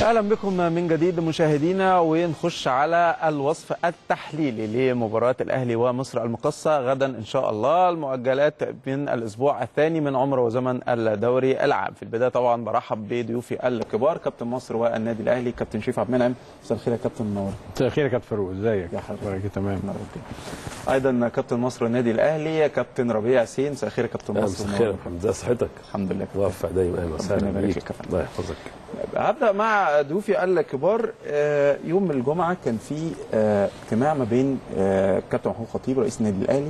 اهلا بكم من جديد مشاهدينا ونخش على الوصف التحليلي لمباراه الاهلي ومصر المقصه غدا ان شاء الله المؤجلات من الاسبوع الثاني من عمر وزمن الدوري العام في البدايه طبعا برحب بضيوفي الكبار كابتن مصر والنادي الاهلي كابتن شريف عبد المنعم مساء الخير يا كابتن منور مساء الخير يا كابتن فاروق ازيك يا حضرتك. اخبارك تمام ايضا كابتن مصر والنادي الاهلي كابتن ربيع ياسين مساء الخير يا كابتن أهلا مصر مساء الخير منور. محمد ازي صحتك الحمد لله موفق دايما اهلا وسهلا ربنا يبارك بيك فيك يا فندم. الله يحفظك هبدا مع ضيوفي الكبار آه، يوم الجمعه كان في آه، اجتماع ما بين آه، كابتن محمود خطيب رئيس النادي الاهلي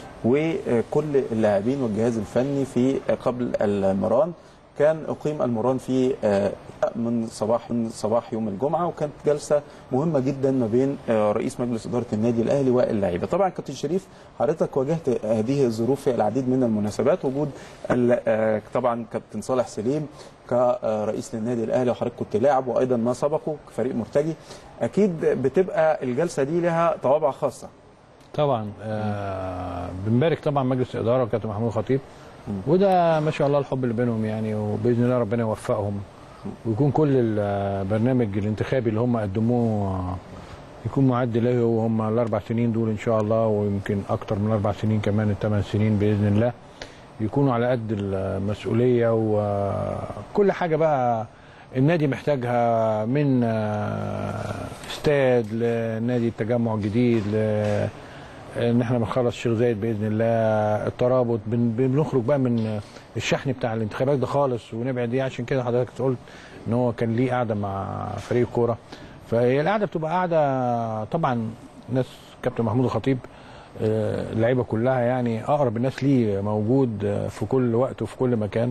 وكل اللاعبين والجهاز الفني في آه، قبل المران كان اقيم المران في آه، من صباح من صباح يوم الجمعه وكانت جلسه مهمه جدا ما بين آه، رئيس مجلس اداره النادي الاهلي واللاعيبه طبعا كابتن شريف حضرتك واجهت هذه الظروف في العديد من المناسبات وجود ال- آه، طبعا كابتن صالح سليم كرئيس للنادي الاهلي وحضرتك كنت لاعب وايضا ما سبقه كفريق مرتجي اكيد بتبقى الجلسه دي لها طوابع خاصه طبعا آه بنبارك طبعا مجلس الاداره وكابتن محمود خطيب وده ما شاء الله الحب اللي بينهم يعني وباذن الله ربنا يوفقهم ويكون كل البرنامج الانتخابي اللي هم قدموه آه، يكون معد له وهم الاربع سنين دول ان شاء الله ويمكن اكتر من اربع سنين كمان الثمان سنين باذن الله يكونوا على قد المسؤوليه وكل حاجه بقى النادي محتاجها من آه، استاد لنادي التجمع الجديد ل ان احنا بنخلص شيخ زايد باذن الله الترابط بن- بنخرج بقى من الشحن بتاع الانتخابات ده خالص ونبعد دي عشان كده حضرتك قلت ان هو كان ليه قعده مع فريق الكوره فهي القعده بتبقى قعده طبعا ناس كابتن محمود الخطيب آه، اللعيبه كلها يعني اقرب الناس ليه موجود آه، في كل وقت وفي كل مكان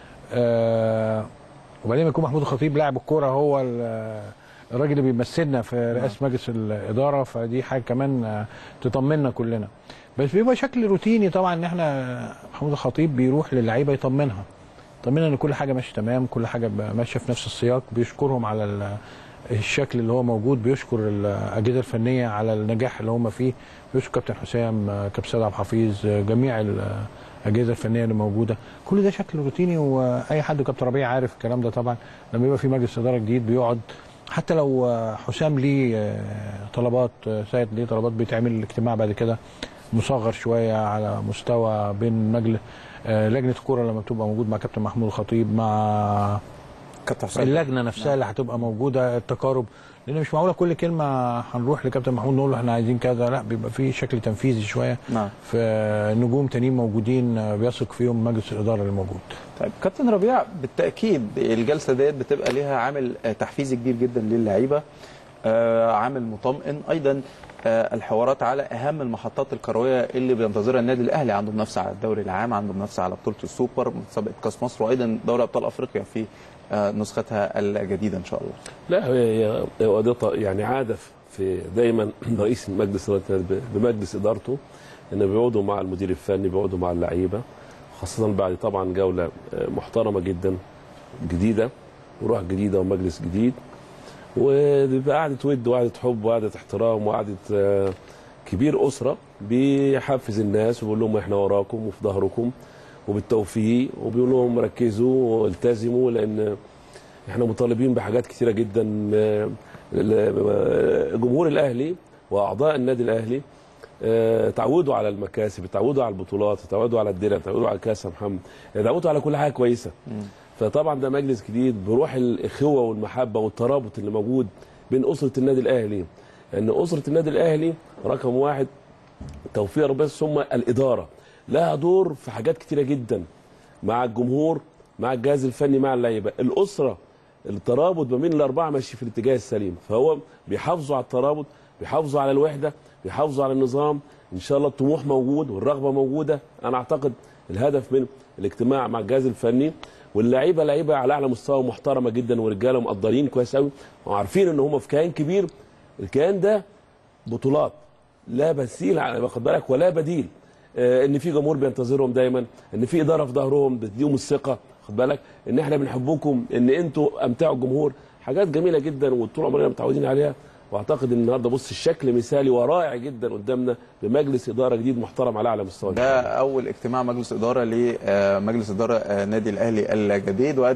آه، وبعدين ما يكون محمود الخطيب لاعب الكوره هو ال- الراجل اللي بيمثلنا في رئاسه مجلس الاداره فدي حاجه كمان آه، تطمنا كلنا بس بيبقى شكل روتيني طبعا ان احنا محمود الخطيب بيروح للعيبه يطمنها يطمنها ان كل حاجه ماشيه تمام كل حاجه ب- ماشيه في نفس السياق بيشكرهم على ال- الشكل اللي هو موجود بيشكر الاجهزه الفنيه على النجاح اللي هم فيه بيشكر كابتن حسام آه، كابتن سيد عبد الحفيظ آه، جميع الاجهزه الفنيه اللي موجوده كل ده شكل روتيني واي حد كابتن ربيع عارف الكلام ده طبعا لما يبقى في مجلس اداره جديد بيقعد حتى لو آه، حسام ليه آه، طلبات آه، سيد ليه طلبات بيتعمل الاجتماع بعد كده مصغر شويه على مستوى بين مجلس آه، لجنه الكوره لما بتبقى موجود مع كابتن محمود الخطيب مع كابتن حسام اللجنه نفسها اللي هتبقى موجوده التقارب لان مش معقوله كل كلمه هنروح لكابتن محمود نقول له احنا عايزين كذا لا بيبقى في شكل تنفيذي شويه نعم في نجوم تانيين موجودين آه، بيثق فيهم مجلس الاداره اللي موجود طيب كابتن ربيع بالتاكيد الجلسه ديت بتبقى ليها عامل آه، تحفيزي كبير جدا للعيبه آه، عامل مطمئن ايضا آه، الحوارات على اهم المحطات الكرويه اللي بينتظرها النادي الاهلي عنده منافسه على الدوري العام عنده منافسه على بطوله السوبر مسابقه كاس مصر وايضا دوري ابطال افريقيا في آه، نسختها الجديده ان شاء الله لا هي هي هو ده ط- يعني عاده في دايما رئيس مجلس إدارة النادي بمجلس ادارته ان بيقعدوا مع المدير الفني بيقعدوا مع اللعيبه خاصه بعد طبعا جوله آه، محترمه جدا جديده وروح جديده ومجلس جديد وبيبقى قعده ود وقعده حب وقعده احترام وقعده آه، كبير اسره بيحفز الناس وبيقول لهم احنا وراكم وفي ظهركم وبالتوفيق وبيقول لهم ركزوا والتزموا لان احنا مطالبين بحاجات كتيره جدا آه، ال- جمهور الاهلي واعضاء النادي الاهلي آه، تعودوا على المكاسب تعودوا على البطولات تعودوا على الدرع تعودوا على كاس يا محمد تعودوا على كل حاجه كويسه فطبعا ده مجلس جديد بروح الاخوه والمحبه والترابط اللي موجود بين اسره النادي الاهلي لان اسره النادي الاهلي رقم واحد توفيق ربنا ثم الاداره لها دور في حاجات كتيره جدا مع الجمهور مع الجهاز الفني مع اللعيبه الاسره الترابط ما بين الاربعه ماشي في الاتجاه السليم فهو بيحافظوا على الترابط بيحافظوا على الوحده بيحافظوا على النظام ان شاء الله الطموح موجود والرغبه موجوده انا اعتقد الهدف من الاجتماع مع الجهاز الفني واللعيبه لعيبه على اعلى مستوى محترمه جدا ورجاله مقدرين كويس قوي وعارفين ان هم في كيان كبير الكيان ده بطولات لا مثيل على واخد بالك ولا بديل آه، ان في جمهور بينتظرهم دايما ان في اداره في ظهرهم بتديهم الثقه خد بالك ان احنا بنحبكم ان انتوا امتعوا الجمهور حاجات جميله جدا وطول عمرنا متعودين عليها واعتقد ان النهارده بص الشكل مثالي ورائع جدا قدامنا بمجلس اداره جديد محترم على اعلى مستوى ده اول اجتماع مجلس اداره لمجلس اداره آه، نادي الاهلي الجديد وادي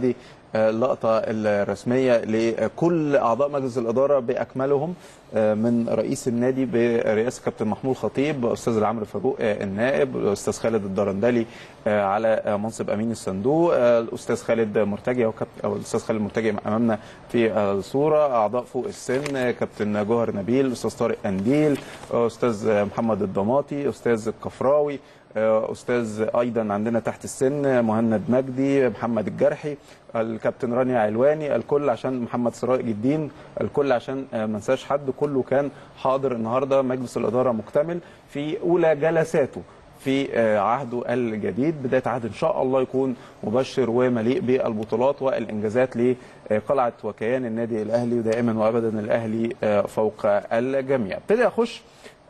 آه، اللقطه الرسميه لكل اعضاء مجلس الاداره باكملهم آه، من رئيس النادي برئاسه كابتن محمود خطيب استاذ العمرو فاروق آه، النائب الاستاذ خالد الدرندلي آه، على آه، منصب امين الصندوق آه، الاستاذ خالد مرتجي او كابتن او الاستاذ خالد مرتجي امامنا في الصوره اعضاء فوق السن آه، كابتن جوهر نبيل استاذ طارق قنديل آه، استاذ محمد الضماطي استاذ الكفراوي آه، استاذ ايضا عندنا تحت السن مهند مجدي محمد الجرحي الكابتن رانيا علواني الكل عشان محمد سراج الدين الكل عشان آه، ما ننساش حد كله كان حاضر النهارده مجلس الاداره مكتمل في اولى جلساته في آه، عهده الجديد بدايه عهد ان شاء الله يكون مبشر ومليء بالبطولات والانجازات لقلعه وكيان النادي الاهلي ودائما وابدا الاهلي آه، فوق الجميع. ابتدي اخش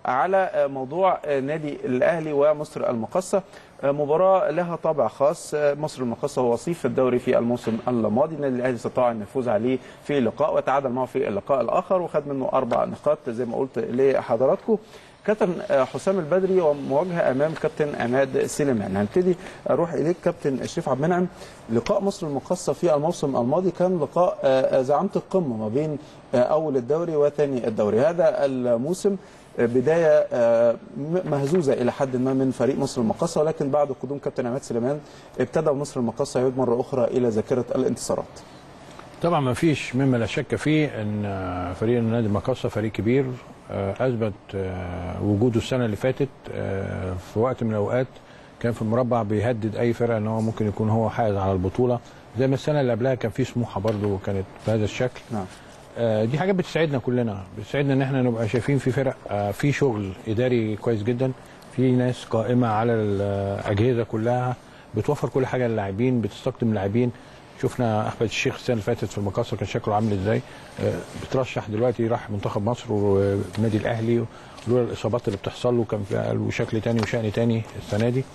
على موضوع نادي الاهلي ومصر المقاصه مباراه لها طابع خاص مصر المقاصه هو وصيف الدوري في الموسم الماضي النادي الاهلي استطاع ان يفوز عليه في لقاء وتعادل معه في اللقاء الاخر وخد منه اربع نقاط زي ما قلت لحضراتكم كابتن حسام البدري ومواجهه امام كابتن عماد سليمان هنبتدي اروح اليك كابتن شريف عبد المنعم لقاء مصر المقاصه في الموسم الماضي كان لقاء آه، زعامه القمه ما بين آه، اول الدوري وثاني الدوري هذا الموسم بدايه آه، مهزوزه الى حد ما من فريق مصر المقاصه ولكن بعد قدوم كابتن عماد سليمان ابتدى مصر المقاصه يعود مره اخرى الى ذاكره الانتصارات. طبعا ما فيش مما لا شك فيه ان آه، فريق النادي المقاصه فريق كبير آه، اثبت آه، وجوده السنه اللي فاتت آه، في وقت من الاوقات كان في المربع بيهدد اي فرقه ان هو ممكن يكون هو حائز على البطوله زي ما السنه اللي قبلها كان في سموحه برضو كانت بهذا الشكل نعم. آه، دي حاجات بتساعدنا كلنا بتساعدنا ان احنا نبقى شايفين في فرق آه، في شغل اداري كويس جدا في ناس قائمه على الاجهزه كلها بتوفر كل حاجه للاعبين بتستقدم اللاعبين شفنا احمد الشيخ السنه اللي فاتت في المقاصه كان شكله عامل ازاي آه، بترشح دلوقتي راح منتخب مصر والنادي الاهلي لولا الاصابات اللي بتحصل له كان في له شكل تاني وشأن تاني السنه دي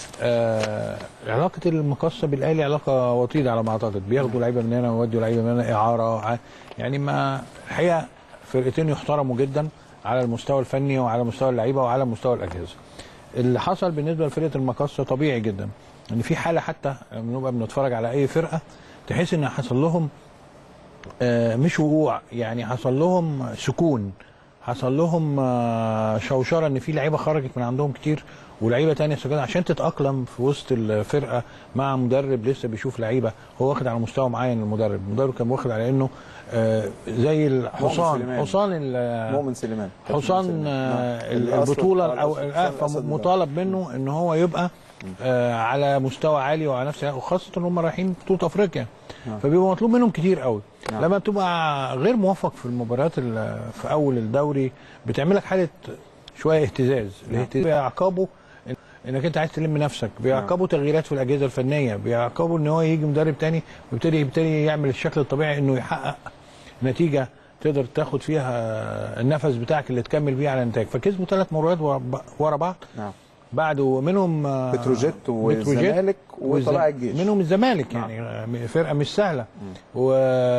آه علاقه المقاصه بالاهلي علاقه وطيده على ما اعتقد بياخدوا لعيبه من هنا ويودوا لعيبه من هنا اعاره ع- يعني ما الحقيقه فرقتين يحترموا جدا على المستوى الفني وعلى مستوى اللعيبه وعلى مستوى الاجهزه. اللي حصل بالنسبه لفرقه المقاصه طبيعي جدا ان في حاله حتى لما نبقى بنتفرج على اي فرقه تحس ان حصل لهم آه، مش وقوع يعني حصل لهم سكون حصل لهم آه، شوشره ان في لعيبه خرجت من عندهم كتير ولعيبه تانية سكنت عشان تتاقلم في وسط الفرقه مع مدرب لسه بيشوف لعيبه هو واخد على مستوى معين المدرب المدرب كان واخد على انه آه، زي الحصان سليمان. حصان ال- مؤمن سليمان كابتن حصان سليمان. آه، نعم. الأسود- البطوله آه، او الأسود- آه، الأسد من- مطالب منه ان هو يبقى آه، على مستوى عالي وعلى نفس وخاصه ان هم رايحين بطوله افريقيا نعم. فبيبقى مطلوب منهم كتير قوي نعم. لما بتبقى غير موفق في المباريات ال- في اول الدوري بتعمل لك حاله شويه اهتزاز الاهتزاز بيعقبه انك انت عايز تلم نفسك بيعقبوا تغييرات في الاجهزه الفنيه بيعقبوا ان هو يجي مدرب تاني ويبتدي يبتدي يعمل الشكل الطبيعي انه يحقق نتيجه تقدر تاخد فيها النفس بتاعك اللي تكمل بيه على النتائج فكسبوا ثلاث مباريات ورا ب- ورا بعض نعم بعد منهم آه، بتروجيت بتروجيت والزمالك والز- وطلائع الجيش منهم الزمالك نعم. يعني فرقه مش سهله و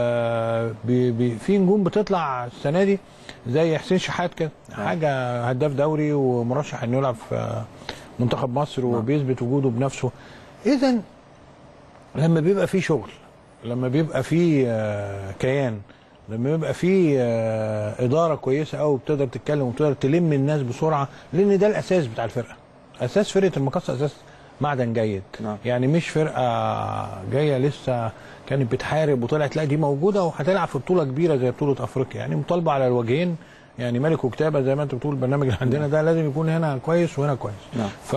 بي- بي- في نجوم بتطلع السنه دي زي حسين شحات كده حاجه هداف دوري ومرشح انه يلعب في منتخب مصر وبيثبت وجوده بنفسه اذا لما بيبقى في شغل لما بيبقى في آه، كيان لما يبقى في آه، اداره كويسه قوي بتقدر تتكلم وبتقدر تلم الناس بسرعه لان ده الاساس بتاع الفرقه اساس فرقه المقصه اساس معدن جيد نعم. يعني مش فرقه جايه لسه كانت بتحارب وطلعت لا دي موجوده وهتلعب في بطوله كبيره زي بطوله افريقيا يعني مطالبه على الوجهين يعني ملك وكتابه زي ما انت بتقول البرنامج اللي عندنا ده لازم يكون هنا كويس وهنا كويس نعم. ف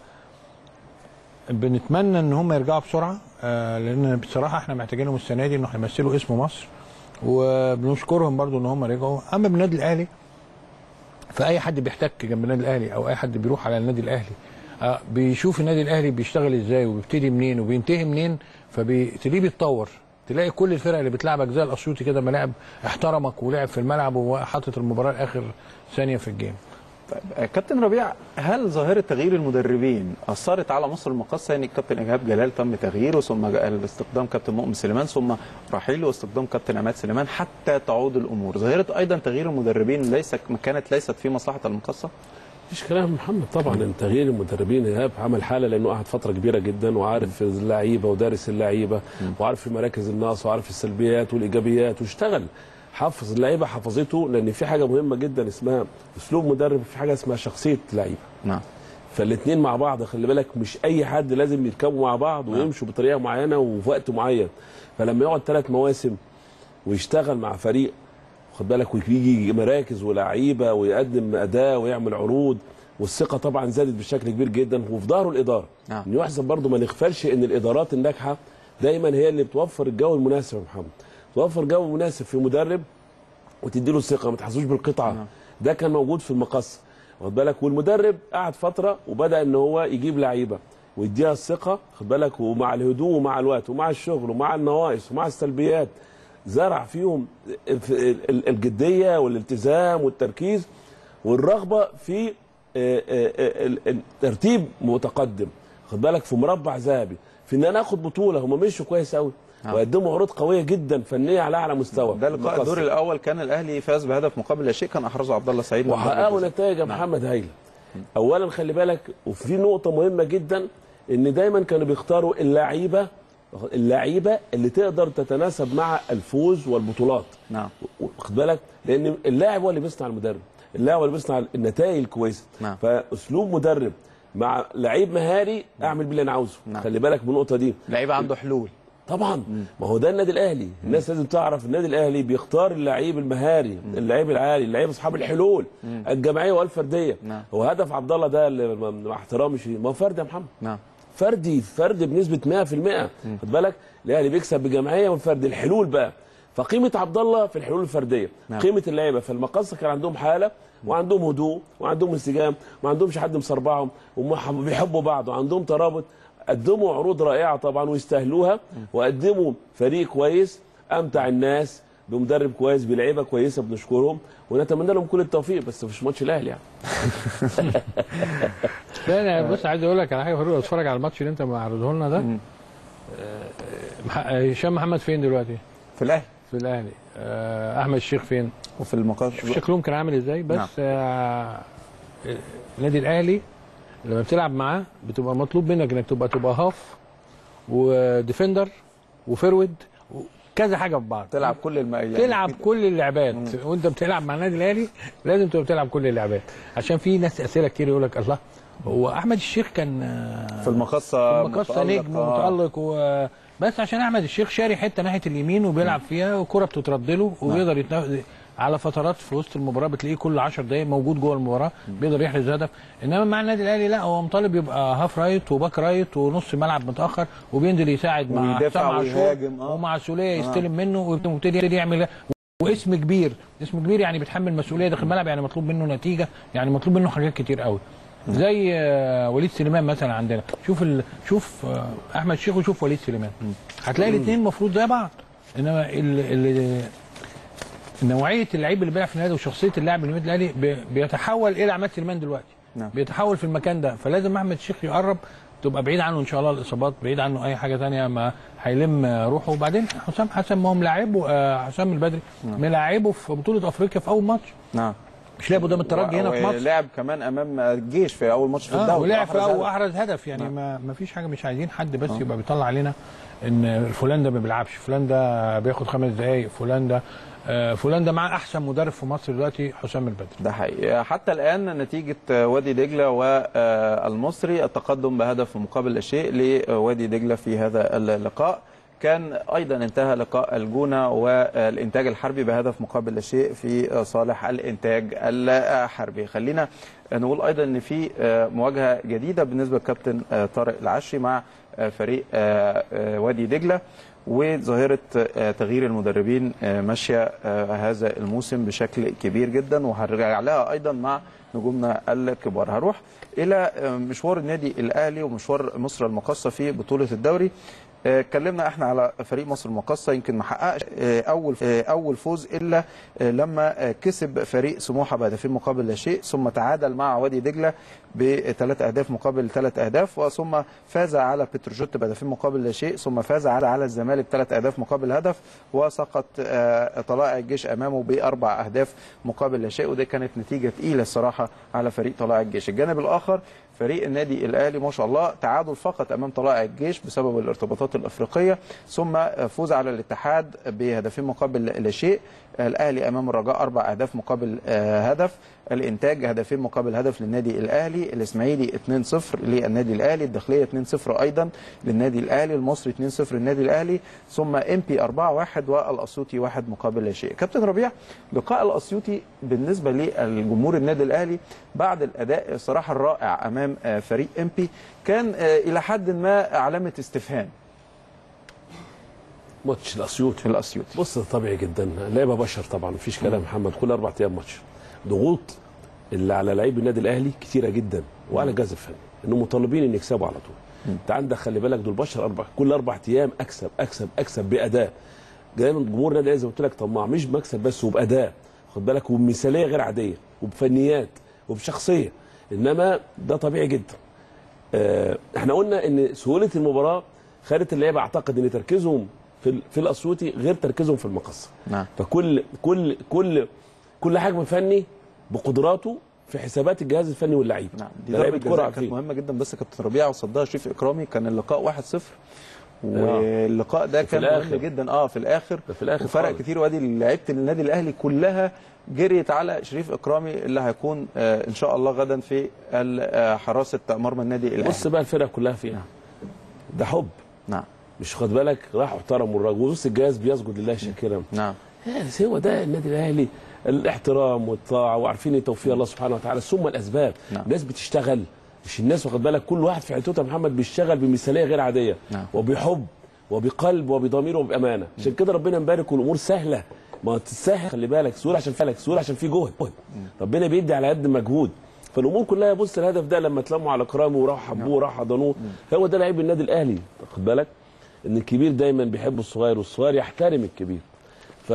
بنتمنى ان هم يرجعوا بسرعه آه، لان بصراحه احنا محتاجينهم السنه دي انه هيمثلوا اسم مصر وبنشكرهم برضو ان هم رجعوا اما بالنادي الاهلي فاي حد بيحتك جنب النادي الاهلي او اي حد بيروح على النادي الاهلي آه، بيشوف النادي الاهلي بيشتغل ازاي وبيبتدي منين وبينتهي منين فبتلاقيه بيتطور تلاقي كل الفرق اللي بتلعبك زي الاسيوطي كده ما لعب احترمك ولعب في الملعب وحاطط المباراه لاخر ثانيه في الجيم طيب آه، كابتن ربيع هل ظاهرة تغيير المدربين أثرت على مصر المقاصة يعني كابتن إيهاب جلال تم تغييره ثم جاء استخدام كابتن مؤمن سليمان ثم رحيله واستخدام كابتن عماد سليمان حتى تعود الأمور ظاهرة أيضا تغيير المدربين ليس كانت ليست في مصلحة المقاصة مفيش كلام يا محمد طبعا ان تغيير المدربين ايهاب عمل حاله لانه قعد فتره كبيره جدا وعارف اللعيبه ودارس اللعيبه وعارف المراكز الناقصه وعارف السلبيات والايجابيات واشتغل حفظ اللعيبه حفظته لان في حاجه مهمه جدا اسمها اسلوب مدرب في حاجه اسمها شخصيه لعيبه نعم فالاثنين مع بعض خلي بالك مش اي حد لازم يركبوا مع بعض ويمشوا بطريقه معينه وفي وقت معين فلما يقعد ثلاث مواسم ويشتغل مع فريق خد بالك ويجي مراكز ولاعيبه ويقدم اداء ويعمل عروض والثقه طبعا زادت بشكل كبير جدا وفي ظهره الاداره نعم. ان يحسب برضه ما نغفلش ان الادارات الناجحه دايما هي اللي بتوفر الجو المناسب يا محمد توفر جو مناسب في مدرب وتدي له الثقه ما تحسوش بالقطعه ده كان موجود في المقص واخد بالك والمدرب قعد فتره وبدا ان هو يجيب لعيبه ويديها الثقه خد بالك ومع الهدوء ومع الوقت ومع الشغل ومع النواقص ومع السلبيات زرع فيهم في ال- الجديه والالتزام والتركيز والرغبه في آه، آه، آه، ال- الترتيب متقدم خد بالك في مربع ذهبي في ان انا اخد بطوله هم مشوا كويس قوي وقدموا عروض قويه جدا فنيه على اعلى مستوى ده لقاء الدور الاول كان الاهلي فاز بهدف مقابل لا شيء كان احرزه عبد الله سعيد من ضربة وحققوا جزاء. نتائج يا محمد هايله اولا خلي بالك وفي نقطه مهمه جدا ان دايما كانوا بيختاروا اللعيبه اللعيبه اللي تقدر تتناسب مع الفوز والبطولات نعم واخد بالك لان اللاعب هو اللي بيصنع المدرب اللاعب هو اللي بيصنع النتائج الكويسه نعم. فاسلوب مدرب مع لعيب مهاري اعمل بيه اللي انا عاوزه نعم. خلي بالك من النقطه دي لعيبه عنده حلول طبعا ما هو ده النادي الاهلي الناس لازم تعرف النادي الاهلي بيختار اللعيب المهاري اللعيب العالي اللعيب اصحاب الحلول الجماعيه والفرديه نعم. هو هدف عبد الله ده اللي مع احترامي شيء ما هو فرد يا محمد نعم فردي فرد بنسبه 100% خد بالك الاهلي بيكسب بجماعيه والفرد الحلول بقى فقيمه عبد الله في الحلول الفرديه نعم. قيمه اللعيبه في المقصه كان عندهم حاله وعندهم هدوء وعندهم انسجام وما عندهمش حد مصربعهم وبيحبوا بعض وعندهم ترابط قدموا عروض رائعه طبعا ويستاهلوها وقدموا فريق كويس امتع الناس بمدرب كويس بلعيبه كويسه بنشكرهم ونتمنى لهم كل التوفيق بس مش ماتش الاهلي يعني لا انا بص عايز اقول لك على حاجه يا فاروق اتفرج على الماتش اللي انت معرضه لنا ده آه، مح- هشام محمد فين دلوقتي؟ في الاهلي في الاهلي آه، احمد الشيخ فين؟ وفي المقاص شوف شكلهم كان عامل ازاي بس نعم. آه، النادي الاهلي لما بتلعب معاه بتبقى مطلوب منك انك تبقى تبقى هاف وديفندر وفرود كذا حاجه في بعض تلعب كل الم... يعني تلعب كل اللعبات وانت بتلعب مع النادي الاهلي لازم تبقى بتلعب كل اللعبات عشان في ناس اسئله كتير يقول لك الله هو احمد الشيخ كان آه، في المقصه مقصه متألق، نجم آه. ومتالق و... بس عشان احمد الشيخ شاري حته ناحيه اليمين وبيلعب فيها والكره بتترد له وبيقدر يتنفس على فترات في وسط المباراه بتلاقيه كل 10 دقائق موجود جوه المباراه بيقدر يحرز هدف انما مع النادي الاهلي لا هو مطالب يبقى هاف رايت وباك رايت ونص ملعب متاخر وبينزل يساعد مع ويدافع حسام عاشور ويهاجم، آه. ومع سوليه يستلم منه ويبتدي يعمل واسم كبير اسم كبير يعني بيتحمل مسؤوليه داخل الملعب يعني مطلوب منه نتيجه يعني مطلوب منه حاجات كتير قوي زي آه، وليد سليمان مثلا عندنا شوف ال... شوف آه، احمد شيخ وشوف وليد سليمان هتلاقي الاثنين المفروض زي بعض انما ال... ال... نوعيه اللعيب اللي بيلعب في النادي وشخصيه اللاعب اللي في النادي بي... بيتحول الى عماد سليمان دلوقتي نعم. بيتحول في المكان ده فلازم احمد شيخ يقرب تبقى بعيد عنه ان شاء الله الاصابات بعيد عنه اي حاجه تانية ما هيلم آه، روحه وبعدين حسام حسن ما هو ملاعبه آه، حسام البدري ملاعبه في بطوله افريقيا في اول ماتش نعم مش لعب قدام الترجي هنا في مصر لعب كمان امام الجيش في اول ماتش في اه الدوري ولعب في أحرز اول هدف. احرز هدف يعني ما ما فيش حاجه مش عايزين حد بس يبقى بيطلع علينا ان فلان ده ما بيلعبش فلان ده بياخد خمس دقائق فلان ده آه، فلان ده معاه احسن مدرب في مصر دلوقتي حسام البدري ده حقيقي حتى الان نتيجه وادي دجله والمصري التقدم بهدف مقابل لا شيء لوادي دجله في هذا اللقاء كان ايضا انتهى لقاء الجونه والانتاج الحربي بهدف مقابل لا شيء في صالح الانتاج الحربي خلينا نقول ايضا ان في مواجهه جديده بالنسبه للكابتن طارق العشري مع فريق وادي دجله وظاهره تغيير المدربين ماشيه هذا الموسم بشكل كبير جدا وهنرجع لها ايضا مع نجومنا الكبار هروح الى مشوار النادي الاهلي ومشوار مصر المقاصه في بطوله الدوري آه، اتكلمنا احنا على فريق مصر المقاصه يمكن ما حققش آه، اول آه، اول فوز الا آه، لما آه، كسب فريق سموحه بهدفين مقابل لا شيء ثم تعادل مع وادي دجله بثلاث اهداف مقابل ثلاث اهداف وثم فاز على بتروجيت بهدفين مقابل لا شيء ثم فاز على على الزمالك ثلاث اهداف مقابل هدف وسقط آه، طلائع الجيش امامه باربع اهداف مقابل لا شيء ودي كانت نتيجه تقيله الصراحه على فريق طلائع الجيش الجانب الاخر فريق النادي الاهلي ما شاء الله تعادل فقط امام طلائع الجيش بسبب الارتباطات الافريقيه ثم فوز على الاتحاد بهدفين مقابل لا شيء الاهلي امام الرجاء اربع اهداف مقابل آه، هدف الانتاج هدفين مقابل هدف للنادي الاهلي الاسماعيلي 2-0 للنادي الاهلي الداخليه 2-0 ايضا للنادي الاهلي المصري 2-0 للنادي الاهلي ثم ام بي 4-1 والاسيوطي 1 مقابل لا شيء كابتن ربيع لقاء الاسيوطي بالنسبه للجمهور النادي الاهلي بعد الاداء الصراحه الرائع امام آه، فريق ام بي كان آه، الى حد ما علامه استفهام ماتش الاسيوطي في الاسيوطي بص ده طبيعي جدا لعبه بشر طبعا مفيش كلام محمد كل اربع ايام ماتش ضغوط اللي على لعيب النادي الاهلي كتيره جدا وعلى الجهاز الفني انهم مطالبين ان يكسبوا على طول انت عندك خلي بالك دول بشر اربع كل اربع ايام اكسب اكسب اكسب باداء دايما جمهور النادي الاهلي زي ما قلت لك طماع مش بمكسب بس وباداء خد بالك وبمثاليه غير عاديه وبفنيات وبشخصيه انما ده طبيعي جدا آه، احنا قلنا ان سهوله المباراه خلت اللعيبه اعتقد ان تركيزهم في ال- في الاسيوطي غير تركيزهم في المقصه نعم فكل كل كل كل حجم فني بقدراته في حسابات الجهاز الفني واللعيب نعم دي ده ضربه لعيبه كوره جزاء كانت عارفين مهمه جدا بس كابتن ربيعه وصدها شريف اكرامي كان اللقاء 1-0 واللقاء ده وفي كان الآخر. مهم جدا اه في الاخر ده في الآخر وفرق خالص. كتير وادي لعيبه النادي الاهلي كلها جريت على شريف اكرامي اللي هيكون آه ان شاء الله غدا في ال- آه، حراسه مرمى النادي الاهلي بص بقى الفرقه كلها فيها ده حب نعم مش خد بالك راحوا احترموا الراجل وبص الجهاز بيسجد لله شاكرا نعم بس هو ده النادي الاهلي الاحترام والطاعه وعارفين توفيق الله سبحانه وتعالى ثم الاسباب نعم. الناس بتشتغل مش الناس واخد بالك كل واحد في حتته يا محمد بيشتغل بمثاليه غير عاديه نعم. وبحب وبقلب وبضمير وبامانه عشان كده ربنا مبارك والامور سهله ما تسهل خلي بالك سهول عشان فلك سهول عشان في جهد ربنا بيدي على قد مجهود فالامور كلها بص الهدف ده لما اتلموا على كرامه وراحوا حبوه وراحوا حضنوه هو ده لعيب النادي الاهلي واخد بالك ان الكبير دايما بيحب الصغير والصغير يحترم الكبير ف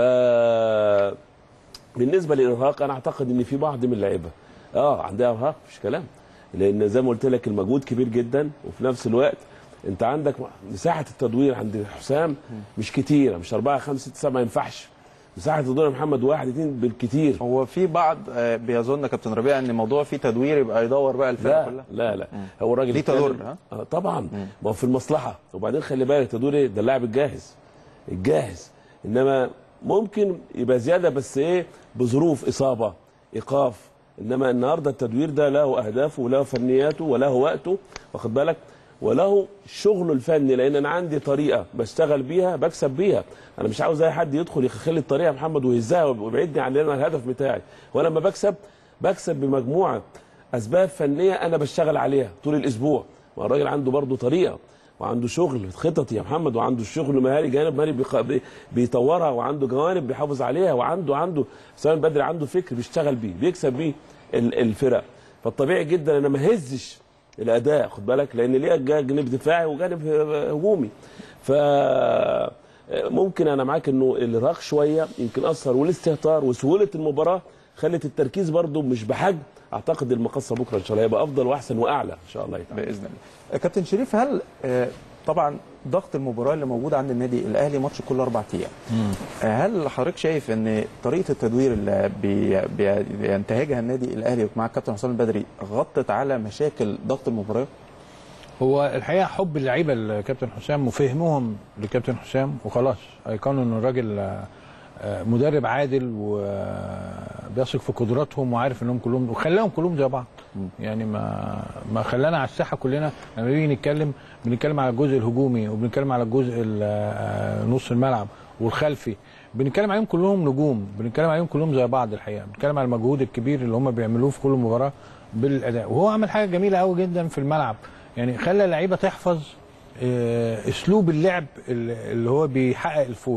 بالنسبه للارهاق انا اعتقد ان في بعض من اللعيبه اه عندها ارهاق مفيش كلام لان زي ما قلت لك المجهود كبير جدا وفي نفس الوقت انت عندك مساحه التدوير عند حسام مش كتيره مش 4 5 6 7 ما ينفعش مساحه التدوير يا محمد واحد اثنين بالكتير هو في بعض آه، بيظن كابتن ربيع ان الموضوع فيه تدوير يبقى يدور بقى الفرقه لا كلها لا لا هو الراجل ليه اتكلم- تضر، ها؟ آه طبعا ما هو في المصلحه وبعدين خلي بالك تدور ايه ده اللاعب الجاهز الجاهز انما ممكن يبقى زياده بس ايه بظروف اصابه ايقاف انما النهارده التدوير ده له اهدافه وله فنياته وله وقته واخد بالك وله شغله الفني لان انا عندي طريقه بشتغل بيها بكسب بيها انا مش عاوز اي حد يدخل يخلي الطريقه يا محمد ويهزها ويبعدني عن الهدف بتاعي ولما بكسب بكسب بمجموعه اسباب فنيه انا بشتغل عليها طول الاسبوع والراجل عنده برضه طريقه وعنده شغل خططي يا محمد وعنده الشغل مهاري جانب مهاري بيخ- بي- بيطورها وعنده جوانب بيحافظ عليها وعنده عنده سامي بدري عنده فكر بيشتغل بيه بيكسب بيه ال- الفرق فالطبيعي جدا انا ما هزش الاداء خد بالك لان ليها جا- جانب دفاعي وجانب هجومي ف ممكن انا معاك انه الارهاق شويه يمكن اثر والاستهتار وسهوله المباراه خلت التركيز برضو مش بحجم اعتقد المقصه بكره ان شاء الله هيبقى افضل واحسن واعلى ان شاء الله تعالى باذن الله آه، كابتن شريف هل آه، طبعا ضغط المباراه اللي موجود عند النادي الاهلي ماتش كل اربع ايام آه، هل حضرتك شايف ان طريقه التدوير اللي بي بي بينتهجها النادي الاهلي مع الكابتن حسام البدري غطت على مشاكل ضغط المباراه هو الحقيقه حب اللعيبه لكابتن حسام وفهمهم لكابتن حسام وخلاص ايقنوا ان الراجل آه، آه، مدرب عادل وبيثق في قدراتهم وعارف انهم كلهم وخلاهم كلهم زي بعض يعني ما ما خلانا على الساحه كلنا لما بنيجي نتكلم بنتكلم على الجزء الهجومي وبنتكلم على الجزء ال- آه، نص الملعب والخلفي بنتكلم عليهم كلهم نجوم بنتكلم عليهم كلهم زي بعض الحقيقه بنتكلم على المجهود الكبير اللي هم بيعملوه في كل مباراه بالاداء وهو عمل حاجه جميله قوي جدا في الملعب يعني خلى اللعيبه تحفظ آه، اسلوب اللعب اللي اللي هو بيحقق الفوز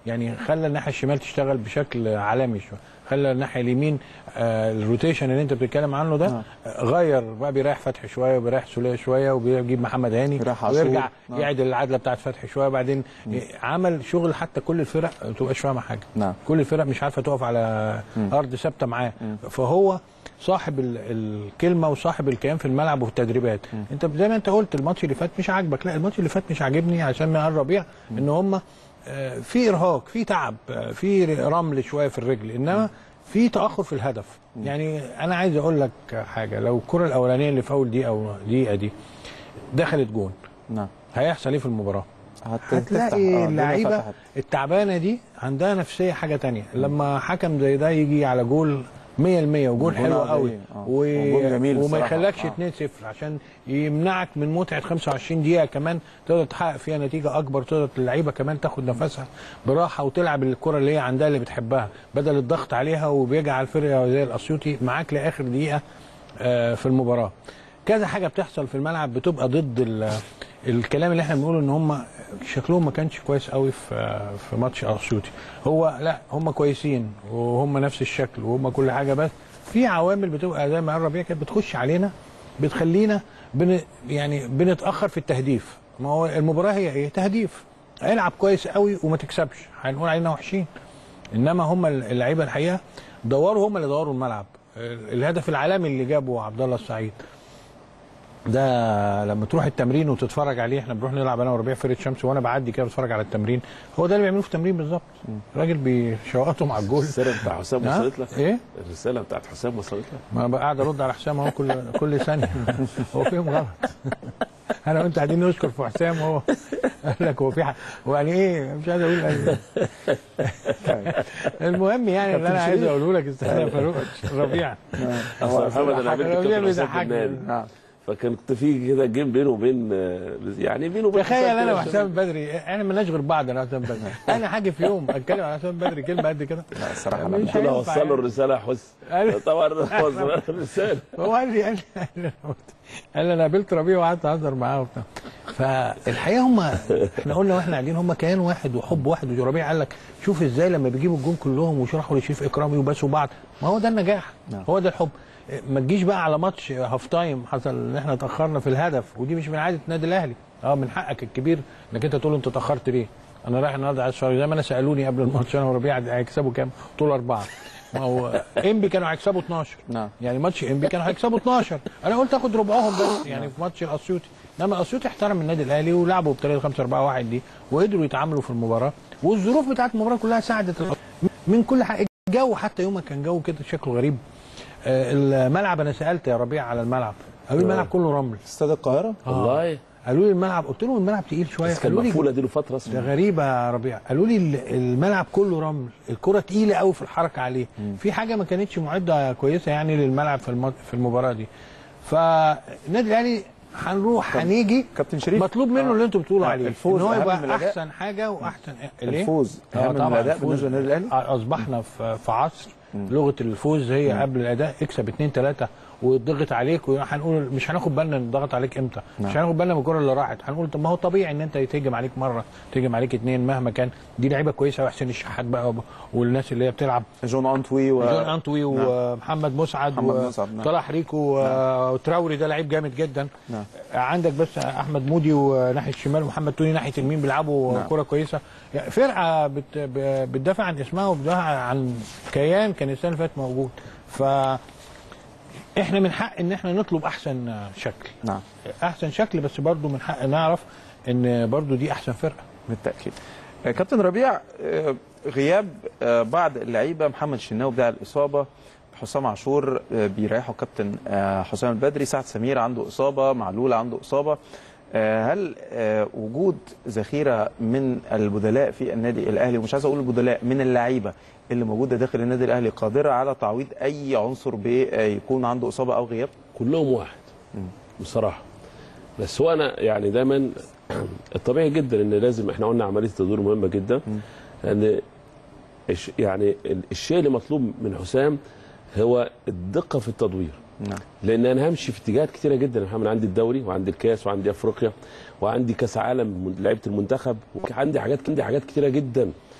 يعني خلى الناحيه الشمال تشتغل بشكل عالمي شويه خلى الناحيه اليمين آه الروتيشن اللي انت بتتكلم عنه ده آه. آه. غير بقى بيريح فتحي شويه وبيريح سوليه شويه وبيجيب محمد هاني بيريح عاشور. ويرجع آه. يعدل العدله بتاعت فتحي شويه بعدين عمل شغل حتى كل الفرق ما تبقاش فاهمه حاجه نعم. كل الفرق مش عارفه تقف على ارض ثابته معاه فهو صاحب ال- الكلمه وصاحب الكيان في الملعب وفي التدريبات انت زي ما انت قلت الماتش اللي فات مش عاجبك لا الماتش اللي فات مش عاجبني عشان ما قال ربيع ان هم آه، في ارهاق في تعب آه، في رمل شويه في الرجل انما في تاخر في الهدف يعني انا عايز اقول لك حاجه لو الكره الاولانيه اللي في اول دقيقه او دقيقه دي دخلت جون نعم هيحصل ايه في المباراه هت- تفتح. هتلاقي آه، الدنيا اللعيبه فتحت. التعبانه دي عندها نفسيه حاجه تانية لما حكم زي ده يجي على جول 100% وجول جول حلو عادي، قوي آه. و... وجول جميل وما بصراحة. يخلكش آه. 2-0 عشان يمنعك من متعه 25 دقيقه كمان تقدر تحقق فيها نتيجه اكبر تقدر اللعيبه كمان تاخد نفسها براحه وتلعب الكره اللي هي عندها اللي بتحبها بدل الضغط عليها وبيجعل فرقه زي الاسيوطي معاك لاخر دقيقه آه، في المباراه كذا حاجه بتحصل في الملعب بتبقى ضد ال- الكلام اللي احنا بنقوله ان هم شكلهم ما كانش كويس قوي في في ماتش اسيوطي هو لا هم كويسين وهم نفس الشكل وهم كل حاجه بس في عوامل بتبقى زي ما قال ربيع كانت بتخش علينا بتخلينا بن يعني بنتاخر في التهديف ما هو المباراه هي ايه تهديف العب كويس قوي وما تكسبش هنقول علينا وحشين انما هم اللعيبه الحقيقه دوروا هم اللي دوروا الملعب الهدف العالمي اللي جابه عبد الله السعيد ده لما تروح التمرين وتتفرج عليه احنا بنروح نلعب انا وربيع فرقه شمس وانا بعدي كده بتفرج على التمرين هو ده اللي بيعملوه في التمرين بالظبط الراجل بيشوقتهم على الجول الرساله بتاع حسام نعم. وصلت لك ايه الرساله بتاعت حسام وصلت لك ما انا بقى قاعد ارد على حسام اهو كل كل ثانيه هو فيهم غلط انا وانت قاعدين نشكر في حسام وهو قال لك هو في حق هو يعني ايه مش عايز اقول يعني. المهم يعني اللي انا عايز اقوله لك استنى يا فاروق ربيع أصل محمد انا قابلت ربيع كابتن حسام في بيضحكني. النادي نعم فكنت في كده جيم بينه وبين يعني بينه وبين تخيل حسام انا كده وحسام بدري احنا مالناش غير بعض انا وحسام بدري انا هاجي في يوم اتكلم على حسام بدري كلمه قد كده لا الصراحه مش لا قلت له هينفع وصل له يعني. الرساله يا حسن أيوة. طبعا وصل له الرساله هو قال لي قال لي قال لي انا قابلت ربيع وقعدت اهزر معاه وبتاع فالحقيقه هم احنا قلنا واحنا قاعدين هم كيان واحد وحب واحد وربيع قال لك شوف ازاي لما بيجيبوا الجون كلهم ويشرحوا لشريف اكرامي وباسوا بعض ما هو ده النجاح نعم. هو ده الحب ما تجيش بقى على ماتش هاف تايم حصل ان احنا اتاخرنا في الهدف ودي مش من عاده النادي الاهلي اه من حقك الكبير انك انت تقول انت اتاخرت ليه انا رايح النهارده عايز اتفرج زي ما انا سالوني قبل الماتش انا وربيع هيكسبوا كام؟ قلت له اربعه ما هو انبي كانوا هيكسبوا 12 نعم. يعني ماتش انبي كانوا هيكسبوا 12 انا قلت اخد ربعهم بس يعني في ماتش الاسيوطي انما الاسيوطي احترم النادي الاهلي ولعبوا بطريقه 5 4 1 دي وقدروا يتعاملوا في المباراه والظروف بتاعت المباراه كلها ساعدت الأسيوطي. من كل حاجه الجو حتى يومها كان جو كده شكله غريب آه، الملعب انا سالت يا ربيع على الملعب قالوا لي الملعب كله رمل استاد القاهره والله قالوا لي الملعب قلت لهم الملعب تقيل شويه بس كان قالوا لي مقفوله دي له فتره ده اصلا غريبة يا ربيع قالوا لي ال- الملعب كله رمل الكرة تقيلة قوي في الحركة عليه في حاجة ما كانتش معدة كويسة يعني للملعب في الم- في المباراة دي فالنادي الأهلي هنروح هنيجي كابتن شريف مطلوب منه اللي انتوا بتقولوا آه، عليه الفوز ان هو أهم من يبقى الأداء. احسن حاجة واحسن الايه؟ الفوز آه اهم من طبعا الاداء الفوز. بالنسبه للنادي الاهلي آه، اصبحنا في في عصر لغه الفوز هي قبل الاداء اكسب اتنين تلاته ويضغط عليك وهنقول مش هناخد بالنا ان ضغط عليك امتى مش نعم. هناخد بالنا من الكره اللي راحت هنقول طب ما هو طبيعي ان انت يتهجم عليك مره تهجم عليك اتنين مهما كان دي لعيبه كويسه وحسين الشحات بقى وب- والناس اللي هي بتلعب جون انطوي و... جون انطوي ومحمد مسعد محمد مسعد، نعم. وطلع ريكو و- وتراوري ده لعيب جامد جدا نعم. عندك بس احمد مودي وناحيه الشمال ومحمد توني ناحيه اليمين بيلعبوا نعم. كوره كويسه يعني فرقه بت... ب- بتدافع عن اسمها وبتدافع عن كيان كان السنه اللي فاتت موجود ف احنا من حق ان احنا نطلب احسن شكل نعم احسن شكل بس برضو من حق نعرف ان برضو دي احسن فرقه بالتاكيد آه، كابتن ربيع آه، غياب آه، بعض اللعيبه محمد شناوي بتاع الاصابه حسام عاشور آه، بيريحوا كابتن آه، حسام البدري سعد سمير عنده اصابه معلول عنده اصابه آه، هل آه، وجود ذخيره من البدلاء في النادي الاهلي ومش عايز اقول البدلاء من اللعيبه اللي موجوده داخل النادي الاهلي قادره على تعويض اي عنصر بيكون عنده اصابه او غياب؟ كلهم واحد بصراحه بس هو انا يعني دايما الطبيعي جدا ان لازم احنا قلنا عمليه التدوير مهمه جدا لان الش- يعني ال- الشيء اللي مطلوب من حسام هو الدقه في التدوير نعم لان انا همشي في اتجاهات كتيره جدا يا محمد عندي الدوري وعندي الكاس وعندي افريقيا وعندي كاس عالم من- لعيبه المنتخب وعندي حاجات عندي حاجات كتيره جدا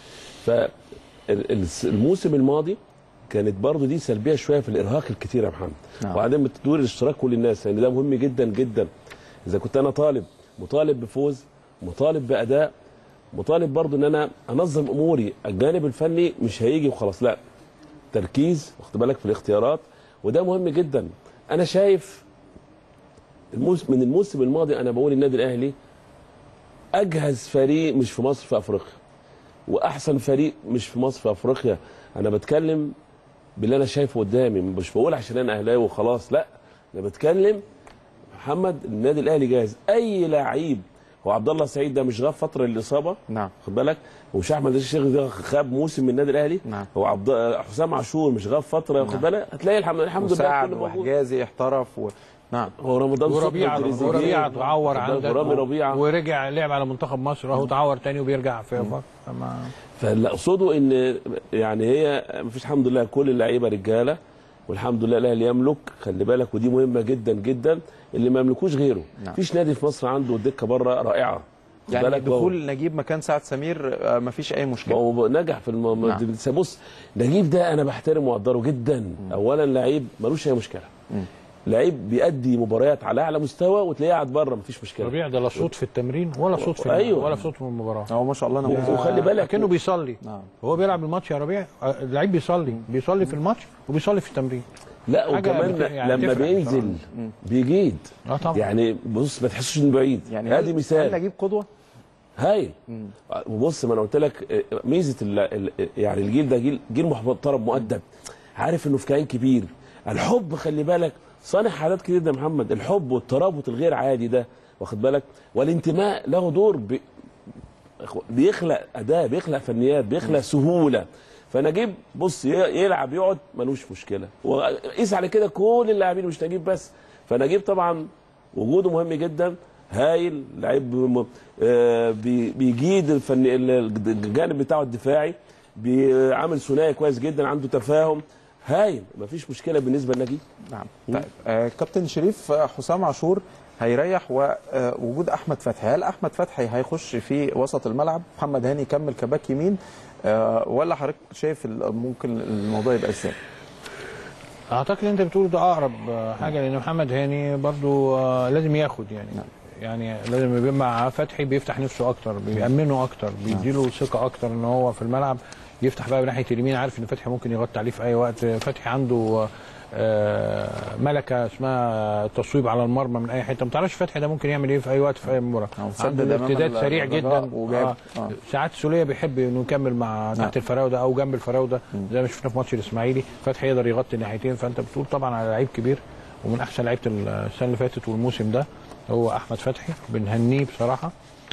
فالموسم الماضي كانت برضو دي سلبيه شويه في الارهاق الكتير يا محمد نعم. وعدم تدوير الاشتراك كل الناس لان يعني ده مهم جدا جدا اذا كنت انا طالب مطالب بفوز مطالب باداء مطالب برضو ان انا انظم اموري الجانب الفني مش هيجي وخلاص لا تركيز واخد بالك في الاختيارات وده مهم جدا انا شايف الموسم من الموسم الماضي انا بقول النادي الاهلي اجهز فريق مش في مصر في افريقيا واحسن فريق مش في مصر في افريقيا انا بتكلم باللي انا شايفه قدامي مش بقول عشان انا اهلاوي وخلاص لا انا بتكلم محمد النادي الاهلي جاهز اي لعيب هو عبد الله سعيد ده مش غاب فتره للاصابه نعم خد بالك ومش احمد الشيخ ده خاب موسم من النادي الاهلي نعم. هو عبد حسام عاشور مش غاب فتره خد بالك هتلاقي الحمد, الحمد لله مساعد كله موجود وحجازي احترف و... نعم هو رمضان صبحي وربيعه وتريزيجيه. وربيعه اتعور خد بالك عندك ورامي ربيعه ورجع لعب على منتخب مصر اهو اتعور تاني وبيرجع في فما فاللي اقصده ان يعني هي مفيش الحمد لله كل اللعيبه رجاله والحمد لله الاهلي يملك خلي بالك ودي مهمه جدا جدا اللي ما يملكوش غيره نعم. مفيش نادي في مصر عنده دكه بره رائعه خد يعني بالك وهو- دخول نجيب مكان سعد سمير آه، مفيش اي ما مشكله هو نجح في الم... نعم. نعم. بص نجيب ده انا بحترمه واقدره جدا اولا لعيب ملوش اي مشكله لعيب بيأدي مباريات على اعلى مستوى وتلاقيه قاعد بره مفيش مشكله ربيع ده لا صوت في التمرين ولا صوت في أيوة. ولا صوت في المباراه هو ما شاء الله انا وخلي بالك كانه بيصلي نعم. هو بيلعب الماتش يا ربيع اللعيب بيصلي بيصلي في الماتش وبيصلي في التمرين لا حاجة وكمان بت- يعني لما تفرق بينزل بيجيد اه طبعا يعني بص ما تحسوش انه بعيد يعني يعني هل- ادي هل مثال نجيب قدوه هايل وبص ما انا قلت لك آه، ميزه ال- ال- يعني الجيل ده جيل جيل محترم مؤدب عارف انه في كيان كبير الحب خلي بالك صانع حالات كتير ده يا محمد الحب والترابط الغير عادي ده واخد بالك والانتماء له دور ب... بيخلق اداء بيخلق فنيات بيخلق سهوله فنجيب بص ي- يلعب يقعد ملوش مشكله وقيس على كده كل اللاعبين مش نجيب بس فنجيب طبعا وجوده مهم جدا هايل لعيب م- آه، بي- بيجيد الفن ال- الجانب بتاعه الدفاعي بيعمل ثنائي كويس جدا عنده تفاهم هايل مفيش مشكله بالنسبه لنجيب نعم طيب آه كابتن شريف آه، حسام عاشور هيريح ووجود احمد فتحي هل احمد فتحي هيخش في وسط الملعب محمد هاني يكمل كباك يمين آه ولا حضرتك شايف ال- ممكن الموضوع يبقى ازاي اعتقد اللي انت بتقوله ده اقرب آه، حاجه لان محمد هاني برضو آه، لازم ياخد يعني يعني لازم يبقى مع فتحي بيفتح نفسه اكتر بيأمنه اكتر بيديله ثقه اكتر ان هو في الملعب يفتح بقى ناحيه اليمين عارف ان فتحي ممكن يغطي عليه في اي وقت فتحي عنده آه، ملكه اسمها التصويب على المرمى من اي حته ما تعرفش فتحي ده ممكن يعمل ايه في اي وقت في اي مباراه أو سدد عنده أمام ارتداد ال- سريع الرجاء جدا وجاب. آه. آه. ساعات سوليه بيحب انه يكمل مع تحت الفراوده او جنب الفراوده زي ما شفنا في ماتش الاسماعيلي فتحي يقدر يغطي الناحيتين فانت بتقول طبعا على لعيب كبير ومن احسن لعيبه السنه اللي فاتت والموسم ده هو احمد فتحي بنهنيه بصراحه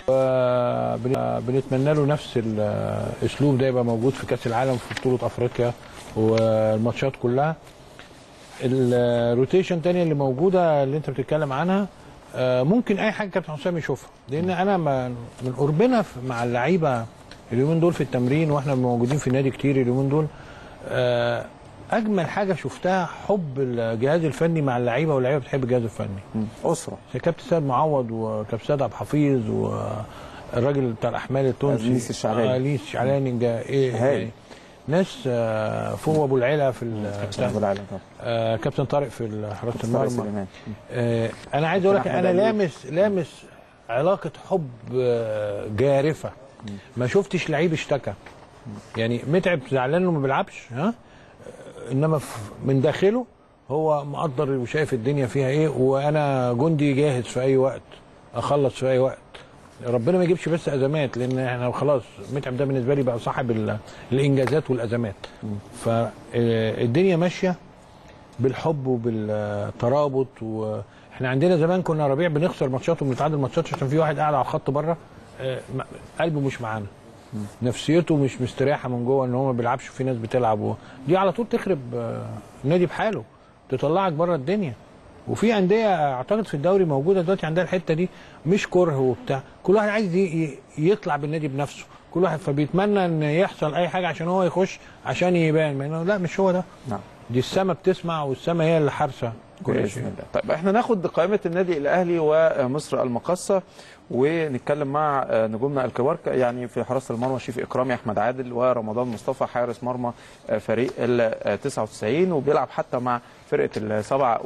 وبنتمنى له نفس الاسلوب ده يبقى موجود في كاس العالم في بطوله افريقيا والماتشات كلها الروتيشن تانية اللي موجوده اللي انت بتتكلم عنها آه، ممكن اي حاجه كابتن حسام يشوفها لان انا ما- من قربنا في- مع اللعيبه اليومين دول في التمرين واحنا موجودين في النادي كتير اليومين دول آه، اجمل حاجه شفتها حب الجهاز الفني مع اللعيبه واللعيبه بتحب الجهاز الفني مم. اسره زي كابتن سيد معوض وكابتن سيد عبد الحفيظ والراجل بتاع الاحمال التونسي أنيس الشعلاني. آه، أنيس الشعلاني جا- ايه هايل. يعني ناس آه، فوق ابو العلا في ال- كابتن أبو العلا طبعا. آه، كابتن طارق في حراسه طارق المرمى سليمان آه، انا عايز اقول لك أحمد انا أيوب. لامس لامس علاقه حب آه، جارفه ما شفتش لعيب اشتكى يعني متعب زعلان انه ما بيلعبش ها آه، انما ف- من داخله هو مقدر وشايف الدنيا فيها ايه وانا جندي جاهز في اي وقت اخلص في اي وقت ربنا ما يجيبش بس ازمات لان احنا خلاص متعب ده بالنسبه لي بقى صاحب ال- الانجازات والازمات فالدنيا ماشيه بالحب وبالترابط واحنا عندنا زمان كنا ربيع بنخسر ماتشات وبنتعادل ماتشات عشان في واحد قاعد على الخط بره آه، م- قلبه مش معانا نفسيته مش مستريحه من جوه ان هو ما بيلعبش وفي ناس بتلعب و... دي على طول تخرب آه، النادي بحاله تطلعك بره الدنيا وفي انديه اعتقد في الدوري موجوده دلوقتي عندها الحته دي مش كره وبتاع كل واحد عايز ي- ي- يطلع بالنادي بنفسه كل واحد فبيتمنى ان يحصل اي حاجه عشان هو يخش عشان يبان ما إنه لا مش هو ده نعم دي السما بتسمع والسما هي اللي حارسه كل باذن شيء الله طيب احنا ناخد قائمه النادي الاهلي ومصر المقاصه ونتكلم مع آه، نجومنا الكبار ك- يعني في حراسه المرمى شريف اكرامي احمد عادل ورمضان مصطفى حارس مرمى آه، فريق ال 99 وبيلعب حتى مع فرقه ال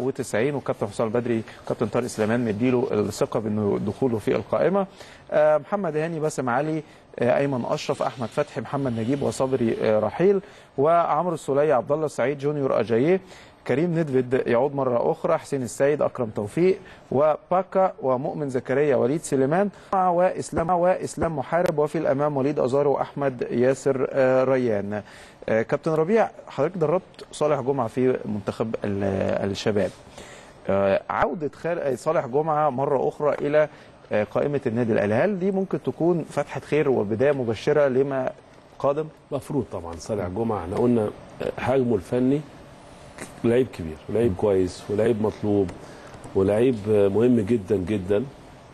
97 والكابتن حسام البدري كابتن طارق سليمان مديله الثقه بانه دخوله في القائمه آه، محمد هاني باسم علي آه، ايمن اشرف احمد فتحي محمد نجيب وصبري آه، رحيل وعمرو السوليه عبد الله السعيد جونيور اجاييه كريم ندفد يعود مرة أخرى حسين السيد أكرم توفيق وباكا ومؤمن زكريا وليد سليمان مع وإسلام وإسلام محارب وفي الأمام وليد أزار وأحمد ياسر آه، ريان آه، كابتن ربيع حضرتك دربت صالح جمعة في منتخب ال- الشباب آه، عودة خال- صالح جمعة مرة أخرى إلى آه، قائمة النادي الأهلي هل دي ممكن تكون فتحة خير وبداية مبشرة لما قادم؟ مفروض طبعا صالح جمعه احنا قلنا حجمه الفني لعيب كبير ولعيب كويس ولعيب مطلوب ولعيب مهم جدا جدا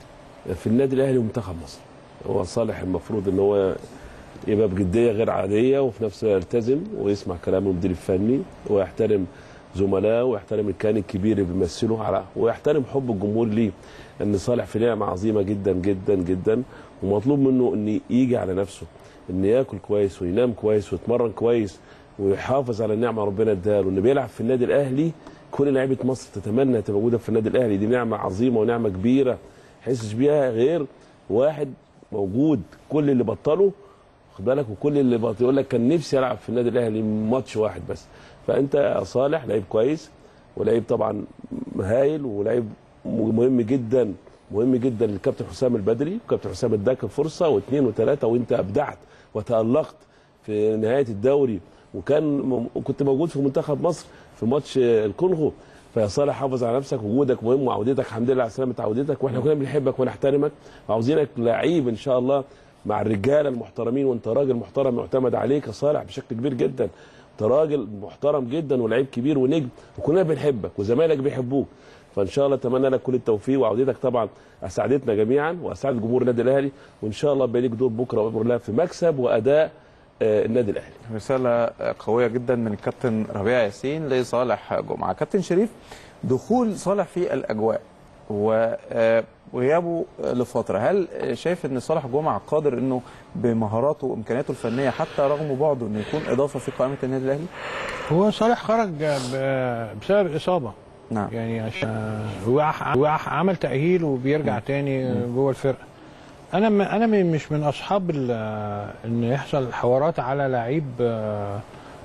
في النادي الاهلي ومنتخب مصر هو صالح المفروض ان هو يبقى بجديه غير عاديه وفي نفس الوقت يلتزم ويسمع كلام المدير الفني ويحترم زملائه ويحترم الكيان الكبير اللي بيمثله على ويحترم حب الجمهور ليه ان صالح في نعمه عظيمه جدا جدا جدا ومطلوب منه ان يجي على نفسه ان ياكل كويس وينام كويس ويتمرن كويس ويحافظ على النعمه ربنا اداها له انه بيلعب في النادي الاهلي كل لعيبه مصر تتمنى تبقى موجوده في النادي الاهلي دي نعمه عظيمه ونعمه كبيره يحسش بيها غير واحد موجود كل اللي بطله خد بالك وكل اللي بط- يقول لك كان نفسي العب في النادي الاهلي ماتش واحد بس فانت يا صالح لعيب كويس ولعيب طبعا هايل ولعيب مهم جدا مهم جدا للكابتن حسام البدري الكابتن حسام اداك الفرصه واثنين وثلاثه وانت ابدعت وتالقت في نهايه الدوري وكان م- وكنت موجود في منتخب مصر في ماتش الكونغو فيا صالح حافظ على نفسك وجودك مهم وعودتك الحمد لله على سلامه عودتك واحنا كلنا بنحبك ونحترمك وعاوزينك لعيب ان شاء الله مع الرجاله المحترمين وانت راجل محترم معتمد عليك يا صالح بشكل كبير جدا انت راجل محترم جدا ولعيب كبير ونجم وكلنا بنحبك وزمايلك بيحبوك فان شاء الله اتمنى لك كل التوفيق وعودتك طبعا اسعدتنا جميعا واسعدت جمهور النادي الاهلي وان شاء الله يبقى ليك دور بكره باذن الله في مكسب واداء آه، النادي الاهلي رسالة قوية جدا من الكابتن ربيع ياسين لصالح جمعة كابتن شريف دخول صالح في الأجواء و- آه، وغيابه لفترة هل شايف أن صالح جمعة قادر أنه بمهاراته وإمكانياته الفنية حتى رغم بعده أنه يكون إضافة في قائمة النادي الأهلي؟ هو صالح خرج ب- بسبب اصابه نعم يعني عشان هو هو عمل تاهيل وبيرجع تاني جوه الفرقه انا م- انا م- مش من اصحاب ال- ان يحصل حوارات على لعيب آه،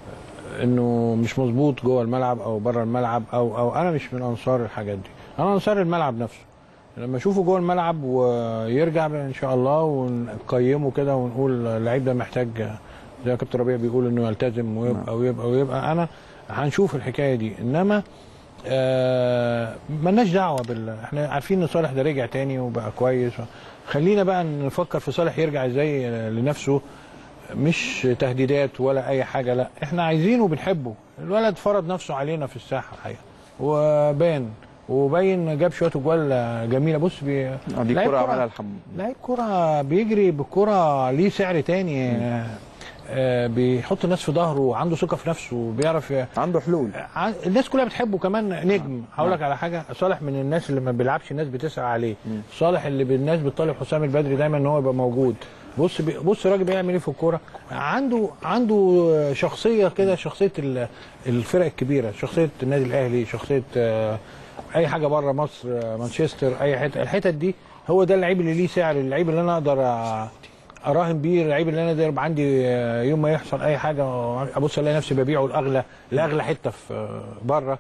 انه مش مظبوط جوه الملعب او بره الملعب او او انا مش من انصار الحاجات دي انا انصار الملعب نفسه لما اشوفه جوه الملعب ويرجع ان شاء الله ونقيمه كده ونقول اللعيب ده محتاج زي ما كابتن ربيع بيقول انه يلتزم ويبقى ويبقى ويبقى انا هنشوف الحكايه دي انما آه ملناش دعوه بال احنا عارفين ان صالح ده رجع تاني وبقى كويس خلينا بقى نفكر في صالح يرجع ازاي لنفسه مش تهديدات ولا اي حاجه لا احنا عايزينه وبنحبه الولد فرض نفسه علينا في الساحه الحقيقه وبان وباين جاب شويه اجوال جميله بص بي... دي لعيب كرة عملها الحمد لعيب كرة بيجري بالكرة ليه سعر تاني آه، آه، بيحط الناس في ظهره وعنده ثقة في نفسه بيعرف ي- عنده حلول ع- الناس كلها بتحبه كمان نجم هقول لك على حاجه صالح من الناس اللي ما بيلعبش الناس بتسعى عليه صالح اللي الناس بتطالب حسام البدري دايما ان هو يبقى موجود بص بي بص الراجل بيعمل ايه في الكوره عنده عنده شخصيه كده شخصيه ال- الفرق الكبيره شخصيه النادي الاهلي شخصيه آه، اي حاجه بره مصر آه، مانشستر اي حته الحتت دي هو ده اللعيب اللي ليه سعر اللعيب اللي انا اقدر آه، اراهن بيه اللعيب اللي انا اقدر يبقى عندي آه، يوم ما يحصل اي حاجه ابص الاقي نفسي ببيعه الاغلى لاغلى حته في آه، بره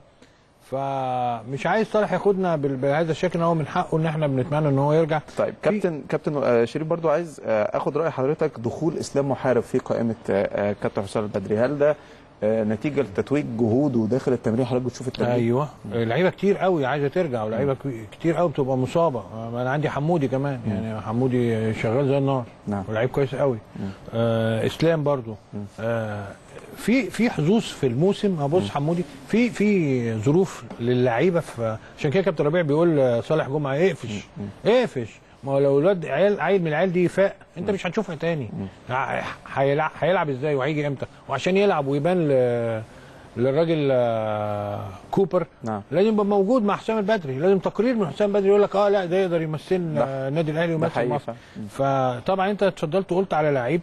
فمش عايز صالح ياخدنا بال- بهذا الشكل ان هو من حقه ان احنا بنتمنى ان هو يرجع طيب كابتن كابتن آه، شريف برضو عايز آه، اخد راي حضرتك دخول اسلام محارب في قائمه آه، آه، كابتن حسام البدري هل ده آه، نتيجه لتتويج جهوده داخل التمرين حضرتك بتشوف التمرين ايوه لعيبه كتير قوي عايزه ترجع ولعيبه كوي- كتير قوي بتبقى مصابه انا عندي حمودي كمان يعني حمودي شغال زي النار نعم. ولعيب كويس قوي آه اسلام برضو آه في في حظوظ في الموسم ابص حمودي في في ظروف للعيبه في عشان كده كابتن ربيع بيقول آه، صالح جمعه اقفش اقفش ما هو لو الواد عيل عيل من العيال دي فاق انت مش هتشوفها تاني ع- هيلعب هيلعب ازاي وهيجي امتى وعشان يلعب ويبان ل- للراجل آه، كوبر نعم لازم يبقى موجود مع حسام البدري لازم تقرير من حسام البدري يقول لك اه لا ده يقدر يمثل ده- آه، النادي الاهلي ده ويمثل حقيقي مصر فعلا. فطبعا انت اتفضلت وقلت على لعيب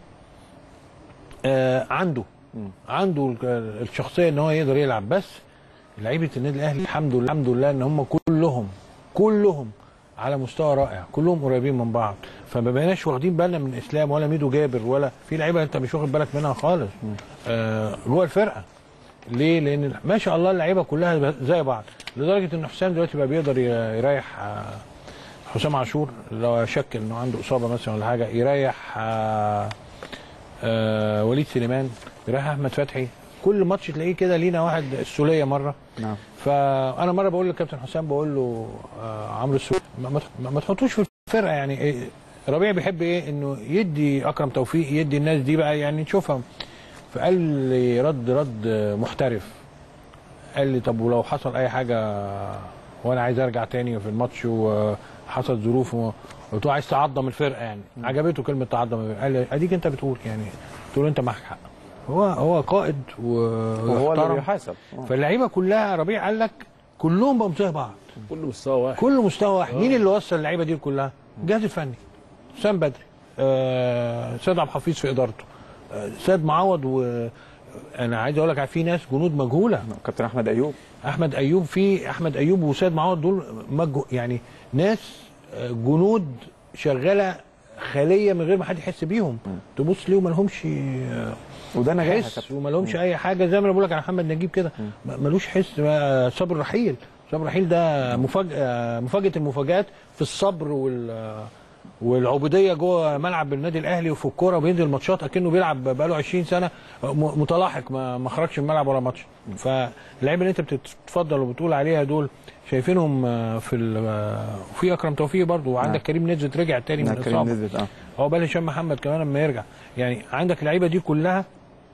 آه عنده عنده ال- الشخصيه ان هو يقدر يلعب بس لعيبه النادي الاهلي الحمد لله الحمد لله ان هم كلهم كلهم على مستوى رائع كلهم قريبين من بعض فما بقيناش واخدين بالنا من اسلام ولا ميدو جابر ولا في لعيبه انت مش واخد بالك منها خالص آه جوه الفرقه ليه؟ لان ما شاء الله اللعيبه كلها زي بعض لدرجه ان حسام دلوقتي بقى بيقدر ي- يريح آه، حسام عاشور لو شك انه عنده اصابه مثلا ولا حاجه يريح آه، آه، وليد سليمان يريح احمد فتحي كل ماتش تلاقيه كده لينا واحد السوليه مره نعم فانا مره بقول للكابتن حسام بقول له آه عمرو السوليه ما, ما- ما تحطوش في الفرقه يعني إيه ربيع بيحب ايه انه يدي اكرم توفيق يدي الناس دي بقى يعني نشوفها فقال لي رد رد محترف قال لي طب ولو حصل اي حاجه وانا عايز ارجع تاني في الماتش وحصل ظروف و- قلت له عايز تعظم الفرقه يعني عجبته كلمه تعظم الفرقه قال لي اديك انت بتقول يعني قلت له انت معاك حق هو هو قائد و- وهو اللي ويحترم. بيحاسب آه. فاللعيبه كلها ربيع قال لك كلهم بقوا زي بعض كل مستوى واحد كل مستوى واحد مين اللي وصل اللعيبه دي كلها الجهاز الفني سام بدري آه سيد عبد الحفيظ في ادارته آه سيد معوض و انا عايز اقول لك في ناس جنود مجهوله كابتن احمد ايوب احمد ايوب في احمد ايوب وسيد معوض دول مجه يعني ناس آه، جنود شغاله خاليه من غير ما حد يحس بيهم تبص ليه وما لهمش آه، وده نجاح يا حس كابتن. وما لهمش اي حاجه زي ما انا بقول لك على محمد نجيب كده ما- ملوش حس ما- صبر رحيل صبر رحيل ده مفاجاه مفاجاه المفاجات في الصبر وال والعبوديه جوه ملعب النادي الاهلي وفي الكوره وبينزل ماتشات اكنه بيلعب بقاله 20 سنه م- متلاحق ما ما خرجش من الملعب ولا ماتش فاللعيبه اللي انت بتتفضل وبتقول عليها دول شايفينهم آه، في ال- آه، في اكرم توفيق برضو وعندك نعم. كريم نزلت رجع تاني من نعم، كريم الاصابه نزلت اه هو بقى هشام محمد كمان لما يرجع يعني عندك اللعيبه دي كلها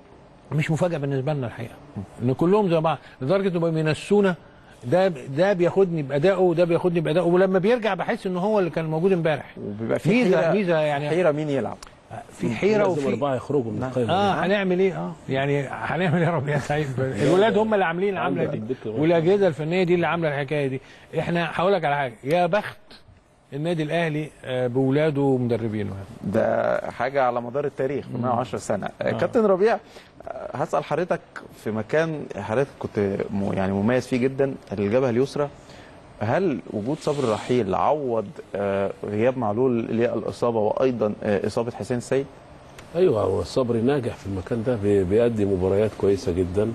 مش مفاجاه بالنسبه لنا الحقيقه ان كلهم زي بعض لدرجه انهم بينسونا ده ده بياخدني بادائه وده بياخدني بادائه ولما بيرجع بحس ان هو اللي كان موجود امبارح وبيبقى في ميزه حيرة ميزه يعني حيره مين يلعب في حيره لازم وفي اربعه يخرجوا من نعم. القايمه اه هنعمل ايه اه يعني هنعمل ايه يا رب يا سعيد الولاد هم اللي عاملين العمله عنده دي الدكة برضه. والاجهزه الفنيه دي اللي عامله الحكايه دي احنا هقول لك على حاجه يا بخت النادي الاهلي آه، باولاده ومدربينه ده حاجه على مدار التاريخ 110 سنه آه. كابتن ربيع آه، هسال حضرتك في مكان حضرتك كنت م- يعني مميز فيه جدا الجبهه اليسرى هل وجود صبر رحيل عوض آه، غياب معلول للاصابه وايضا آه، اصابه حسين السيد؟ ايوه هو صبري ناجح في المكان ده بي- بيأدي مباريات كويسه جدا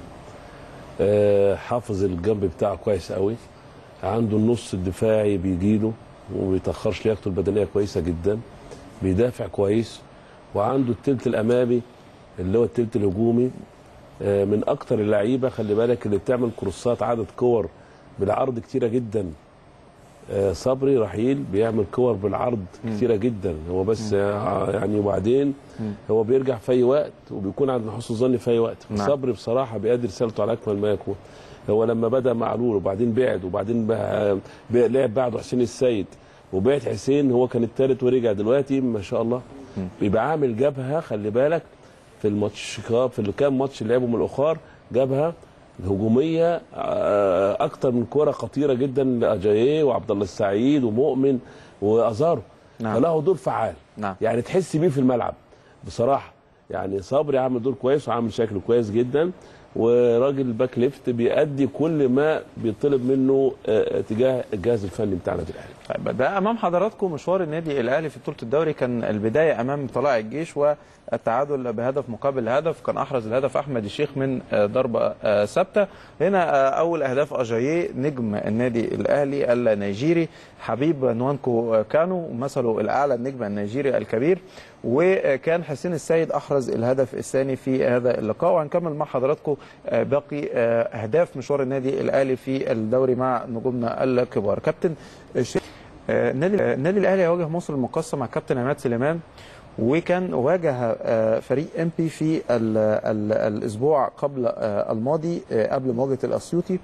آه، حافظ الجنب بتاعه كويس قوي عنده النص الدفاعي بيجيله وما بيتاخرش لياقته البدنيه كويسه جدا بيدافع كويس وعنده التلت الامامي اللي هو التلت الهجومي آه، من اكتر اللعيبه خلي بالك اللي بتعمل كروسات عدد كور بالعرض كتيره جدا آه، صبري رحيل بيعمل كور بالعرض كتيره جدا هو بس آه، يعني وبعدين هو بيرجع في اي وقت وبيكون عند حسن ظني في اي وقت نعم. صبري بصراحه بيأدي رسالته على اكمل ما يكون هو لما بدا معلول وبعدين بعد وبعدين بقى بقى لعب بعده حسين السيد وبعد حسين هو كان الثالث ورجع دلوقتي ما شاء الله بيبقى عامل جبهه خلي بالك في الماتش في الكام ماتش اللي لعبهم الاخر جبهه هجوميه آه، اكتر من كوره خطيره جدا لاجاييه وعبد الله السعيد ومؤمن وازارو نعم. فله دور فعال نعم. يعني تحس بيه في الملعب بصراحه يعني صبري عامل دور كويس وعامل شكل كويس جدا وراجل باك ليفت بيأدي كل ما بيطلب منه آه، تجاه الجهاز الفني بتاع النادي الاهلي طيب ده امام حضراتكم مشوار النادي الاهلي في بطوله الدوري كان البدايه امام طلائع الجيش والتعادل بهدف مقابل هدف كان احرز الهدف احمد الشيخ من آه، ضربه آه، ثابته هنا آه، اول اهداف اجاييه نجم النادي الاهلي النيجيري حبيب نوانكو آه، كانو مثله الاعلى النجم النيجيري الكبير وكان حسين السيد احرز الهدف الثاني في هذا اللقاء وهنكمل مع حضراتكم آه، باقي آه، اهداف مشوار النادي الاهلي في الدوري مع نجومنا الكبار كابتن الشيخ آه، النادي آه، النادي الاهلي هيواجه مصر المقاصه مع كابتن عماد سليمان وكان واجه آه، فريق ام بي في ال ال الاسبوع قبل آه، الماضي آه، قبل مواجهه الاسيوطي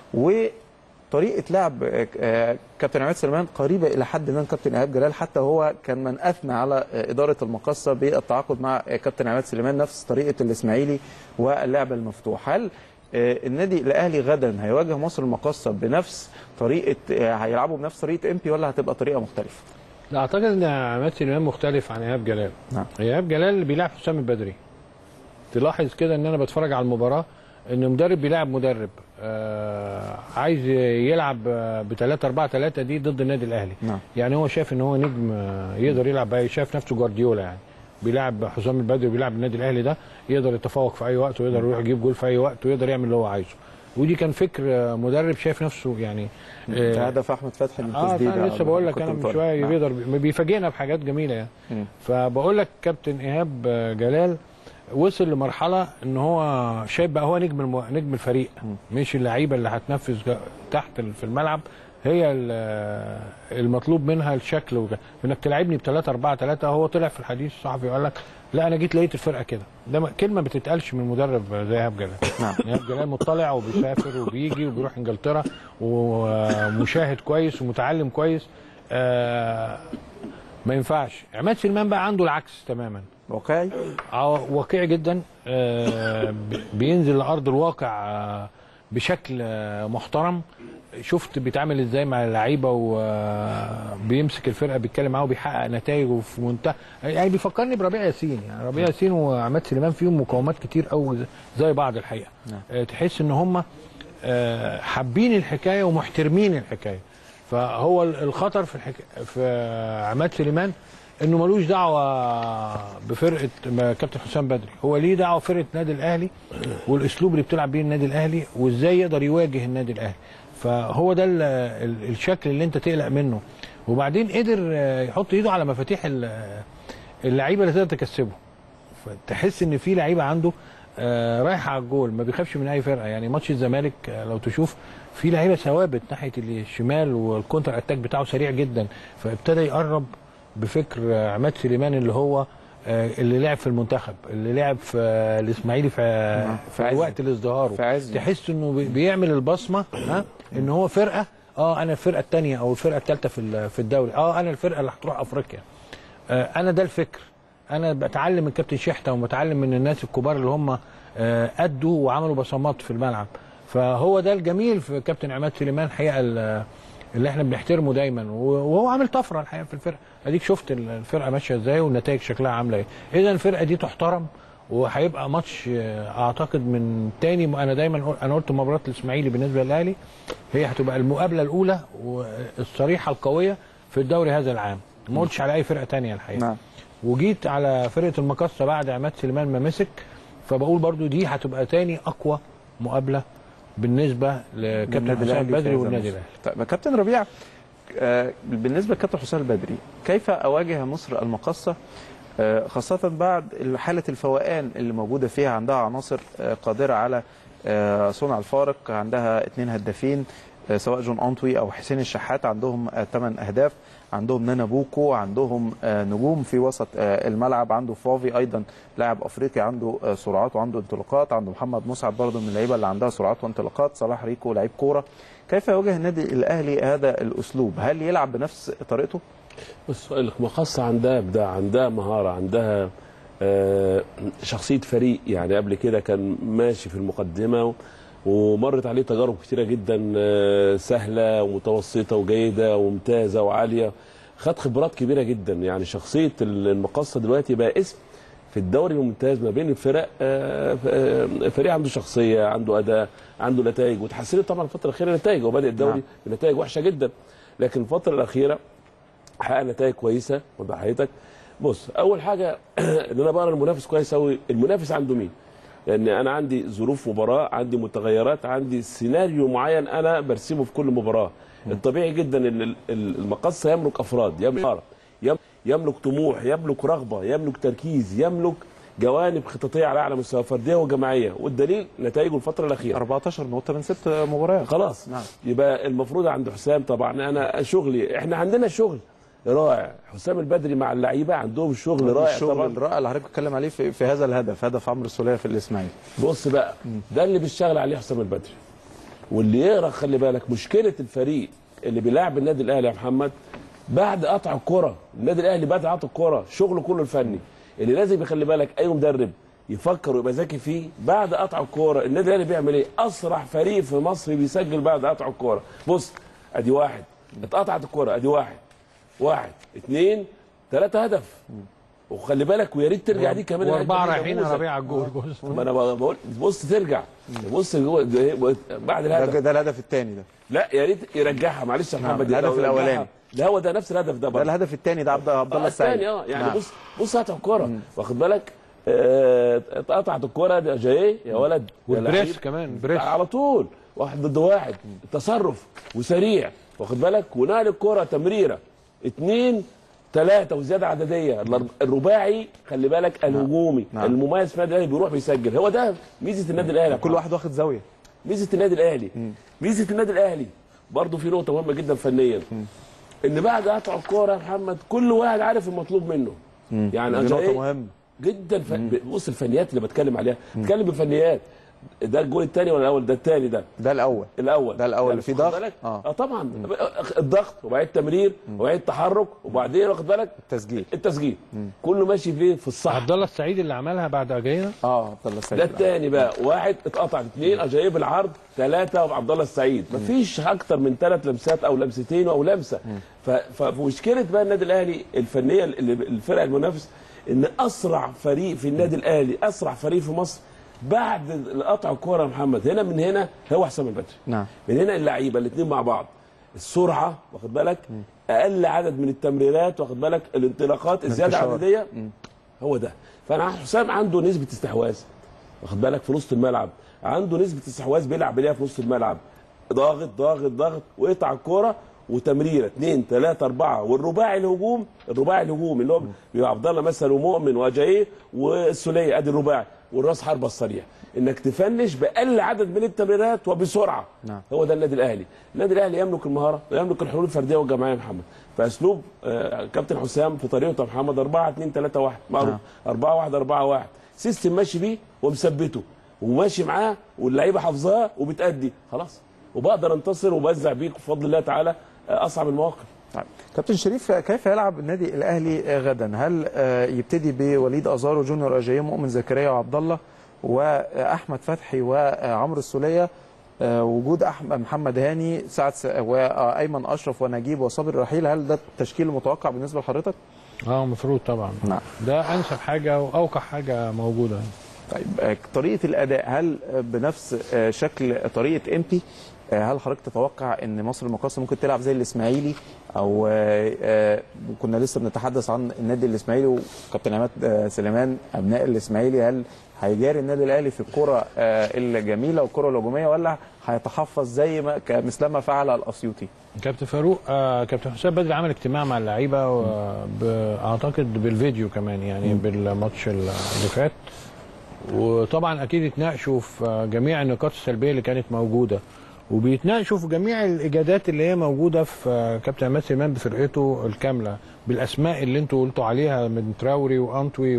وطريقه لعب آه، آه، كابتن عماد سليمان قريبه الى حد ما من كابتن ايهاب جلال حتى هو كان من اثنى على آه، اداره المقاصه بالتعاقد مع آه، كابتن عماد سليمان نفس طريقه الاسماعيلي واللعب المفتوح هل آه، النادي الاهلي غدا هيواجه مصر المقاصه بنفس طريقه آه، هيلعبوا بنفس طريقه امبي ولا هتبقى طريقه مختلفه؟ لا اعتقد ان عماد سليمان مختلف عن ايهاب جلال نعم. ايهاب جلال اللي بيلعب حسام البدري تلاحظ كده ان انا بتفرج على المباراه ان مدرب بيلعب مدرب آه عايز يلعب ب 3 4 3 دي ضد النادي الاهلي نعم. يعني هو شايف ان هو نجم آه، يقدر يلعب بقى شايف نفسه جوارديولا يعني بيلعب حسام البدري وبيلعب النادي الاهلي ده يقدر يتفوق في اي وقت ويقدر يروح يجيب جول في اي وقت ويقدر يعمل اللي هو عايزه ودي كان فكر آه، مدرب شايف نفسه يعني في هدف احمد فتحي من اه تسديده انا لسه بقول لك كنت انا من بتفرج. شويه نعم. بيقدر بيفاجئنا بحاجات جميله يعني مم. فبقول لك كابتن ايهاب جلال وصل لمرحله ان هو شايف بقى هو نجم المو... نجم الفريق مش اللعيبه اللي هتنفذ جا- تحت ال- في الملعب هي ال- المطلوب منها الشكل وده انك تلعبني ب 3 4 3 هو طلع في الحديث الصحفي وقال لك لا انا جيت لقيت الفرقه كده ده م- كلمه ما بتتقالش من مدرب زي ايهاب جلال نعم. ايهاب جلال مطلع وبيسافر وبيجي وبيروح انجلترا ومشاهد كويس ومتعلم كويس آه ما ينفعش عماد سليمان بقى عنده العكس تماما واقعي ع- واقعي جدا آه، ب- بينزل لارض الواقع آه، بشكل آه، محترم شفت بيتعامل ازاي مع اللعيبه وبيمسك الفرقه بيتكلم معاه وبيحقق نتائج في منتهى يعني بيفكرني بربيع ياسين يعني ربيع ياسين وعماد سليمان فيهم مقاومات كتير قوي زي بعض الحقيقه آه، تحس ان هم آه، حابين الحكايه ومحترمين الحكايه فهو ال- الخطر في الحك... في عماد سليمان انه ملوش دعوه بفرقه ما كابتن حسام بدري هو ليه دعوه بفرقه النادي الاهلي والاسلوب اللي بتلعب بيه النادي الاهلي وازاي يقدر يواجه النادي الاهلي فهو ده ال- ال- الشكل اللي انت تقلق منه وبعدين قدر آه، يحط ايده على مفاتيح ال- اللعيبه اللي تقدر تكسبه فتحس ان في لعيبه عنده آه، رايح على الجول ما بيخافش من اي فرقه يعني ماتش الزمالك آه، لو تشوف في لعيبه ثوابت ناحيه الشمال والكونتر اتاك بتاعه سريع جدا فابتدى يقرب بفكر آه، عماد سليمان اللي هو آه، اللي لعب في المنتخب اللي لعب في آه، الاسماعيلي في نعم، في في عزه. وقت الازدهار في عزه. تحس انه بي- بيعمل البصمه ها ان هو فرقه اه انا الفرقه الثانيه او الفرقه الثالثه في ال- في الدوري اه انا الفرقه اللي هتروح افريقيا آه، انا ده الفكر انا بتعلم من كابتن شحته وبتعلم من الناس الكبار اللي هم آه، ادوا وعملوا بصمات في الملعب فهو ده الجميل في كابتن عماد سليمان الحقيقه ال- اللي احنا بنحترمه دايما وهو عامل طفره الحقيقه في الفرقه اديك شفت الفرقه ماشيه ازاي والنتائج شكلها عامله ايه اذا الفرقه دي تحترم وهيبقى ماتش آه، اعتقد من تاني انا دايما قل- انا قلت مباراه الاسماعيلي بالنسبه للاهلي هي هتبقى المقابله الاولى والصريحه القويه في الدوري هذا العام ما قلتش على اي فرقه تانية الحقيقه نعم وجيت على فرقه المقصه بعد عماد سليمان ما مسك فبقول برضو دي هتبقى تاني اقوى مقابله بالنسبه لكابتن النادي حسام الأهلي في بدري هذا والنادي الموسم. الاهلي طيب كابتن ربيع آه، بالنسبه لكابتن حسام البدري كيف اواجه مصر المقاصه آه، خاصه بعد حاله الفوقان اللي موجوده فيها عندها عناصر آه، قادره على آه، صنع الفارق عندها اثنين هدافين آه، سواء جون انطوي او حسين الشحات عندهم ثمان اهداف عندهم نانا بوكو عندهم آه، نجوم في وسط آه، الملعب عنده فافي ايضا لاعب افريقي عنده آه، سرعات وعنده انطلاقات عنده محمد مسعد برضه من اللعيبه اللي عندها سرعات وانطلاقات صلاح ريكو لعيب كوره كيف يواجه النادي الاهلي هذا الاسلوب هل يلعب بنفس طريقته بص المقصة عندها ابداع عندها مهاره عندها آه، شخصيه فريق يعني قبل كده كان ماشي في المقدمه و- ومرت عليه تجارب كتيره جدا آه، سهله ومتوسطه وجيده وممتازه وعاليه خد خبرات كبيره جدا يعني شخصيه المقصه دلوقتي بقى اسم في الدوري الممتاز ما بين الفرق آه، آه، فريق عنده شخصيه عنده اداء عنده نتائج وتحسنت طبعا الفتره الاخيره نتائج وبدا الدوري نعم. بنتائج وحشه جدا لكن الفتره الاخيره حقق نتائج كويسه وضح حضرتك بص اول حاجه ان انا بقرا المنافس كويس قوي المنافس عنده مين لان انا عندي ظروف مباراه عندي متغيرات عندي سيناريو معين انا برسمه في كل مباراه الطبيعي جدا ان ال- ال- المقصه يملك افراد يملك يم- يملك طموح يملك رغبه يملك تركيز يملك جوانب خططيه على اعلى مستوى فرديه وجماعيه والدليل نتائجه الفتره الاخيره 14 نقطه من ست مباريات خلاص نعم. يبقى المفروض عند حسام طبعا انا شغلي احنا عندنا شغل رائع حسام البدري مع اللعيبه عندهم شغل رائع الشغل طبعا الرائع اللي حضرتك بتتكلم عليه في, في هذا الهدف هدف عمرو السوليه في الاسماعيلي بص بقى ده اللي بيشتغل عليه حسام البدري واللي يقرا خلي بالك مشكله الفريق اللي بيلاعب النادي الاهلي يا محمد بعد قطع الكره النادي الاهلي بعد قطع الكره شغله كله الفني اللي لازم يخلي بالك اي مدرب يفكر ويبقى ذكي فيه بعد قطع الكوره النادي الاهلي بيعمل ايه؟ اسرع فريق في مصر بيسجل بعد قطع الكوره بص ادي واحد اتقطعت الكوره ادي واحد واحد اثنين ثلاثة هدف وخلي بالك ويا ريت ترجع دي كمان واربعه الحتة دي رايحين نموذج. ربيع على الجول جول ما انا بقول بص ترجع بص جوه ده- بعد ده, الهدف ده الهدف الثاني ده لا يا ريت يرجعها معلش يا نعم، محمد الهدف لو رجعها- الأولاني. ده هو ده نفس الهدف ده ده برضه الهدف الثاني ده عبد عبد الله آه، السعيد الثاني اه يعني نعم. بص بص قطع الكوره واخد بالك آه، اتقطعت الكوره ده جاي يا ولد يا والبريس لعيب. كمان بريس على طول واحد ضد واحد تصرف وسريع واخد بالك ونقل الكوره تمريره اثنين ثلاثة وزيادة عددية الأرب- الرباعي خلي بالك الهجومي نعم. المميز في النادي الأهلي بيروح بيسجل هو ده ميزة النادي الأهلي يا كل محمد. واحد واخد زاويه ميزه النادي الاهلي ميزه النادي الاهلي برضه في نقطه مهمه جدا فنيا ان بعد قطع الكوره يا محمد كل واحد عارف المطلوب منه يعني دي نقطه أجاي مهمه جدا ف... بص الفنيات اللي بتكلم عليها بتكلم بفنيات ده الجول الثاني ولا الاول ده الثاني ده ده الاول الاول ده الأول اللي فيه واخد ضغط؟ بالك؟ آه. اه طبعا الضغط وبعدين التمرير وبعدين التحرك وبعدين واخد بالك التسجيل التسجيل كله ماشي فيه في الصح عبد الله السعيد اللي عملها بعد اجاينا اه عبد الله السعيد ده الثاني بقى واحد اتقطع اثنين اجايب العرض ثلاثه وعبد الله السعيد مفيش اكتر من ثلاث لمسات او لمستين او لمسه ف- فمشكله بقى النادي الاهلي الفنيه اللي الفرق المنافس ان اسرع فريق في النادي الاهلي اسرع فريق في مصر بعد قطع الكوره يا محمد هنا من هنا هو حسام البدري نعم من هنا اللعيبه الاثنين مع بعض السرعه واخد بالك اقل عدد من التمريرات واخد بالك الانطلاقات الزياده الانتشار. العدديه هو ده فانا حسام عنده نسبه استحواذ واخد بالك في نص الملعب عنده نسبه استحواذ بيلعب بيها في نص الملعب ضاغط ضاغط ضاغط ويقطع الكوره وتمريره اثنين ثلاثه اربعه والرباعي الهجوم الرباعي الهجوم اللي هو بيبقى عبد الله مثلا ومؤمن وجاي والسوليه ادي الرباعي والراس حربه السريع انك تفنش باقل عدد من التمريرات وبسرعه نعم. هو ده النادي الاهلي النادي الاهلي يملك المهاره ويملك الحلول الفرديه والجماعيه يا محمد فاسلوب آه، كابتن حسام في طريقته يا محمد 4 2 3 1 معروف نعم. 4 1 4 1 سيستم ماشي بيه ومثبته وماشي معاه واللعيبه حافظاه وبتأدي خلاص وبقدر انتصر وبوزع بيه بفضل الله تعالى آه، اصعب المواقف طيب. كابتن شريف كيف يلعب النادي الاهلي غدا؟ هل آه، يبتدي بوليد ازارو جونيور اجاييه مؤمن زكريا وعبد الله واحمد فتحي وعمرو السوليه آه، وجود احمد محمد هاني سعد س- وايمن اشرف ونجيب وصابر رحيل هل ده التشكيل المتوقع بالنسبه لحضرتك؟ اه المفروض طبعا نعم. ده انسب حاجه واوقع حاجه موجوده طيب آه، طريقه الاداء هل آه، بنفس آه، شكل طريقه امبي آه، هل حضرتك تتوقع ان مصر المقاصه ممكن تلعب زي الاسماعيلي او آه، آه، كنا لسه بنتحدث عن النادي الاسماعيلي وكابتن عماد آه، سليمان ابناء الاسماعيلي هل هيجاري النادي الاهلي في الكره آه، الجميله والكره الهجوميه ولا هيتحفظ زي ما ك- مثلما فعل الاسيوطي؟ كابتن فاروق آه كابتن حسام بدري عمل اجتماع مع اللعيبه وب- اعتقد بالفيديو كمان يعني بالماتش اللي فات وطبعا اكيد اتناقشوا في جميع النقاط السلبيه اللي كانت موجوده وبيتناقشوا في جميع الاجادات اللي هي موجوده في كابتن عماد سليمان بفرقته الكامله بالاسماء اللي انتوا قلتوا عليها من تراوري وانطوي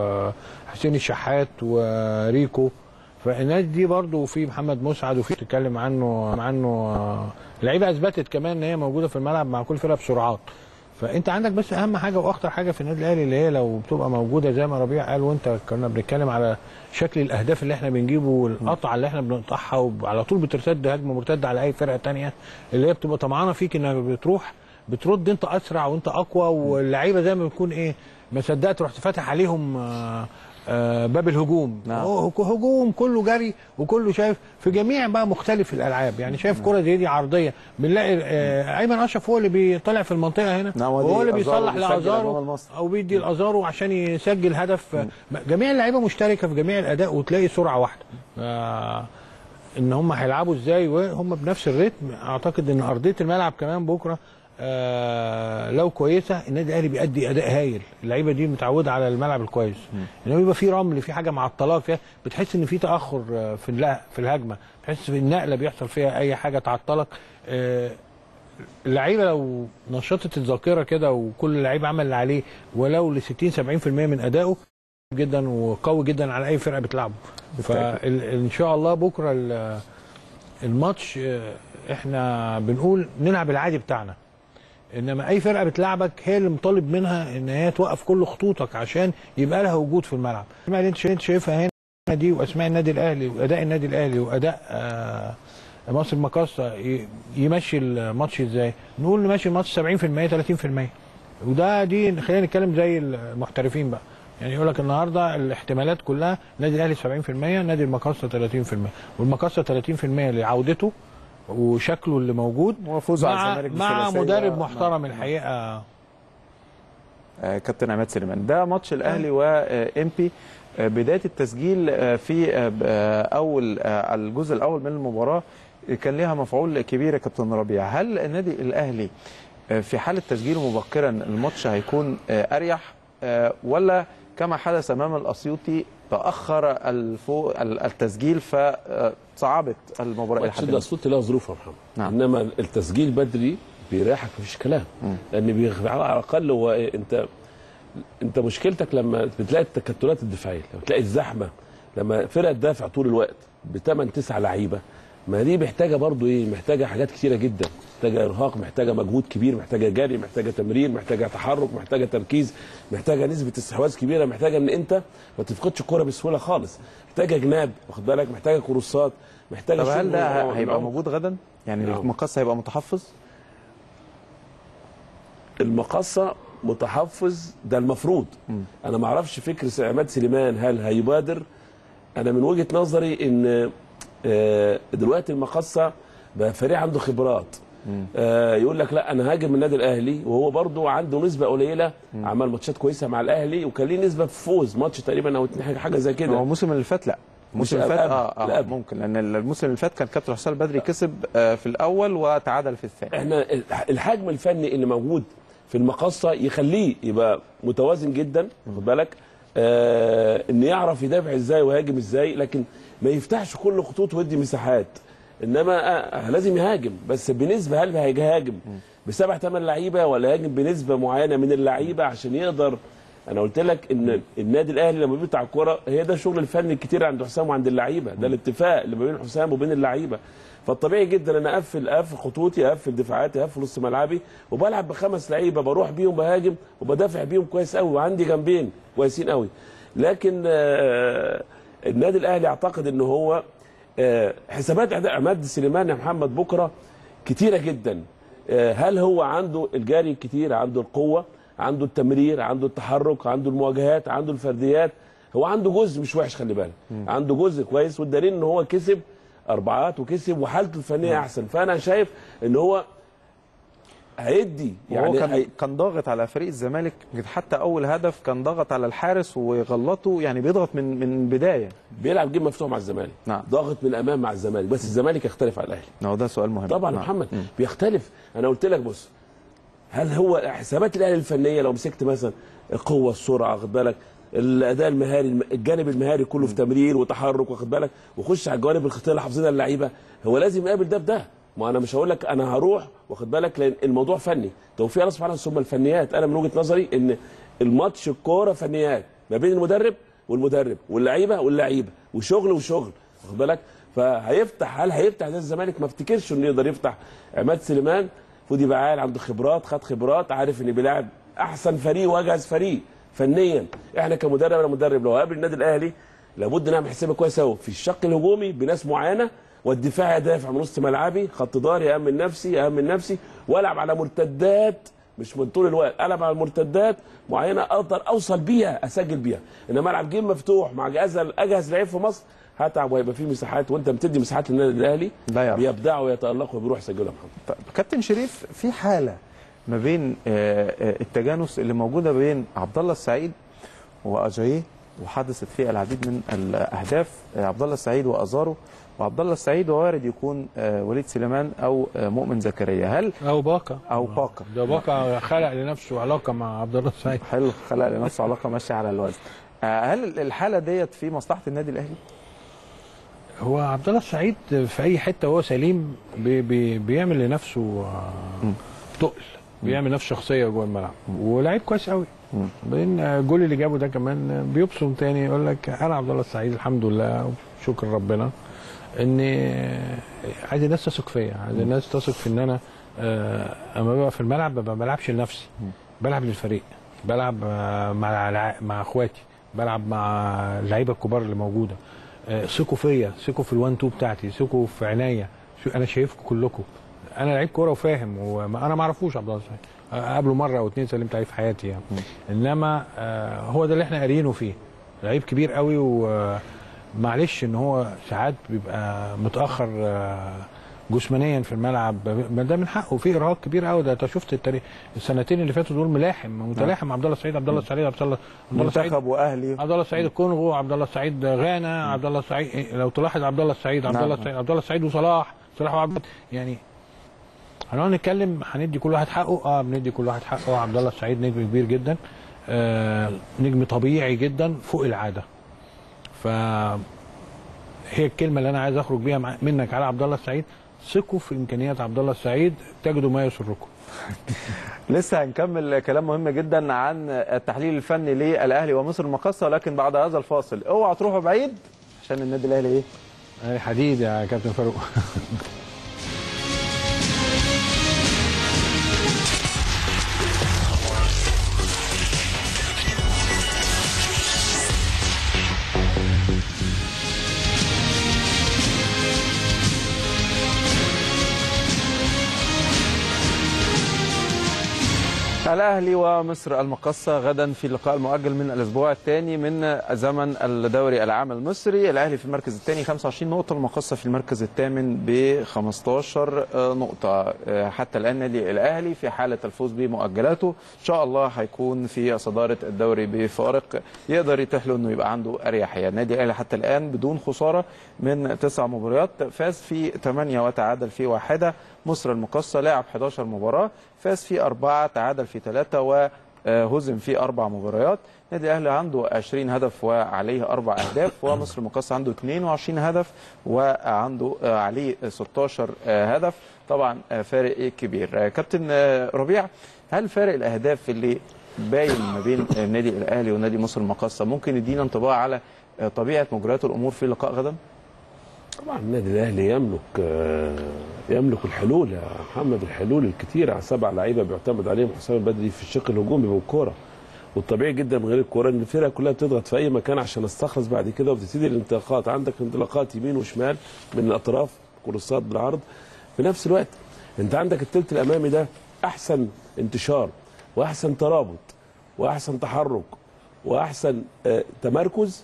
وحسين الشحات وريكو فالناس دي برضو في محمد مسعد وفي تتكلم عنه عنه آه، لعيبه اثبتت كمان ان هي موجوده في الملعب مع كل فرقه بسرعات فانت عندك بس اهم حاجه واخطر حاجه في النادي الاهلي اللي هي لو بتبقى موجوده زي ما ربيع قال وانت كنا بنتكلم على شكل الاهداف اللي احنا بنجيبه والقطعه اللي احنا بنقطعها وعلى طول بترتد هجمه مرتده على اي فرقه تانية اللي هي بتبقى طمعانه فيك انك بتروح بترد انت اسرع وانت اقوى واللعيبه زي ما بتكون ايه ما صدقت رحت فاتح عليهم آه آه باب الهجوم نعم. هو هجوم كله جري وكله شايف في جميع بقى مختلف الالعاب يعني شايف كره زي دي عرضيه بنلاقي آه ايمن اشرف هو اللي بيطلع في المنطقه هنا نعم، ودي وهو اللي أزارو بيصلح بيسجل أمام لازارو المصري. او بيدي لازارو عشان يسجل هدف جميع اللعيبه مشتركه في جميع الاداء وتلاقي سرعه واحده آه ان هم هيلعبوا ازاي وهم بنفس الريتم اعتقد ان ارضيه الملعب كمان بكره آه لو كويسه النادي الاهلي بيأدي اداء هايل اللعيبه دي متعوده على الملعب الكويس انما بيبقى في رمل في حاجه معطلاك فيها بتحس ان في تاخر آه، في اللا- في الهجمه بتحس في النقله بيحصل فيها اي حاجه تعطلك آه اللعيبه لو نشطت الذاكره كده وكل لعيب عمل اللي عليه ولو ل 60 70% من ادائه جدا وقوي جدا على اي فرقه بتلعبه فان شاء الله بكره ال- الماتش آه، احنا بنقول نلعب العادي بتاعنا انما اي فرقه بتلعبك هي اللي مطالب منها ان هي توقف كل خطوطك عشان يبقى لها وجود في الملعب الاسماء اللي انت شايف- انت شايفها هنا دي واسماء النادي الاهلي واداء النادي الاهلي واداء آه مصر المقاصه ي- يمشي الماتش ازاي نقول ماشي الماتش 70% 30% وده دي خلينا نتكلم زي المحترفين بقى يعني يقول لك النهارده الاحتمالات كلها النادي الاهلي 70% نادي المقاصه 30% والمقاصه 30% لعودته وشكله اللي موجود وفوزه على مع الزمالك مع بثلاثية. مدرب نعم. محترم الحقيقه آه، كابتن عماد سليمان ده ماتش الاهلي وامبي بدايه التسجيل آه، في آه، ب- آه، اول آه، الجزء الاول من المباراه كان ليها مفعول كبير يا كابتن ربيع هل النادي الاهلي آه، في حاله تسجيله مبكرا الماتش هيكون آه، اريح آه، ولا كما حدث امام الاسيوطي تاخر الفو ال- التسجيل فصعبت المباراه الى ماتش حد ما؟ الاسيوطي لها ظروف يا محمد نعم. انما التسجيل بدري بيريحك مفيش كلام لان بيغ- على الاقل هو إيه، انت انت مشكلتك لما بتلاقي التكتلات الدفاعيه لما تلاقي الزحمه لما فرقه تدافع طول الوقت بثمان تسع لعيبه ما دي محتاجه برضو ايه محتاجه حاجات كتيره جدا محتاجه ارهاق محتاجه مجهود كبير محتاجه جري محتاجه تمرير محتاجه تحرك محتاجه تركيز محتاجه نسبه استحواذ كبيره محتاجه ان انت ما تفقدش الكوره بسهوله خالص محتاجه جناب واخد بالك محتاجه كروسات محتاجه طب هل شغل ده من هيبقى العمق. موجود غدا؟ يعني نعم. المقص هيبقى متحفظ؟ المقصة متحفظ ده المفروض انا ما اعرفش فكر عماد سليمان هل هيبادر انا من وجهة نظري ان آه، دلوقتي المقصة بقى فريق عنده خبرات آه، يقول لك لا انا هاجم النادي الاهلي وهو برضو عنده نسبه قليله عمل ماتشات كويسه مع الاهلي وكان ليه نسبه في فوز ماتش تقريبا او اتنين حاجه حاجه زي هو كده الموسم اللي فات لا الموسم مش اللي فات قبل- اه, لا آه قبل. ممكن لان الموسم اللي فات كان كابتن حسام البدري كسب آه في الاول وتعادل في الثاني احنا الحجم الفني اللي موجود في المقصه يخليه يبقى متوازن جدا واخد بالك آه ان يعرف يدافع ازاي ويهاجم ازاي لكن ما يفتحش كل خطوط ويدي مساحات انما آه لازم يهاجم بس بنسبه هل هيهاجم بسبع ثمان لعيبه ولا يهاجم بنسبه معينه من اللعيبه عشان يقدر انا قلت لك ان النادي الاهلي لما بيقطع الكوره هي ده الشغل الفني الكتير عند حسام وعند اللعيبه ده الاتفاق اللي ما بين حسام وبين اللعيبه فالطبيعي جدا ان اقفل اقفل خطوطي اقفل دفاعاتي اقفل نص ملعبي وبلعب بخمس لعيبه بروح بيهم بهاجم وبدافع بيهم كويس قوي وعندي جنبين كويسين قوي لكن آه، النادي الاهلي اعتقد ان هو آه، حسابات أداء عماد سليمان يا محمد بكره كتيره جدا آه، هل هو عنده الجري الكتير عنده القوه عنده التمرير عنده التحرك عنده المواجهات عنده الفرديات هو عنده جزء مش وحش خلي بالك عنده جزء كويس والدليل ان هو كسب اربعات وكسب وحالته الفنيه احسن فانا شايف ان هو هيدي يعني يعني كان هي- كان ضاغط على فريق الزمالك حتى اول هدف كان ضغط على الحارس وغلطه يعني بيضغط من من بدايه بيلعب جيم مفتوح مع الزمالك نعم. ضاغط من الامام مع الزمالك بس الزمالك يختلف على الاهلي هو ده سؤال مهم طبعا يا نعم. محمد مم. بيختلف انا قلت لك بص هل هو حسابات الاهلي الفنيه لو مسكت مثلا القوه السرعه واخد بالك الاداء المهاري الجانب المهاري كله في تمرير وتحرك واخد بالك وخش على الجوانب الخطيه اللي حافظينها اللعيبه هو لازم يقابل ده بده ما انا مش هقول لك انا هروح واخد بالك لان الموضوع فني توفيق الله سبحانه ثم الفنيات انا من وجهه نظري ان الماتش الكوره فنيات ما بين المدرب والمدرب واللعيبه واللعيبه وشغل وشغل واخد بالك فهيفتح هل هيفتح نادي الزمالك ما افتكرش انه يقدر يفتح عماد سليمان فودي بعال عنده خبرات خد خبرات عارف ان بيلاعب احسن فريق واجهز فريق فنيا احنا كمدرب انا مدرب لو قابل النادي الاهلي لابد نعمل حسابها كويس قوي في الشق الهجومي بناس معينه والدفاع يدافع من نص ملعبي خط ضهري امن نفسي امن نفسي والعب على مرتدات مش من طول الوقت العب على المرتدات معينه اقدر اوصل بيها اسجل بيها انما العب جيم مفتوح مع جهاز اجهز لعيب في مصر هتعب وهيبقى فيه مساحات وانت بتدي مساحات للنادي الاهلي لا يعرف. بيبدعوا ويتالقوا وبيروح يسجلوا يا محمد طيب كابتن شريف في حاله ما بين آه، آه، التجانس اللي موجوده بين عبد الله السعيد واجاييه وحدثت فيه العديد من الاهداف آه، عبد الله السعيد وازارو وعبد الله السعيد ووارد يكون آه، وليد سليمان او آه، مؤمن زكريا هل او باكا او باكا ده باكا خلق لنفسه علاقه مع عبد الله السعيد حلو خلق لنفسه علاقه ماشيه على الوزن آه، هل الحاله ديت في مصلحه النادي الاهلي؟ هو عبد الله السعيد في اي حته وهو سليم بي بي بيعمل لنفسه آه، تقل بيعمل نفسه شخصيه جوه الملعب ولعيب كويس قوي بعدين آه، الجول اللي جابه ده كمان آه، بيبصم تاني يقول لك انا عبد الله السعيد الحمد لله شكر ربنا ان آه، عايز الناس تثق فيا عايز الناس تثق في ان انا آه، اما ببقى في الملعب ما بلعبش لنفسي بلعب للفريق بلعب آه، مع الع- مع اخواتي بلعب مع اللعيبه الكبار اللي موجوده آه، ثقوا فيا ثقوا في الوان تو بتاعتي ثقوا في عينيا شو- انا شايفكم كلكم انا لعيب كوره وفاهم وانا ما اعرفوش عبد الله السعيد آه، قابله مره او اتنين سلمت عليه في حياتي يعني انما آه، هو ده اللي احنا قاريينه فيه لعيب كبير قوي ومعلش ان هو ساعات بيبقى متاخر آه، جسمانيا في الملعب ما ده من حقه في ارهاق كبير قوي ده انت شفت التاريخ السنتين اللي فاتوا دول ملاحم متلاحم عبد الله السعيد عبد الله السعيد عبد الله عبد الله السعيد منتخب واهلي عبد الله السعيد الكونغو عبد الله السعيد غانا عبد الله السعيد إيه، لو تلاحظ عبد الله السعيد عبد نعم. الله السعيد عبد الله السعيد وصلاح صلاح وعبد يعني هنقعد نتكلم هندي كل واحد حقه اه بندي كل واحد حقه عبد الله السعيد نجم كبير جدا آه نجم طبيعي جدا فوق العاده ف هي الكلمه اللي انا عايز اخرج بيها مع- منك على عبد الله السعيد ثقوا في امكانيات عبد الله السعيد تجدوا ما يسركم لسه هنكمل كلام مهم جدا عن التحليل الفني للاهلي ومصر المقاصه لكن بعد هذا الفاصل اوعى تروحوا بعيد عشان النادي الاهلي ايه آه، حديد يا كابتن فاروق الاهلي ومصر المقصه غدا في اللقاء المؤجل من الاسبوع الثاني من زمن الدوري العام المصري الاهلي في المركز الثاني 25 نقطه المقصه في المركز الثامن ب 15 نقطه حتى الان نادي الاهلي في حاله الفوز بمؤجلاته ان شاء الله هيكون في صداره الدوري بفارق يقدر يتيح له انه يبقى عنده اريحيه النادي الاهلي حتى الان بدون خساره من تسع مباريات فاز في 8 وتعادل في واحده مصر المقصه لعب 11 مباراه فاز في أربعة تعادل في ثلاثة وهزم في أربع مباريات النادي الأهلي عنده 20 هدف وعليه أربع أهداف ومصر المقصة عنده 22 هدف وعنده عليه 16 هدف طبعا فارق كبير كابتن ربيع هل فارق الأهداف اللي باين ما بين النادي الأهلي ونادي مصر المقصة ممكن يدينا انطباع على طبيعة مجريات الأمور في لقاء غدا؟ طبعا النادي الاهلي يملك آه، يملك الحلول يا محمد الحلول الكتيره على سبع لعيبه بيعتمد عليهم حسام البدري في الشق الهجومي بالكوره والطبيعي جدا من غير الكوره ان الفرقه كلها بتضغط في اي مكان عشان تستخلص بعد كده وبتبتدي الانطلاقات عندك انطلاقات يمين وشمال من الاطراف كروسات بالعرض في نفس الوقت انت عندك الثلث الامامي ده احسن انتشار واحسن ترابط واحسن تحرك واحسن آه، تمركز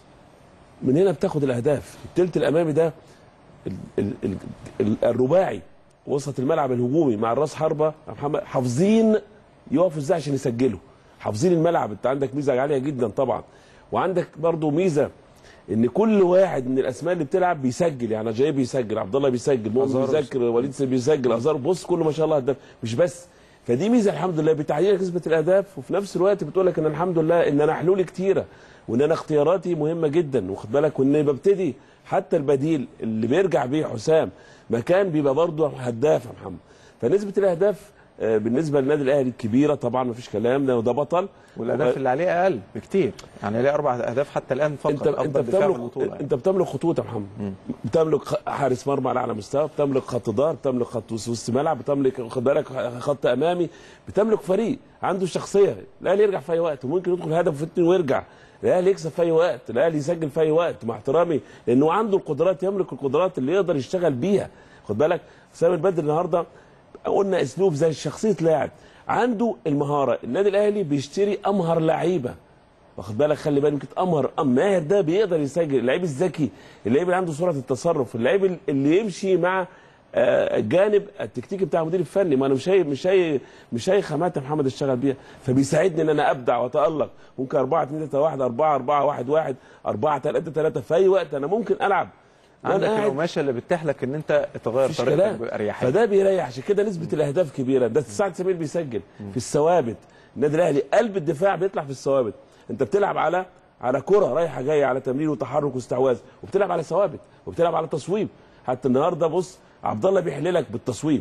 من هنا بتاخد الاهداف الثلث الامامي ده ال- ال- ال- ال- الرباعي وسط الملعب الهجومي مع الراس حربه يا محمد حافظين يقفوا ازاي عشان يسجلوا حافظين الملعب انت عندك ميزه عاليه جدا طبعا وعندك برضو ميزه ان كل واحد من الاسماء اللي بتلعب بيسجل يعني جاي بيسجل عبد الله بيسجل مؤمن أزارو بيسجل وليد سيف بيسجل ازار بص كله ما شاء الله هداف مش بس فدي ميزه الحمد لله بتعديل نسبه الاهداف وفي نفس الوقت بتقول لك ان الحمد لله ان انا حلولي كتيره وان انا اختياراتي مهمه جدا واخد بالك وان ببتدي حتى البديل اللي بيرجع بيه حسام مكان بيبقى برضه هداف يا محمد فنسبه الاهداف آه، بالنسبه للنادي الاهلي كبيره طبعا ما فيش كلام ده وده بطل والاهداف اللي عليه اقل بكتير يعني عليه اربع اهداف حتى الان فقط انت انت افضل دفاع في بتملك البطوله يعني. انت بتملك خطوط يا محمد بتملك خ- حارس مرمى على اعلى مستوى بتملك خط دار بتملك خط وسط وسط ملعب بتملك خد بالك خط امامي بتملك فريق عنده شخصيه الاهلي يرجع في اي وقت وممكن يدخل هدف في اتنين ويرجع الاهلي يكسب في اي وقت الاهلي يسجل في اي وقت مع احترامي لانه عنده القدرات يملك القدرات اللي يقدر يشتغل بيها خد بالك حسام البدري النهارده قلنا اسلوب زي شخصيه لاعب عنده المهاره النادي الاهلي بيشتري امهر لعيبه واخد بالك خلي بالك كده امهر ام ماهر ده بيقدر يسجل اللعيب الذكي اللعيب اللي عنده سرعه التصرف اللعيب اللي يمشي مع آه، الجانب التكتيكي بتاع المدير الفني ما انا مش هي مش هي مش هي خامات يا محمد اشتغل بيها فبيساعدني ان انا ابدع واتالق ممكن 4 2 3 1 4 4 1 1 4 3 3 في اي وقت انا ممكن العب وأنا عندك قاعد القماشه اللي بتتيح لك ان انت تغير مفيش طريقتك كلام باريحيه فده بيريح عشان كده نسبه الاهداف كبيره ده سعد سمير بيسجل في الثوابت النادي الاهلي قلب الدفاع بيطلع في الثوابت انت بتلعب على على كره رايحه جايه على تمرير وتحرك واستحواذ وبتلعب على ثوابت وبتلعب على تصويب حتى النهارده بص عبد الله بيحللك بالتصويب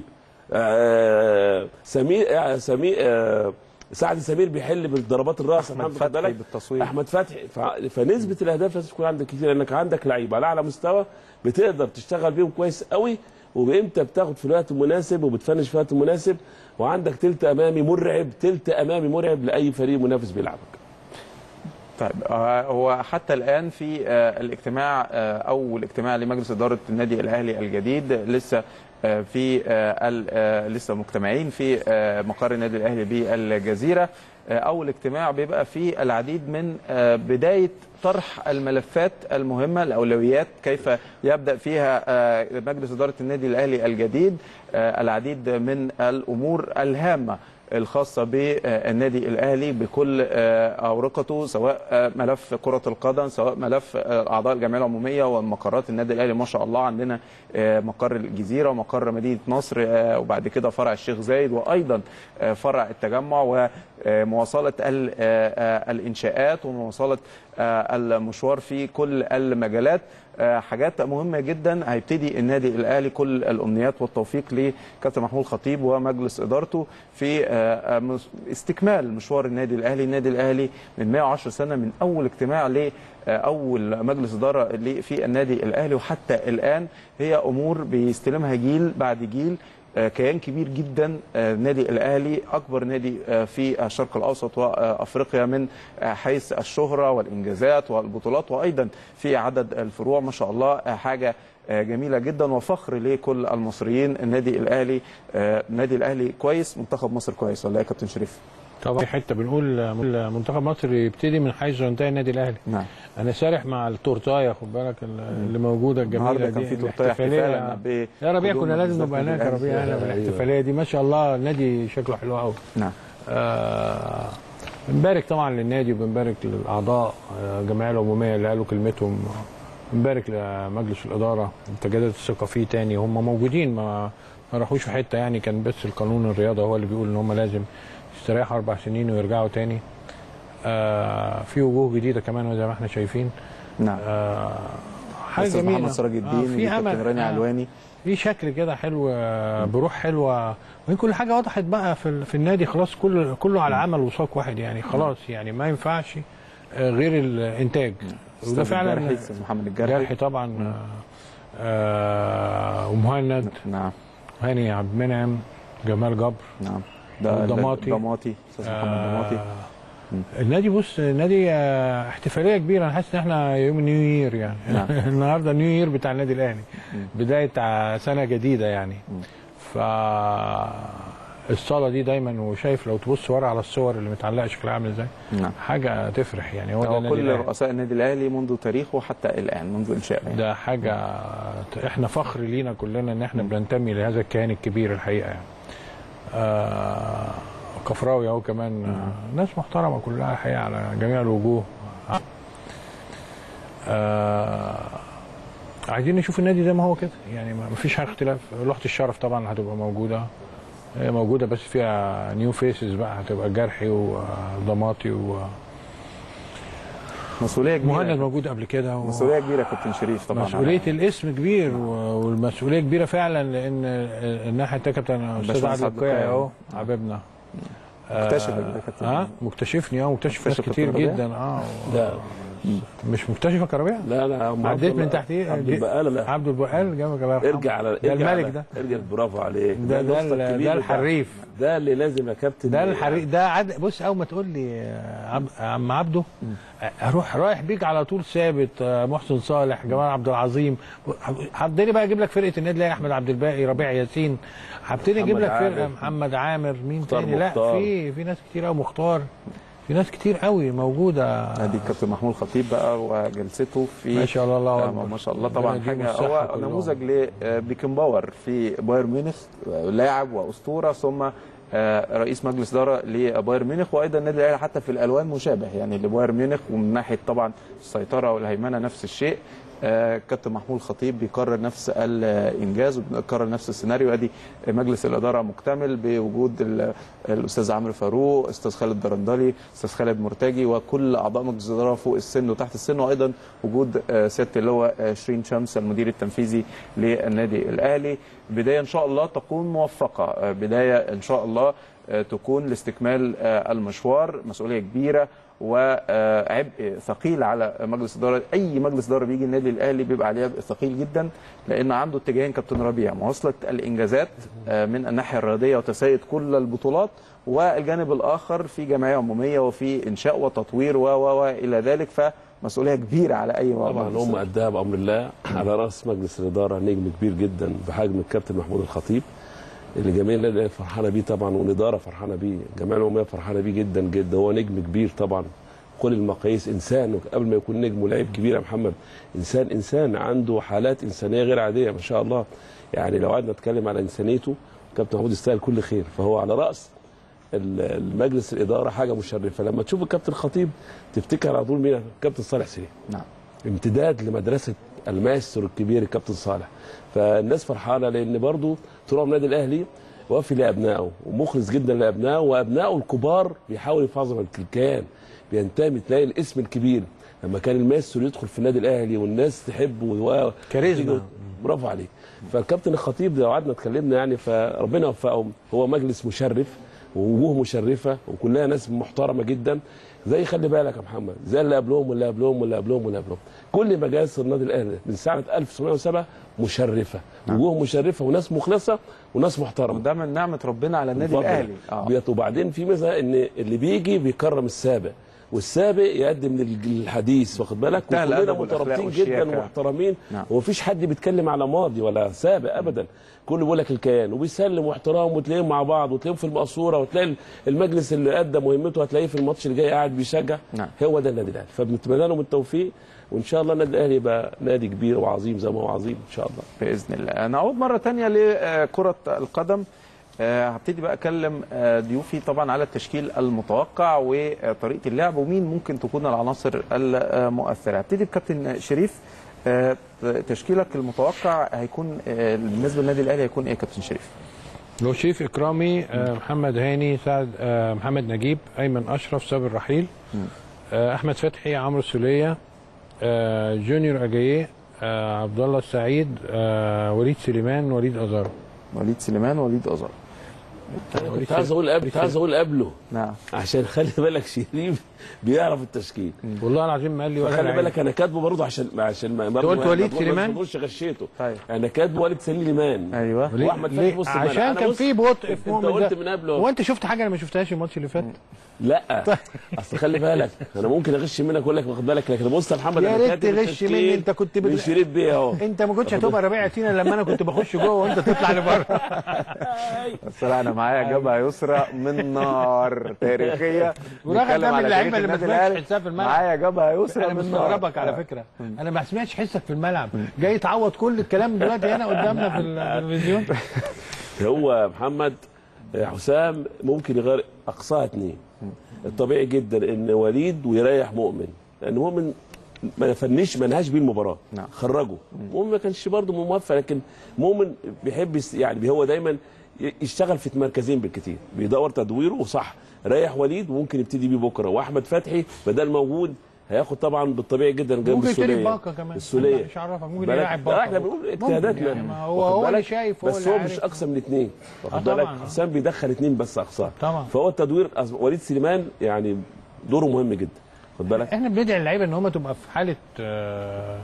آه سمير آه سمير آه سعد سمير بيحل بالضربات الراس أحمد محمد خد فتحي بالك؟ بالتصويب. احمد فتحي ف... فنسبه الاهداف لازم تكون عندك كتير لانك عندك لعيبه على اعلى مستوى بتقدر تشتغل بيهم كويس قوي وبامتى بتاخد في الوقت المناسب وبتفنش في الوقت المناسب وعندك تلت امامي مرعب تلت امامي مرعب لاي فريق منافس بيلعبك طيب آه، هو حتى الان في آه، الاجتماع آه، اول اجتماع لمجلس اداره النادي الاهلي الجديد لسه آه، في آه، ال- آه، لسه مجتمعين في آه، مقر النادي الاهلي بالجزيره آه، اول اجتماع بيبقى فيه العديد من آه، بدايه طرح الملفات المهمه الاولويات كيف يبدا فيها آه، مجلس اداره النادي الاهلي الجديد آه، العديد من الامور الهامه الخاصه بالنادي الاهلي بكل آه، اورقته سواء آه، ملف كره القدم سواء ملف آه، اعضاء الجمعيه العموميه ومقرات النادي الاهلي ما شاء الله عندنا آه، مقر الجزيره ومقر مدينه نصر آه، وبعد كده فرع الشيخ زايد وايضا آه، فرع التجمع ومواصله ال- آه، آه، الانشاءات ومواصله آه، المشوار في كل المجالات آه، حاجات مهمه جدا هيبتدي النادي الاهلي كل الامنيات والتوفيق لكابتن محمود خطيب ومجلس ادارته في آه، آه، مس- استكمال مشوار النادي الاهلي النادي الاهلي من 110 سنه من اول اجتماع ل آه، اول مجلس اداره اللي في النادي الاهلي وحتى الان هي امور بيستلمها جيل بعد جيل آه، كيان كبير جدا آه، النادي الاهلي اكبر نادي آه، في الشرق الاوسط وافريقيا من آه، حيث الشهره والانجازات والبطولات وايضا في عدد الفروع ما شاء الله آه، حاجه آه، جميله جدا وفخر لكل المصريين النادي الاهلي آه، النادي الاهلي كويس منتخب مصر كويس ولا إيه يا كابتن شريف؟ طبعا في حته بنقول منتخب مصر يبتدي من حيث ينتهي النادي الاهلي نعم انا سارح مع التورتايه خد بالك اللي موجوده الجميله النهارده دي كان في تورتايه احتفالا ب يا ربيع قدوم كنا لازم مجلس نبقى إدارة هناك يا النادي ربيع احنا الأهلي. بالاحتفاليه دي ما شاء الله النادي شكله حلو قوي نعم آه بنبارك طبعا للنادي وبنبارك للاعضاء آه، الجمعيه العموميه اللي قالوا كلمتهم بنبارك لمجلس الاداره تجدد الثقه فيه تاني هم موجودين ما ما راحوش في حته يعني كان بس القانون الرياضه هو اللي بيقول ان هم لازم يستريحوا اربع سنين ويرجعوا تاني آه في وجوه جديده كمان زي ما احنا شايفين نعم آه حاجه أستاذ جميله محمد سراج الدين آه في كابتن امل راني آه. علواني في شكل كده حلو آه، بروح حلوه وهي كل حاجه وضحت بقى في, ال- في النادي خلاص كل كله على عمل وساق واحد يعني خلاص يعني ما ينفعش آه، غير الانتاج وده أستاذ فعلا الجرحي، أستاذ محمد الجرحي جرحي طبعا آه، آه، ومهند نعم هاني عبد المنعم جمال جبر نعم ده ضماطي. ضماطي استاذ محمد ضماطي آه، النادي بص النادي آه، احتفاليه كبيره انا حاسس ان احنا يوم نيو يير يعني نعم. النهارده نيو يير بتاع النادي الاهلي بدايه ع- سنه جديده يعني ف الصاله دي دايما وشايف لو تبص ورا على الصور اللي متعلقه شكلها عامل ازاي نعم حاجه تفرح يعني هو ده هو النادي كل الأهلي. رؤساء النادي الاهلي منذ تاريخه حتى الان منذ انشائه يعني. ده حاجه احنا فخر لينا كلنا ان احنا بننتمي لهذا الكيان الكبير الحقيقه يعني آه كفراوي اهو كمان آه ناس محترمه كلها الحقيقه على جميع الوجوه آه عايزين نشوف النادي زي ما هو كده يعني ما فيش حاجه اختلاف لوحه الشرف طبعا هتبقى موجوده هي موجوده بس فيها نيو فيسز بقى هتبقى جرحي وضماطي ومهند مسؤوليه كبيره موجود قبل كده و... مسؤوليه كبيره يا كابتن شريف طبعا مسؤوليه الاسم كبير و- والمسؤوليه كبيره فعلا لان الناحيه التانيه كابتن استاذ باشمهندس عادل عبد القيعي القيعي. اهو حبيبنا مكتشفك آه، ده كابتن. اه مكتشفني اه مكتشف ناس مكتشف كتير كابتن ربيع؟ جدا اه لا مش مكتشفك يا ربيع لا لا عم عديت عبد من الله- تحت ايه عبد جي- البقاله لا عبد البقال جنبك الله يرحمه ارجع على ده ارجع الملك على- ده ارجع برافو عليك ده ده, الأسطى ال- الكبير ده بتاع- الحريف ده اللي لازم يا كابتن ده الحريق ده عد... بص اول ما تقول لي آه، عب... عم عبده آه، اروح رايح بيك على طول ثابت آه، محسن صالح جمال عبد العظيم هبتدي بقى اجيب لك فرقه النادي الاهلي احمد عبد الباقي ربيع ياسين هبتدي اجيب محمد لك فرقه عامر. محمد عامر مين مختار تاني لا مختار. في في ناس كتير قوي مختار في ناس كتير قوي موجوده ادي الكابتن محمود الخطيب بقى وجلسته في ما شاء الله الله آه، اكبر ما شاء الله ربنا طبعا يديهم حاجه الصحة هو كلهم. نموذج لبيكن باور في بايرن ميونخ آه، لاعب واسطوره ثم آه، رئيس مجلس اداره لبايرن ميونخ وايضا النادي الاهلي حتى في الالوان مشابه يعني لبايرن ميونخ ومن ناحيه طبعا السيطره والهيمنه نفس الشيء آه، كابتن محمود الخطيب بيكرر نفس الانجاز وبيكرر نفس السيناريو ادي مجلس الاداره مكتمل بوجود ال- الاستاذ عمرو فاروق استاذ خالد درندلي استاذ خالد مرتجي وكل اعضاء مجلس الاداره فوق السن وتحت السن وايضا وجود آه، سياده اللواء آه، شيرين شمس المدير التنفيذي للنادي الاهلي بدايه ان شاء الله تكون موفقه آه، بدايه ان شاء الله آه، تكون لاستكمال آه، المشوار مسؤوليه كبيره وعبء ثقيل على مجلس اداره اي مجلس اداره بيجي النادي الاهلي بيبقى عليه عبء ثقيل جدا لان عنده اتجاهين كابتن ربيع مواصله الانجازات آه، من الناحيه الرياضيه وتسيد كل البطولات والجانب الاخر في جمعيه عموميه وفي انشاء وتطوير و و و الى ذلك فمسؤوليه كبيره على اي طبعا مجلس هم قدها بامر الله على راس مجلس الاداره نجم كبير جدا بحجم الكابتن محمود الخطيب اللي جميع النادي الأهلي فرحانه بيه طبعا والاداره فرحانه بيه الجمعيه العموميه فرحانه بيه جدا جدا هو نجم كبير طبعا كل المقاييس انسان قبل ما يكون نجم ولاعب كبير يا محمد انسان انسان عنده حالات انسانيه غير عاديه ما شاء الله يعني لو قعدنا نتكلم على انسانيته كابتن محمود يستاهل كل خير فهو على راس ال- المجلس الاداره حاجه مشرفه لما تشوف الكابتن الخطيب تفتكر على طول مين الكابتن صالح سليم نعم امتداد لمدرسه الماستر الكبير الكابتن صالح فالناس فرحانه لان برضو طول عمر النادي الاهلي وفي لابنائه ومخلص جدا لابنائه وابنائه الكبار بيحاول يحافظوا على الكيان بينتمي تلاقي الاسم الكبير لما كان الماستر يدخل في النادي الاهلي والناس تحبه و... كاريزما. برافو عليك فالكابتن الخطيب لو قعدنا اتكلمنا يعني فربنا يوفقهم هو مجلس مشرف ووجوه مشرفه وكلها ناس محترمه جدا زي خلي بالك يا محمد زي اللي قبلهم واللي قبلهم واللي قبلهم واللي قبلهم كل مجالس النادي الاهلي من سنه 1907 مشرفه وجوه مشرفه وناس مخلصه وناس محترمه وده من نعمه ربنا على النادي اتفضل. الاهلي اه بيت- وبعدين في ميزه ان اللي بيجي بيكرم السابق والسابق يقدم للحديث واخد بالك منتهى وكلنا الأدب والأخلاق مترابطين جدا والشياكة. ومحترمين نعم. ومفيش حد بيتكلم على ماضي ولا سابق ابدا كله بيقول لك الكيان وبيسلم واحترام وتلاقيهم مع بعض وتلاقيهم في المقصوره وتلاقي المجلس اللي ادى مهمته هتلاقيه في الماتش اللي جاي قاعد بيشجع نعم. هو ده النادي الاهلي فبنتمنى لهم التوفيق وان شاء الله النادي الاهلي يبقى نادي كبير وعظيم زي ما هو عظيم ان شاء الله باذن الله نعود مره تانية لكره القدم آه، هبتدي بقى اكلم آه، ضيوفي طبعا على التشكيل المتوقع وطريقه اللعب ومين ممكن تكون العناصر المؤثره هبتدي بكابتن شريف آه، تشكيلك المتوقع هيكون آه، بالنسبه للنادي الاهلي هيكون ايه يا كابتن شريف لو شريف اكرامي آه، محمد هاني سعد آه، محمد نجيب ايمن اشرف صابر رحيل آه، احمد فتحي عمرو السوليه آه، جونيور اجاييه آه، عبد الله السعيد آه، وليد سليمان وليد ازارو وليد سليمان وليد ازار كنت عايز اقول قبل كنت عايز اقول قبله نعم عشان خلي بالك شريف بيعرف التشكيل والله العظيم ما قال لي ولا خلي لعيب. بالك انا كاتبه برضه عشان عشان ما برضه قلت ما- وليد ما- سليمان؟ ما تقولش غشيته طيب. انا كاتبه وليد سليمان ايوه وليه؟ واحمد فتحي ليه؟ بص الملعب. عشان أنا كان بص- في بطء انت في مؤمن قلت ده. من قبله هو انت شفت حاجه انا ما شفتهاش الماتش اللي فات لا اصل خلي بالك انا ممكن اغش منك اقول لك واخد بالك لكن بص يا محمد يا أنا ريت كاتب تغش التشكيل مني، أنت كنت بت- من شريف بيه اهو انت ما كنتش هتبقى ربيع عتينا لما انا كنت بخش جوه وانت تطلع لبره الصراحه انا معايا جبهه يسرى من نار تاريخيه وراغب ده بنتكلم من على اللعيبه تاريخ اللي ما النادي سمعتش الأهلي. حساب في الملعب معايا جبهه يسرى انا من نار مستغربك على فكره انا ما سمعتش حسك في الملعب جاي تعوض كل الكلام دلوقتي هنا قدامنا في التلفزيون هو محمد حسام ممكن يغير اقصاها اثنين الطبيعي جدا ان وليد ويريح مؤمن لان مؤمن ما فنش ما نهاش بيه المباراه نعم. خرجه مؤمن ما كانش برضه موفق لكن مؤمن بيحب يس- يعني هو دايما ي- يشتغل في مركزين بالكتير بيدور تدويره وصح ريح وليد وممكن يبتدي بيه بكره واحمد فتحي بدل موجود هياخد طبعا بالطبيعي جدا جنب ممكن يشتري السوليه باكا كمان السوليه مش عارفك ممكن بالك- يلاعب لا، باكا احنا بنقول اجتهاداتنا يعني ما هو واخد هو اللي بالك؟ شايف هو بس اللي هو عارف. مش اكثر من اثنين واخد آه بالك طبعاً. حسام بيدخل اثنين بس اقصاه طبعاً. فهو التدوير أص- وليد سليمان يعني دوره مهم جدا خد بالك احنا بندعي اللعيبه ان هم تبقى في حاله آه،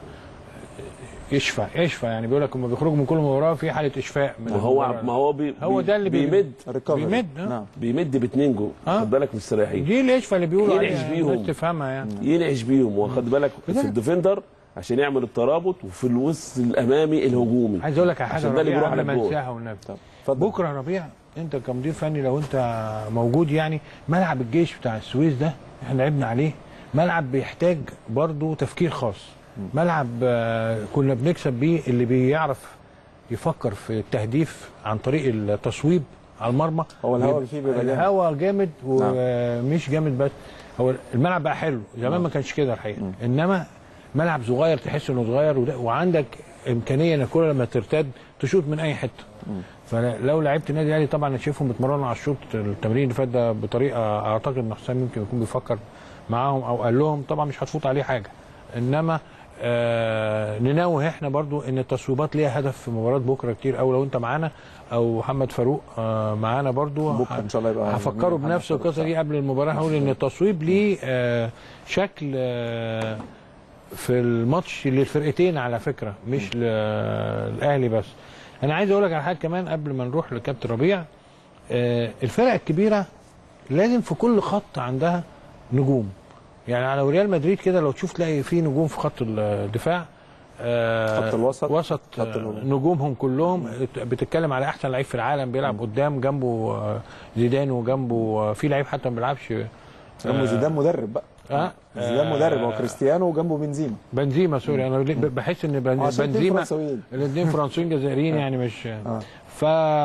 يشفى يشفى يعني بيقول لك هم بيخرجوا من كل مباراه في حاله اشفاء من ما هو المباراة. ما هو بي هو بي- ده اللي بي- بيمد ريكفري. بيمد آه. نعم بيمد باثنين جو آه. خد بالك مستريحين دي الاشفى اللي بيقولوا ينعش عليها بيهم. الناس تفهمها يعني ينعش بيهم واخد بالك في بدأ- الديفندر عشان يعمل الترابط وفي الوسط الامامي الهجومي عايز اقول لك على حاجه عشان ده اللي ربيع بيروح قبل على ما الجول. انساها والنبي اتفضل. بكره يا ربيع انت كمدير فني لو انت موجود يعني ملعب الجيش بتاع السويس ده احنا لعبنا عليه ملعب بيحتاج برضه تفكير خاص ملعب آه، كنا بنكسب بيه اللي بيعرف يفكر في التهديف عن طريق التصويب على المرمى هو الهوا بيبقى- فيه بيبقى جامد. الهوا جامد ومش جامد بس هو الملعب بقى حلو زمان ما كانش كده الحقيقه انما ملعب صغير تحس انه صغير وده- وعندك امكانيه انك كل لما ترتد تشوط من اي حته فلو لعبت النادي الاهلي طبعا انا شايفهم بيتمرنوا على الشوط التمرين اللي فات ده بطريقه اعتقد ان حسام يمكن يكون بيفكر معاهم او قال لهم طبعا مش هتفوت عليه حاجه انما آه ننوه احنا برضو ان التصويبات ليها هدف في مباراه بكره كتير قوي لو انت معانا او محمد فاروق آه معانا برضو بكرة إن شاء الله يبقى هفكروا محمد بنفس فاروق القصه دي قبل المباراه هقول ان التصويب ليه آه شكل آه في الماتش للفرقتين على فكره مش للاهلي بس انا عايز اقول لك على حاجه كمان قبل ما نروح لكابتن ربيع آه الفرق الكبيره لازم في كل خط عندها نجوم يعني على ريال مدريد كده لو تشوف تلاقي في نجوم في خط الدفاع آه، خط الوسط، وسط خط آه، الهجوم. نجومهم كلهم بتتكلم على احسن لعيب في العالم بيلعب قدام جنبه آه، زيدان وجنبه آه، في لعيب حتى ما بيلعبش جنبه زيدان مدرب بقى اه زيدان مدرب هو كريستيانو وجنبه بنزيما بنزيما سوري انا ليه- بحس ان بن- عشان اتنين بنزيما فرنساويين. الاثنين فرنسيين جزائريين يعني مش آه. ف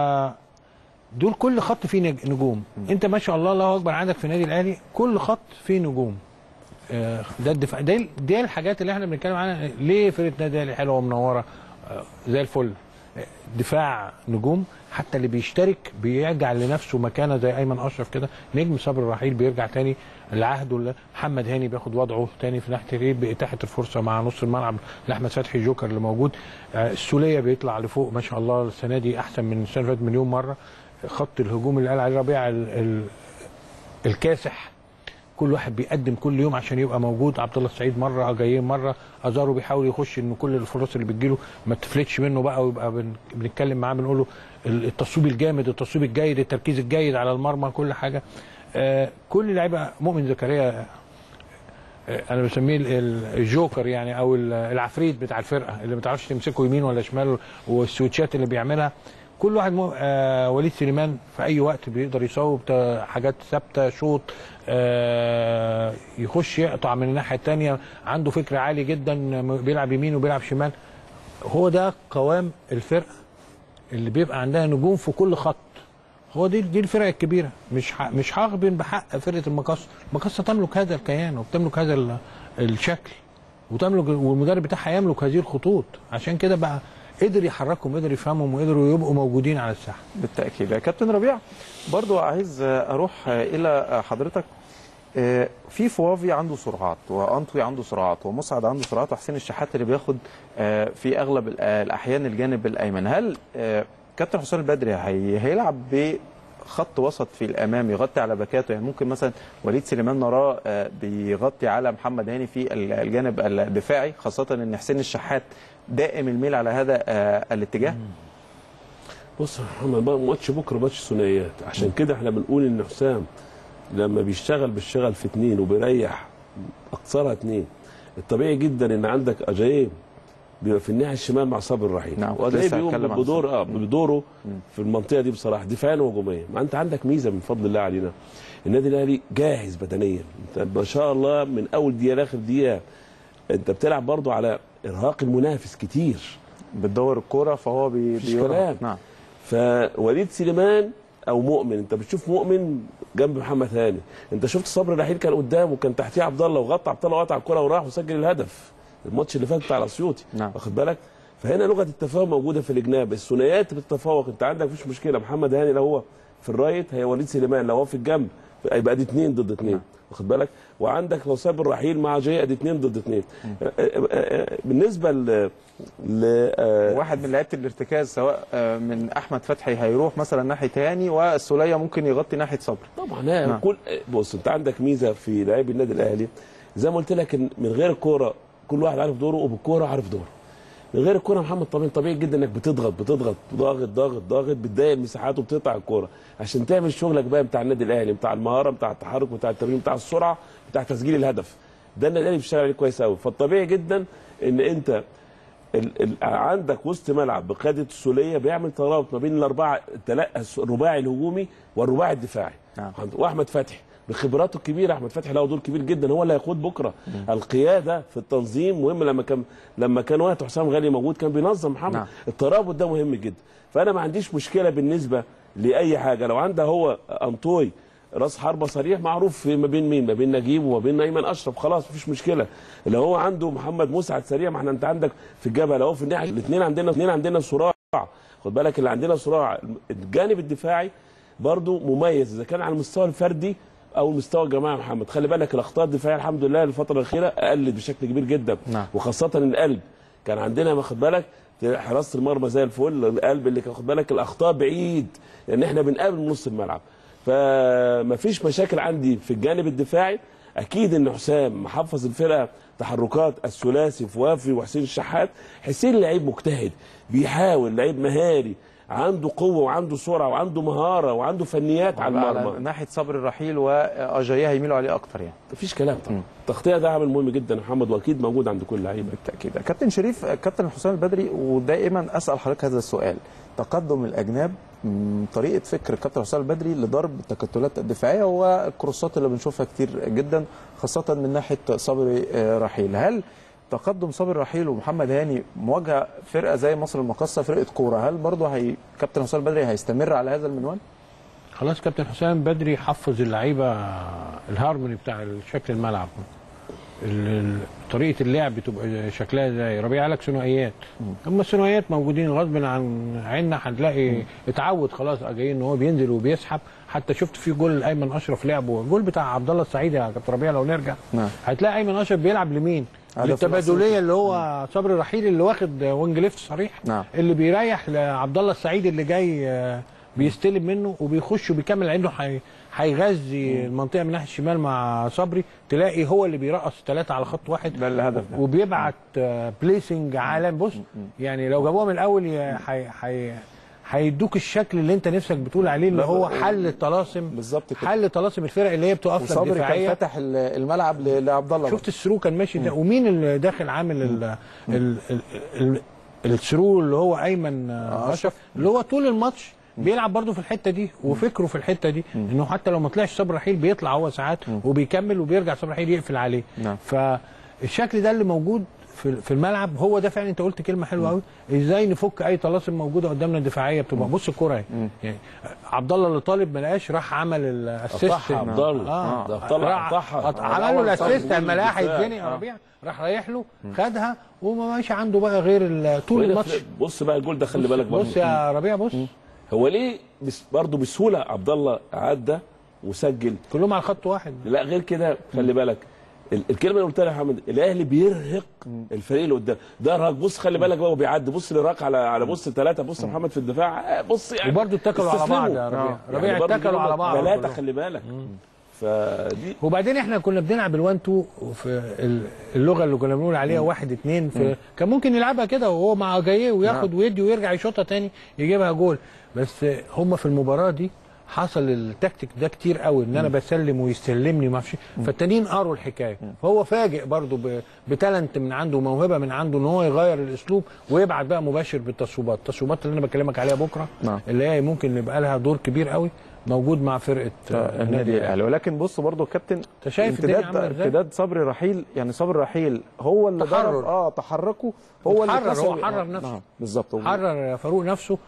دول كل خط فيه نج- نجوم انت ما شاء الله الله اكبر عندك في النادي الاهلي كل خط فيه نجوم آه، ده الدفاع ده دي الحاجات اللي احنا بنتكلم عنها ليه فرقه النادي الاهلي حلوه ومنوره آه، زي الفل آه، دفاع نجوم حتى اللي بيشترك بيرجع لنفسه مكانه زي ايمن اشرف كده نجم صبري الرحيل بيرجع تاني لعهده اللي- محمد هاني بياخد وضعه تاني في ناحيه الريد باتاحه الفرصه مع نص الملعب لاحمد فتحي جوكر اللي موجود آه، السوليه بيطلع لفوق ما شاء الله السنه دي احسن من السنه اللي فاتت مليون مره خط الهجوم اللي قال عليه ربيع ال- ال- الكاسح كل واحد بيقدم كل يوم عشان يبقى موجود عبد الله السعيد مره جايين مره ازارو بيحاول يخش ان كل الفرص اللي بتجيله ما تفلتش منه بقى ويبقى بن- بنتكلم معاه بنقول له ال- التصويب الجامد التصويب الجيد التركيز الجيد على المرمى كل حاجه آه كل لعيبه مؤمن زكريا آه، انا بسميه ال- ال- الجوكر يعني او ال- العفريت بتاع الفرقه اللي ما تعرفش تمسكه يمين ولا شمال والسويتشات اللي بيعملها كل واحد مو... آه وليد سليمان في اي وقت بيقدر يصوب تا- حاجات ثابته شوط آه يخش يقطع من الناحيه الثانيه عنده فكر عالي جدا م- بيلعب يمين وبيلعب شمال هو ده قوام الفرقه اللي بيبقى عندها نجوم في كل خط هو دي دي الفرق الكبيره مش ح... مش هغبن بحق فرقه المقص المقصه تملك هذا الكيان وبتملك هذا ال... الشكل وتملك والمدرب بتاعها يملك هذه الخطوط عشان كده بقى قدر يحركهم قدر يفهمهم وقدروا يبقوا موجودين على الساحه بالتاكيد يا كابتن ربيع برضو عايز اروح الى حضرتك آه، في فوافي عنده سرعات وانطوي عنده سرعات ومسعد عنده سرعات وحسين الشحات اللي بياخد آه، في اغلب ال- آه، الاحيان الجانب الايمن هل آه، كابتن حسام البدري هي- هيلعب بخط وسط في الامام يغطي على باكاته يعني ممكن مثلا وليد سليمان نراه آه، بيغطي على محمد هاني في ال- الجانب الدفاعي خاصه ان حسين الشحات دائم الميل على هذا آه، الاتجاه بص يا محمد بقى ماتش بكره ماتش ثنائيات عشان كده احنا بنقول ان حسام لما بيشتغل بيشتغل في اثنين وبيريح اكثرها اثنين الطبيعي جدا ان عندك اجايب بيبقى في الناحيه الشمال مع صابر الرحيل نعم، كنت وأجايب لسه بيقوم هتكلم عن بدور اه بدوره في المنطقه دي بصراحه دفاعيا وهجوميا ما انت عندك ميزه من فضل الله علينا النادي الاهلي جاهز بدنيا انت ما شاء الله من اول دقيقه لاخر دقيقه انت بتلعب برضو على ارهاق المنافس كتير بتدور الكوره فهو بي مفيش بيرهق. كلام. نعم فوليد سليمان او مؤمن انت بتشوف مؤمن جنب محمد هاني انت شفت صبري رحيل كان قدامه وكان تحتيه عبد الله وغطى عبد الله وقطع الكره وراح وسجل الهدف الماتش اللي فات بتاع الاسيوطي نعم. واخد بالك فهنا لغه التفاهم موجوده في الجناب الثنائيات بتتفوق انت عندك مفيش مشكله محمد هاني لو هو في الرايت هي وليد سليمان لو هو في الجنب هيبقى دي اثنين ضد اثنين واخد بالك وعندك لو ساب الرحيل مع جاي ادي اثنين ضد اثنين بالنسبه ل ل آه، واحد من لعيبه الارتكاز سواء آه، من احمد فتحي هيروح مثلا ناحيه هاني والسوليه ممكن يغطي ناحيه صبري طبعا لا نعم. كل بص انت عندك ميزه في لاعبي النادي الاهلي زي ما قلت لك ان من غير الكوره كل واحد عارف دوره وبالكوره عارف دوره من غير الكوره يا محمد طبيعي طبيعي جدا انك بتضغط بتضغط ضاغط ضاغط ضاغط بتضايق المساحات وبتقطع الكوره عشان تعمل شغلك بقى بتاع النادي الاهلي بتاع المهاره بتاع التحرك بتاع التمرين بتاع السرعه بتاع تسجيل الهدف ده النادي الاهلي بيشتغل عليه كويس قوي فالطبيعي جدا ان انت ال ال عندك وسط ملعب بقياده السوليه بيعمل ترابط ما بين الاربعه التلا- الرباعي الهجومي والرباعي الدفاعي نعم. واحمد فتحي بخبراته الكبيره احمد فتحي له دور كبير جدا هو اللي هيقود بكره القياده في التنظيم مهم لما كان لما كان وقت حسام غالي موجود كان بينظم محمد نعم. الترابط ده مهم جدا فانا ما عنديش مشكله بالنسبه لاي حاجه لو عندها هو انطوي راس حربه صريح معروف في ما بين مين ما بين نجيب وما بين ايمن اشرف خلاص مفيش مشكله لو هو عنده محمد مسعد سريع ما احنا انت عندك في الجبهه لو هو في الناحيه الاثنين عندنا اثنين عندنا صراع خد بالك اللي عندنا صراع الجانب الدفاعي برضو مميز اذا كان على المستوى الفردي او المستوى الجماعي يا محمد خلي بالك الاخطاء الدفاعيه الحمد لله الفتره الاخيره قلت بشكل كبير جدا نعم. وخاصه القلب كان عندنا واخد بالك حراسه المرمى زي الفل القلب اللي كان واخد بالك الاخطاء بعيد لان احنا بنقابل من نص الملعب فما فيش مشاكل عندي في الجانب الدفاعي اكيد ان حسام محفظ الفرقه تحركات الثلاثي فوافي وحسين الشحات حسين لعيب مجتهد بيحاول لعيب مهاري عنده قوه وعنده سرعه وعنده مهاره وعنده فنيات على على المرمى ناحيه صبري الرحيل واجاييه هيميلوا عليه اكتر يعني مفيش كلام طبعا التغطيه ده عامل مهم جدا يا محمد واكيد موجود عند كل لعيبه بالتاكيد كابتن شريف كابتن حسام البدري ودائما اسال حضرتك هذا السؤال تقدم الاجناب م، طريقه فكر كابتن حسام البدري لضرب التكتلات الدفاعيه والكروسات اللي بنشوفها كتير جدا خاصه من ناحيه صبري آه، رحيل هل تقدم صبري رحيل ومحمد هاني مواجهه فرقه زي مصر المقاصه فرقه كوره هل برضه هي كابتن حسام البدري هيستمر على هذا المنوال؟ خلاص كابتن حسام بدري حفظ اللعيبه الهارموني بتاع شكل الملعب ال- ال- طريقه اللعب تبقى شكلها ازاي ربيع قال لك ثنائيات اما الثنائيات موجودين غصب عن عنا هنلاقي اتعود خلاص جاي ان هو بينزل وبيسحب حتى شفت في جول ايمن اشرف لعبه الجول بتاع عبد الله السعيد يا كابتن ربيع لو نرجع نعم. هتلاقي ايمن اشرف بيلعب لمين هدف للتبادليه اللي هو صبري رحيل اللي واخد وينج ليفت صريح نعم. اللي بيريح لعبد الله السعيد اللي جاي آه، بيستلم منه وبيخش وبيكمل عنده حي... هيغذي المنطقه من ناحيه الشمال مع صبري تلاقي هو اللي بيرقص ثلاثه على خط واحد ده الهدف ده. وبيبعت آه، بليسنج عالم بص يعني لو جابوها من الاول ي- حي... حي... هيدوك الشكل اللي انت نفسك بتقول عليه اللي لا، هو لا، حل الطلاسم بالظبط كده. حل طلاسم الفرق اللي هي بتقف لك وصبري كان دفاعيه فتح ال- الملعب ل- لعبد الله شفت الثرو كان ماشي ده ومين اللي داخل عامل ال ال ال ال الثرو اللي هو ايمن آه، اشرف اللي هو طول الماتش بيلعب برضه في الحته دي وفكره في الحته دي انه حتى لو ما طلعش صبري رحيل بيطلع هو ساعات وبيكمل وبيرجع صبري رحيل يقفل عليه نعم. فالشكل ده اللي موجود في في الملعب هو ده فعلا انت قلت كلمه حلوه قوي ازاي نفك اي طلاسم موجوده قدامنا الدفاعيه بتبقى بص الكوره اهي يعني عبد الله اللي طالب ما لقاش راح عمل الاسيست قطعها عبد الله اه ده طلع راح قطعها قط- عمل له الاسيست صح. اما لقاه الدفاع. هيتزنق يا ربيع راح رايح له خدها وما ماشي عنده بقى غير ال- طول وهنا الماتش في- بص بقى الجول ده خلي بالك بص برضه يا ربيع بص هو ليه بس برضه بسهوله عبد الله عدى وسجل كلهم على خط واحد لا غير كده خلي بالك ال- الكلمه اللي قلتها يا محمد الاهلي بيرهق الفريق اللي قدام ده راك بص خلي بالك بقى وبيعدي بص لراك على على بص ثلاثه بص يا محمد في الدفاع آه، بص يعني وبرضه اتكلوا على بعض يا ربيع ربيع اتكلوا على بعض ثلاثه كلهم. خلي بالك فدي وبعدين احنا كنا بنلعب الوان تو في ال- اللغه اللي كنا بنقول عليها واحد اتنين في كان ممكن يلعبها كده وهو مع جايه وياخد ويدي ويرجع يشوطها تاني يجيبها جول بس هم في المباراه دي حصل التكتيك ده كتير قوي ان انا بسلم ويستلمني ما اعرفش فالتانيين قروا الحكايه فهو فاجئ برضه ب- بتالنت من عنده وموهبه من عنده ان هو يغير الاسلوب ويبعت بقى مباشر بالتصويبات التصويبات اللي انا بكلمك عليها بكره نعم. اللي هي ممكن يبقى لها دور كبير قوي موجود مع فرقه آه، النادي الاهلي ولكن بص برضه يا كابتن انت شايف الدنيا امتداد عاملة ازاي؟ امتداد صبري رحيل يعني صبري رحيل هو اللي تحرر. ضرب اه تحركه هو اللي اتحرر، هو كسر- حرر آه، نفسه. نعم بالظبط هو- حرر فاروق نفسه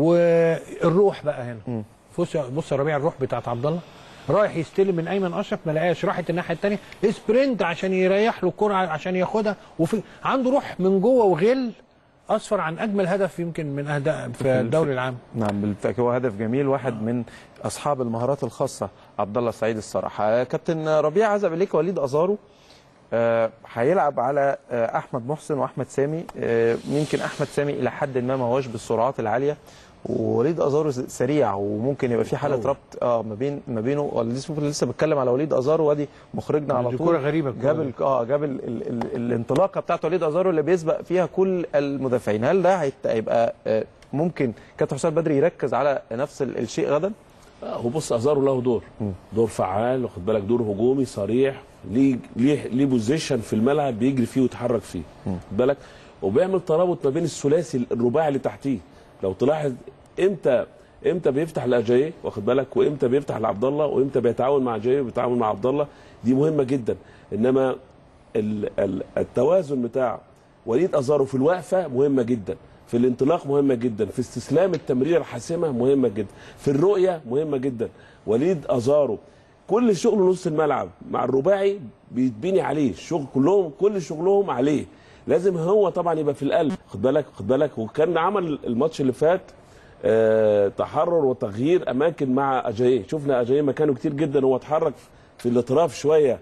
والروح بقى هنا بص بص يا ربيع الروح بتاعت عبد الله رايح يستلم من ايمن اشرف ما لقاش راحت الناحيه الثانيه سبرنت عشان يريح له الكره عشان ياخدها وفي عنده روح من جوه وغل اسفر عن اجمل هدف يمكن من اهداف في الدوري العام نعم بالتاكيد هو هدف جميل واحد من اصحاب المهارات الخاصه عبد الله السعيد الصراحه كابتن ربيع عزب اليك وليد ازارو آه، هيلعب على آه، احمد محسن واحمد سامي آه، يمكن احمد سامي الى حد ما ما هوش بالسرعات العاليه ووليد ازارو س- سريع وممكن يبقى في حاله أوه. ربط اه ما بين ما بينه ولا لسه لسه بتكلم على وليد ازارو وادي مخرجنا على دي طول كرة غريبة الكرة جاب دي. ال- اه جاب ال ال ال الانطلاقه بتاعت وليد ازارو اللي بيسبق فيها كل المدافعين هل ده هيت- هيبقى آه، ممكن كابتن حسام بدري يركز على نفس ال- الشيء غدا آه، هو بص ازارو له دور دور فعال واخد بالك دور هجومي صريح ليه ليه ليه بوزيشن في الملعب بيجري فيه ويتحرك فيه واخد بالك وبيعمل ترابط ما بين الثلاثي الرباعي اللي تحتيه لو تلاحظ امتى امتى بيفتح لاجاي واخد بالك وامتى بيفتح لعبد الله وامتى بيتعاون مع جاي وبيتعاون مع عبد الله دي مهمه جدا انما ال ال التوازن بتاع وليد ازارو في الوقفه مهمه جدا في الانطلاق مهمه جدا في استسلام التمريره الحاسمه مهمه جدا في الرؤيه مهمه جدا وليد ازارو كل شغل نص الملعب مع الرباعي بيتبني عليه الشغل كلهم كل شغلهم عليه لازم هو طبعا يبقى في القلب خد بالك خد بالك وكان عمل الماتش اللي فات آه تحرر وتغيير اماكن مع اجاييه شفنا اجاييه مكانه كتير جدا هو اتحرك في الاطراف شويه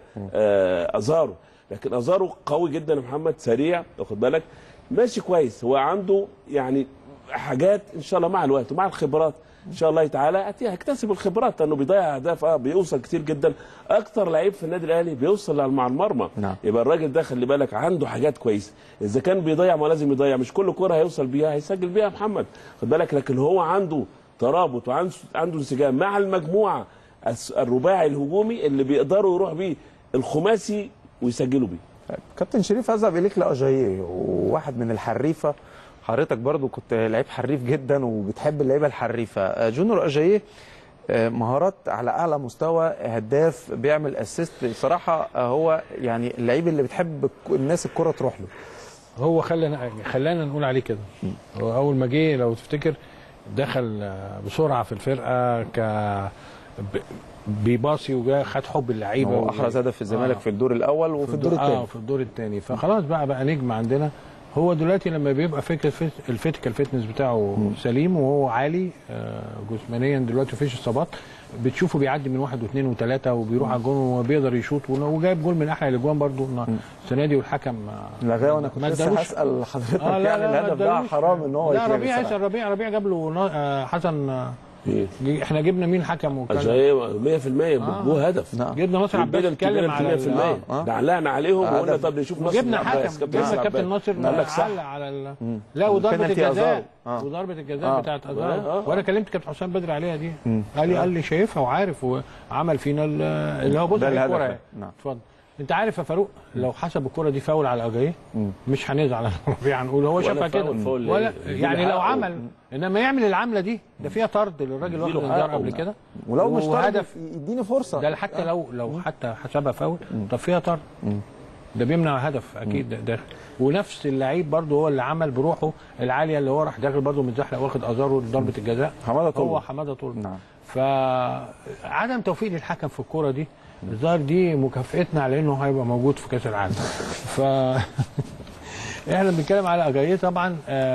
آه ازارو لكن ازارو قوي جدا يا محمد سريع واخد بالك ماشي كويس هو عنده يعني حاجات ان شاء الله مع الوقت ومع الخبرات ان شاء الله تعالى هت- هيكتسب الخبرات لانه بيضيع اهداف اه بيوصل كتير جدا اكتر لعيب في النادي الاهلي بيوصل مع المرمى نعم. يبقى الراجل ده خلي بالك عنده حاجات كويسه اذا كان بيضيع ما لازم يضيع مش كل كره هيوصل بيها هيسجل بيها محمد خد بالك لكن هو عنده ترابط وعنده عنده انسجام مع المجموعه الس- الرباعي الهجومي اللي بيقدروا يروح بيه الخماسي ويسجلوا بيه طيب، كابتن شريف اذهب اليك لاجاييه وواحد من الحريفه حضرتك برضو كنت لعيب حريف جدا وبتحب اللعيبه الحريفه آه، جونيور اجاييه آه، مهارات على اعلى مستوى هداف بيعمل اسيست بصراحه آه، هو يعني اللعيب اللي بتحب الك- الناس الكره تروح له هو خلانا خلانا نقول عليه كده هو اول ما جه لو تفتكر دخل آه، بسرعه في الفرقه ك ب- بيباصي وجا خد حب اللعيبه هو احرز هدف في الزمالك آه. في الدور الاول وفي الدور اه الثاني في الدور الثاني فخلاص بقى بقى نجم عندنا هو دلوقتي لما بيبقى فكره فت- الفيتيكال فيتنس بتاعه سليم وهو عالي آه، جسمانيا دلوقتي مفيش اصابات بتشوفه بيعدي من واحد واثنين وثلاثه وبيروح على الجون وبيقدر يشوط ون- وجايب جول من احلى الاجوان برضو السنه دي والحكم آه، لغاه وانا كنت ما لسه ادالوش- هسال حضرتك اه لا يعني لا ما الهدف ده ادالوش. حرام ان هو لا يتلغي ربيع صراحة. يسأل ربيع ربيع جاب له نا- آه، حسن آه، إيه؟ جي- احنا جبنا مين حكم وكان اجاي 100% هو هدف نعم. جبنا ناصر عباس اتكلم على ال- على آه. ده علقنا عليهم وقلنا هدف. طب نشوف ناصر وجبنا عباس، حكم كابتن جبنا ناصر كابتن عباس. ناصر قال لك صح علق على ال... لا وضربه البنالتي الجزاء أزار. آه. وضربه الجزاء آه. بتاعت آه، ازار آه. وانا كلمت كابتن حسام بدري عليها دي قال لي قال لي شايفها وعارف وعمل فينا ال- اللي هو بص ده على الهدف. الكوره اهي. نعم. اتفضل انت عارف يا فاروق لو حسب الكوره دي فاول على اجايه مش هنزعل على ربيع هنقول هو ولا شافها كده فاول، فاول ولا ليه؟ يعني يديله لو حقه. عمل انما يعمل العمله دي ده فيها طرد للراجل واخد يديله انذار حقه. قبل كده ولو مش طرد وهدف يديني فرصه ده حتى لو لو حتى حسبها فاول طب فيها طرد ده بيمنع هدف اكيد ده داخل ونفس اللعيب برضه هو اللي عمل بروحه العاليه اللي هو راح داخل برضه متزحلق واخد ازاره ضربه الجزاء حماده هو طلب حماده طول نعم. فعدم توفيق للحكم في الكوره دي الظاهر دي مكافئتنا على انه هيبقى موجود في كاس العالم ف احنا بنتكلم على اجاييه طبعا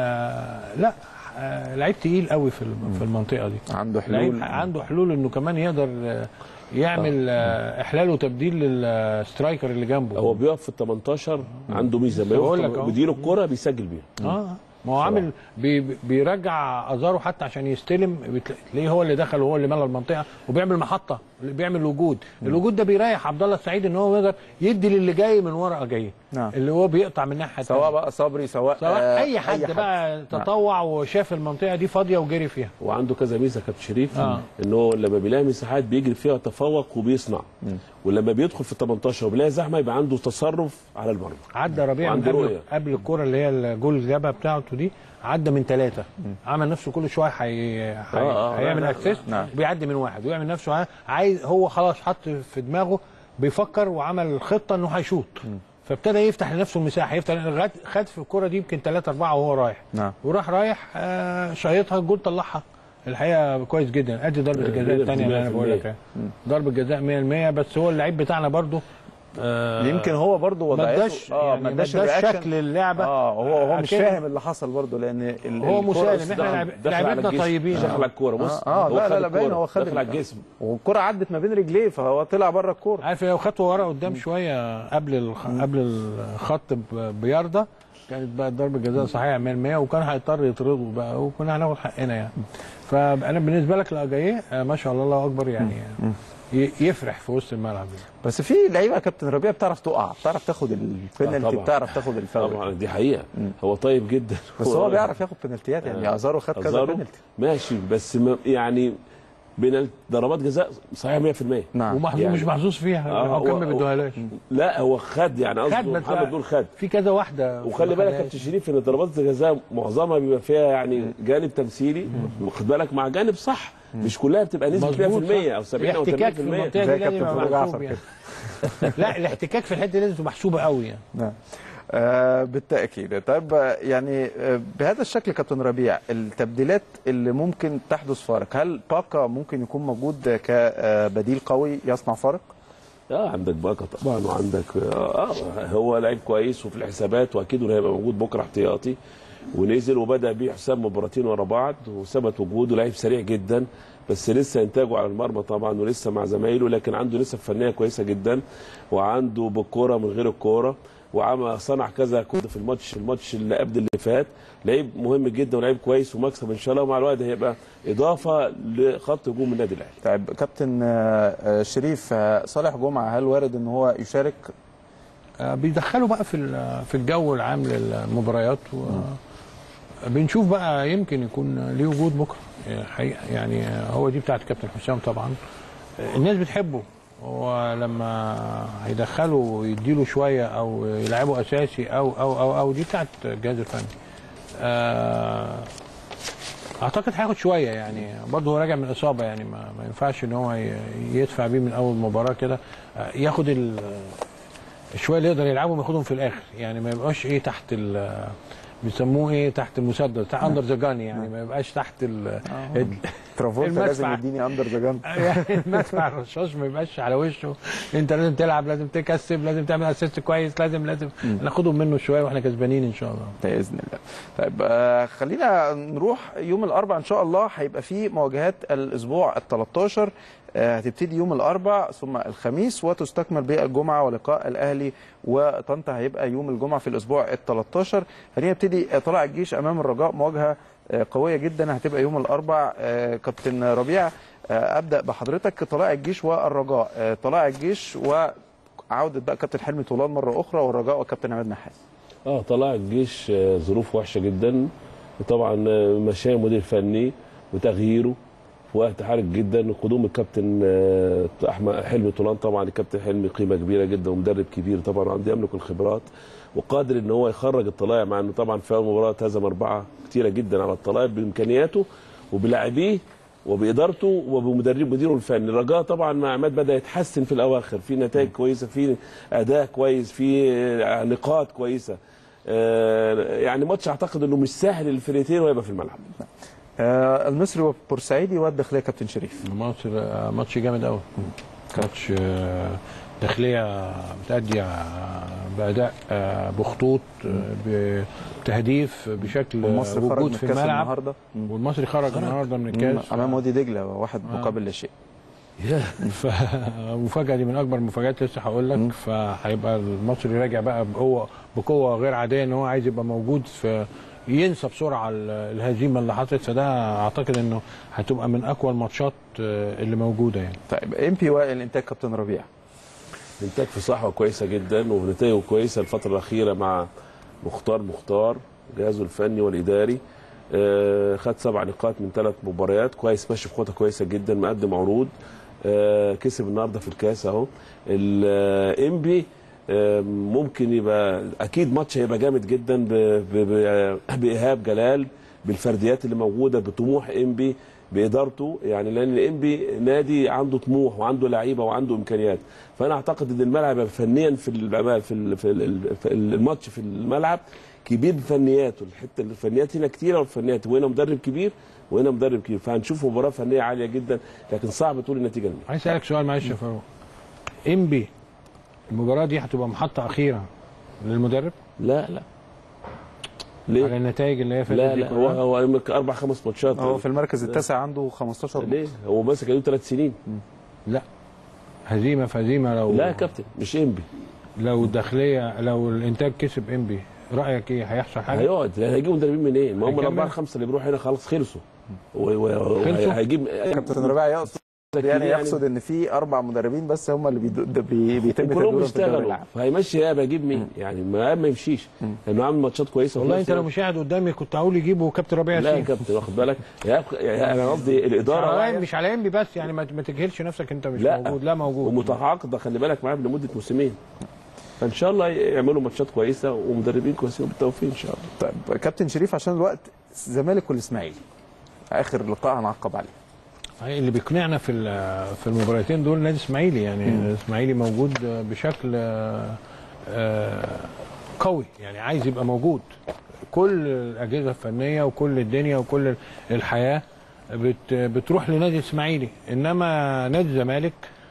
آه لا آه لعيب تقيل قوي في الم- في المنطقه دي عنده لعيب حلول عنده حلول انه كمان يقدر آه، يعمل آه، احلال وتبديل للسترايكر اللي جنبه هو بيقف في ال 18 عنده ميزه ما بقول يقف لك أهو. بيديله الكوره بيسجل بيها اه ما هو عامل بي بي- بيرجع ازاره حتى عشان يستلم بتلا- تلاقيه هو اللي دخل وهو اللي ملى المنطقه وبيعمل محطه بيعمل وجود الوجود ده بيريح عبد الله السعيد ان هو يقدر يدي للي جاي من ورا جاي نعم. اللي هو بيقطع من الناحيه سواء التانية. بقى صبري سواء سواء آه، اي حد بقى تطوع وشاف المنطقه دي فاضيه وجري فيها وعنده كذا ميزه كابتن شريف آه. ان هو لما بيلاقي مساحات بيجري فيها يتفوق وبيصنع ولما بيدخل في ال 18 وبيلاقي زحمه يبقى عنده تصرف على المرمى عدى ربيع من وعنده قبل رؤية. قبل الكوره اللي هي الجول اللي جابها بتاعته دي عدى من ثلاثه عمل نفسه كل شويه حي... حي... آه، آه، هيعمل لا، لا، اسيست نعم. وبيعدي من واحد ويعمل نفسه ع- عايز هو خلاص حط في دماغه بيفكر وعمل خطه انه هيشوط فابتدى يفتح لنفسه المساحه يفتح لغاية- خد في الكوره دي يمكن ثلاثه اربعه وهو رايح نعم. وراح رايح آه شايطها الجول طلعها الحقيقه كويس جدا ادي ضربه الجزاء الثانيه اللي انا بقول لك ضربه جزاء 100% بس هو اللعيب بتاعنا برضو آه يمكن هو برضه ما وضعيته اداش اه يعني ما اداش ما اداش الرياكشن. شكل اللعبه اه هو هو مش أكن- فاهم اللي حصل برضه لان ال- هو الكرة مسالم أصلاً احنا لعب- دخل على لعبتنا الجسم. طيبين دخل على الكوره بص اه, آه لا خد لا لا باين الكورة، هو خد دخل على ال- الجسم والكرة عدت ما بين رجليه فهو طلع بره الكوره عارف لو خطوه ورا قدام شويه قبل الخ... قبل الخط ب- بياردة كانت بقى ضربه جزاء صحيحه 100% وكان هيضطر يطردوا بقى وكنا هناخد حقنا يعني فانا بالنسبه لك الاجاييه آه، ما شاء الله الله اكبر يعني ي- يفرح في وسط الملعب بس في لعيبه يا كابتن ربيع بتعرف تقع بتعرف تاخد البينالتي طبعا. بتعرف تاخد الفاول طبعا دي حقيقه هو طيب جدا بس هو بيعرف ياخد بنالتيات يعني ازارو خد كذا أزارو بنالتي ماشي بس ما يعني بين ضربات جزاء صحيح 100% نعم ومحظوظ يعني- مش محظوظ فيها آه، الحكام هو- ما بيدوهالاش لا هو خد يعني خد قصده بس محمد دول خد في كذا واحده وخلي بالك يا كابتن شريف ان ضربات الجزاء معظمها بيبقى فيها يعني جانب تمثيلي واخد بالك مع جانب صح مش كلها بتبقى نسبه مظبوط 100% او 70 او 80% الاحتكاك في المنطقه زي دي لازم كابتن يبقى فاروق محسوب جعفر يعني لا الاحتكاك في الحته دي لازم تبقى محسوبه قوي يعني نعم آه بالتاكيد طيب آه، يعني آه بهذا الشكل كابتن ربيع التبديلات اللي ممكن تحدث فارق هل باكا ممكن يكون موجود كبديل قوي يصنع فارق اه عندك باكا طبعا وعندك اه هو لعيب كويس وفي الحسابات واكيد انه هيبقى موجود بكره احتياطي ونزل وبدا بيه حسام مباراتين ورا بعض وثبت وجوده لعيب سريع جدا بس لسه انتاجه على المرمى طبعا ولسه مع زمايله لكن عنده نسب فنيه كويسه جدا وعنده بالكوره من غير الكوره وعمل صنع كذا كود في الماتش الماتش اللي قبل اللي فات لعيب مهم جدا ولعيب كويس ومكسب ان شاء الله ومع الوقت هيبقى اضافه لخط هجوم النادي الاهلي طيب كابتن آه، آه، شريف آه، صالح جمعه هل وارد ان هو يشارك آه، بيدخلوا بقى في ال- في الجو العام للمباريات و بنشوف بقى يمكن يكون ليه وجود بكره آه، حقيقه يعني آه، هو دي بتاعت كابتن حسام طبعا آه، الناس بتحبه هو لما هيدخله ويديله شويه او يلعبه اساسي او او او او دي بتاعت الجهاز الفني آه، اعتقد هياخد شويه يعني برضه هو راجع من اصابه يعني ما, ما ينفعش ان هو ي- يدفع بيه من اول مباراه كده آه، ياخد ال الشويه اللي يقدر يلعبهم ياخدهم في الاخر يعني ما يبقاش ايه تحت ال بيسموه ايه تحت المسدس تحت اندر ذا جان يعني ما يبقاش تحت ال ال- ترافولتا المدفع. لازم يديني اندر ذا جان يعني المدفع الرشاش ما يبقاش على وشه انت لازم تلعب لازم تكسب لازم تعمل اسيست كويس لازم لازم ناخدهم منه شويه واحنا كسبانين ان شاء الله باذن الله طيب آه، خلينا نروح يوم الاربعاء ان شاء الله هيبقى في مواجهات الاسبوع ال 13 آه، هتبتدي يوم الاربعاء ثم الخميس وتستكمل بالجمعه ولقاء الاهلي وطنطا هيبقى يوم الجمعه في الاسبوع ال 13 خلينا نبتدي آه، طلائع الجيش امام الرجاء مواجهه آه، قويه جدا هتبقى يوم الاربعاء آه، كابتن ربيع آه، ابدا بحضرتك طلائع الجيش والرجاء آه، طلائع الجيش وعوده بقى كابتن حلمي طولان مره اخرى والرجاء وكابتن عماد نحاس اه طلع الجيش آه، ظروف وحشه جدا طبعا آه، مشاية مدير فني وتغييره في وقت حرج جدا قدوم الكابتن آه، احمد حلمي طولان طبعا الكابتن حلمي قيمه كبيره جدا ومدرب كبير طبعا عنده يملك الخبرات وقادر ان هو يخرج الطلائع مع انه طبعا في اول مباراه هزم اربعه كتيره جدا على الطلائع بامكانياته وبلاعبيه وبادارته وبمدرب مديره الفني الرجاء طبعا مع عماد بدا يتحسن في الاواخر في نتائج كويسه في اداء كويس في آه، نقاط كويسه آه، يعني ماتش اعتقد انه مش سهل للفريقين وهيبقى في الملعب آه، المصري والبورسعيدي والداخليه كابتن شريف ماتش ماتش جامد قوي ماتش آه، داخليه بتأدي آه، بأداء آه، بخطوط آه، بتهديف بشكل آه، المصري خرج من وجود في الكاس الملعب النهارده والمصري خرج النهارده من الكاس امام وادي دجله واحد مقابل لا شيء فالمفاجاه دي من اكبر المفاجات لسه هقول لك فهيبقى المصري راجع بقى بقوه بقوه غير عاديه ان هو عايز يبقى موجود في ينسى بسرعه ال- الهزيمه اللي حصلت فده اعتقد انه هتبقى من اقوى الماتشات آه، اللي موجوده يعني طيب ام بي والانتاج كابتن ربيع انتاج في صحوه كويسه جدا ونتائجه كويسه الفتره الاخيره مع مختار مختار جهازه الفني والاداري آه، خد سبع نقاط من ثلاث مباريات كويس ماشي بخطه كويسه جدا مقدم عروض آه، كسب النهارده في الكاس اهو الانبي ممكن يبقى اكيد ماتش هيبقى جامد جدا ب- ب- ب- بايهاب جلال بالفرديات اللي موجوده بطموح انبي بادارته يعني لان انبي نادي عنده طموح وعنده لعيبه وعنده امكانيات فانا اعتقد ان الملعب يبقى فنيا في ال- في ال- في ال- في الماتش في الملعب كبير بفنياته الحته الفنيات هنا كتيره والفنيات وهنا مدرب كبير وهنا مدرب كبير فهنشوف مباراه فنيه عاليه جدا لكن صعب تقول النتيجه لمين عايز اسالك سؤال معلش يا فاروق انبي المباراه دي هتبقى محطه اخيره للمدرب لا لا على ليه؟ النتائج اللي هي فاتت لا دي لا هو كلها؟ هو يملك اربع خمس ماتشات هو في المركز التاسع عنده 15 ليه؟ هو ماسك له ثلاث سنين لا هزيمه في هزيمه لو لا يا كابتن مش انبي لو الداخليه لو الانتاج كسب انبي رايك ايه هيحصل حاجه؟ هيقعد لان هيجيبوا مدربين منين؟ ما هم هيكمل؟ الاربعه الخمسه اللي بيروحوا هنا خلاص خلصوا و- و- خلصوا؟ وهيجيب كابتن ربيع يقصد يعني يقصد ان في اربع مدربين بس هم اللي بيدو- ده بي- بيتم كلهم تدويرهم في الدوري بيشتغلوا العام فهيمشي ايهاب هيجيب مين؟ يعني ما ما يمشيش لانه عامل ماتشات كويسه والله وفي انت نفس لو مش قاعد قدامي كنت هقول يجيبوا كابتن ربيع لا يا ياسين كابتن واخد بالك ايهاب يعني انا قصدي مش الاداره على واعية مش على انبي بس يعني ما ما تجهلش نفسك انت مش لا. موجود لا موجود ومتعاقده خلي بالك معاهم لمده موسمين فان شاء الله يعملوا ماتشات كويسه ومدربين كويسين بالتوفيق ان شاء الله طيب كابتن شريف عشان الوقت الزمالك والاسماعيلي اخر لقاء هنعقب عليه هي اللي بيقنعنا في ال- في المباراتين دول نادي اسماعيلي يعني الاسماعيلي موجود بشكل آه، آه، قوي يعني عايز يبقى موجود كل الاجهزه الفنيه وكل الدنيا وكل الحياه بت بتروح لنادي الاسماعيلي انما نادي الزمالك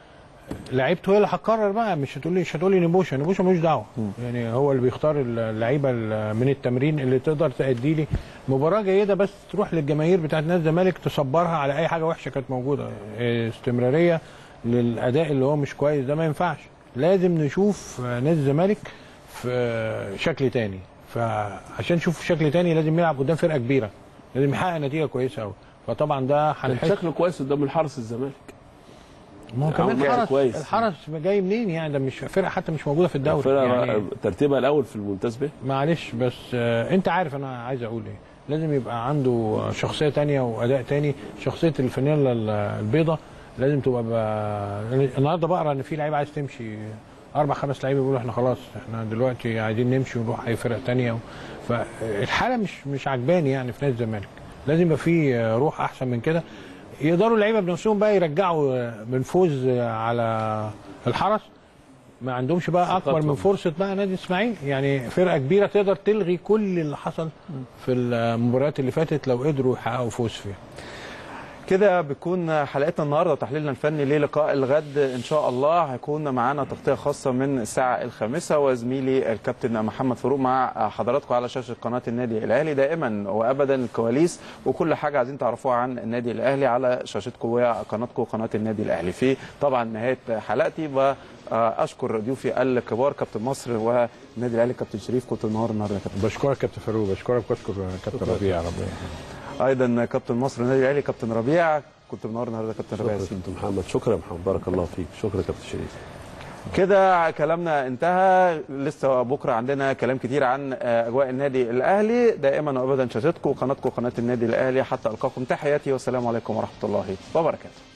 لعيبته هي اللي هتقرر بقى مش هتقولي مش هتقولي نبوشه نبوشه ملوش دعوه يعني هو اللي بيختار اللعيبه ال- من التمرين اللي تقدر تأدي لي مباراه جيده بس تروح للجماهير بتاعت نادي الزمالك تصبرها على اي حاجه وحشه كانت موجوده استمراريه للاداء اللي هو مش كويس ده ما ينفعش لازم نشوف نادي الزمالك في شكل تاني فعشان نشوف شكل تاني لازم يلعب قدام فرقه كبيره لازم يحقق نتيجه كويسه قوي فطبعا ده كان هنحس شكله كويس قدام الحرس الزمالك ما هو كمان عمل لعب الحرس كويس. الحرس جاي منين يعني ده مش فرقه حتى مش موجوده في الدوري الفرقه يعني ترتيبها الاول في الممتاز به معلش بس آه انت عارف انا عايز اقول ايه لازم يبقى عنده شخصيه تانية واداء تاني شخصيه الفانيلا ال- البيضه لازم تبقى بقى... النهارده بقرا ان في لعيبه عايز تمشي اربع خمس لعيبه بيقولوا احنا خلاص احنا دلوقتي عايزين نمشي ونروح اي فرق تانية و... فالحاله مش مش عجباني يعني في نادي الزمالك لازم يبقى في روح احسن من كده يقدروا اللعيبه بنفسهم بقى يرجعوا من فوز على الحرس ما عندهمش بقى اكبر من ثقتهم. فرصه بقى نادي اسماعيل يعني فرقه كبيره تقدر تلغي كل اللي حصل في المباريات اللي فاتت لو قدروا يحققوا فوز فيها كده بتكون حلقتنا النهارده وتحليلنا الفني للقاء الغد ان شاء الله هيكون معانا تغطيه خاصه من الساعه الخامسه وزميلي الكابتن محمد فاروق مع حضراتكم على شاشه قناه النادي الاهلي دائما وابدا الكواليس وكل حاجه عايزين تعرفوها عن النادي الاهلي على شاشتكم وقناتكم قناه النادي الاهلي في طبعا نهايه حلقتي واشكر ضيوفي الكبار كابتن مصر والنادي الاهلي كابتن شريف كنت النهار النهارده يا كابتن بشكرك كابتن فاروق بشكرك بشكر كابتن ربيع ربنا ايضا كابتن مصر النادي الاهلي كابتن ربيع كنت منور النهارده كابتن ربيع شكرا ياسين كابتن محمد شكرا يا محمد بارك الله فيك شكرا كابتن شريف كده كلامنا انتهى لسه بكره عندنا كلام كتير عن آه، اجواء النادي الاهلي دائما وابدا شاشتكم وقناتكم قناه النادي الاهلي حتى القاكم تحياتي والسلام عليكم ورحمه الله وبركاته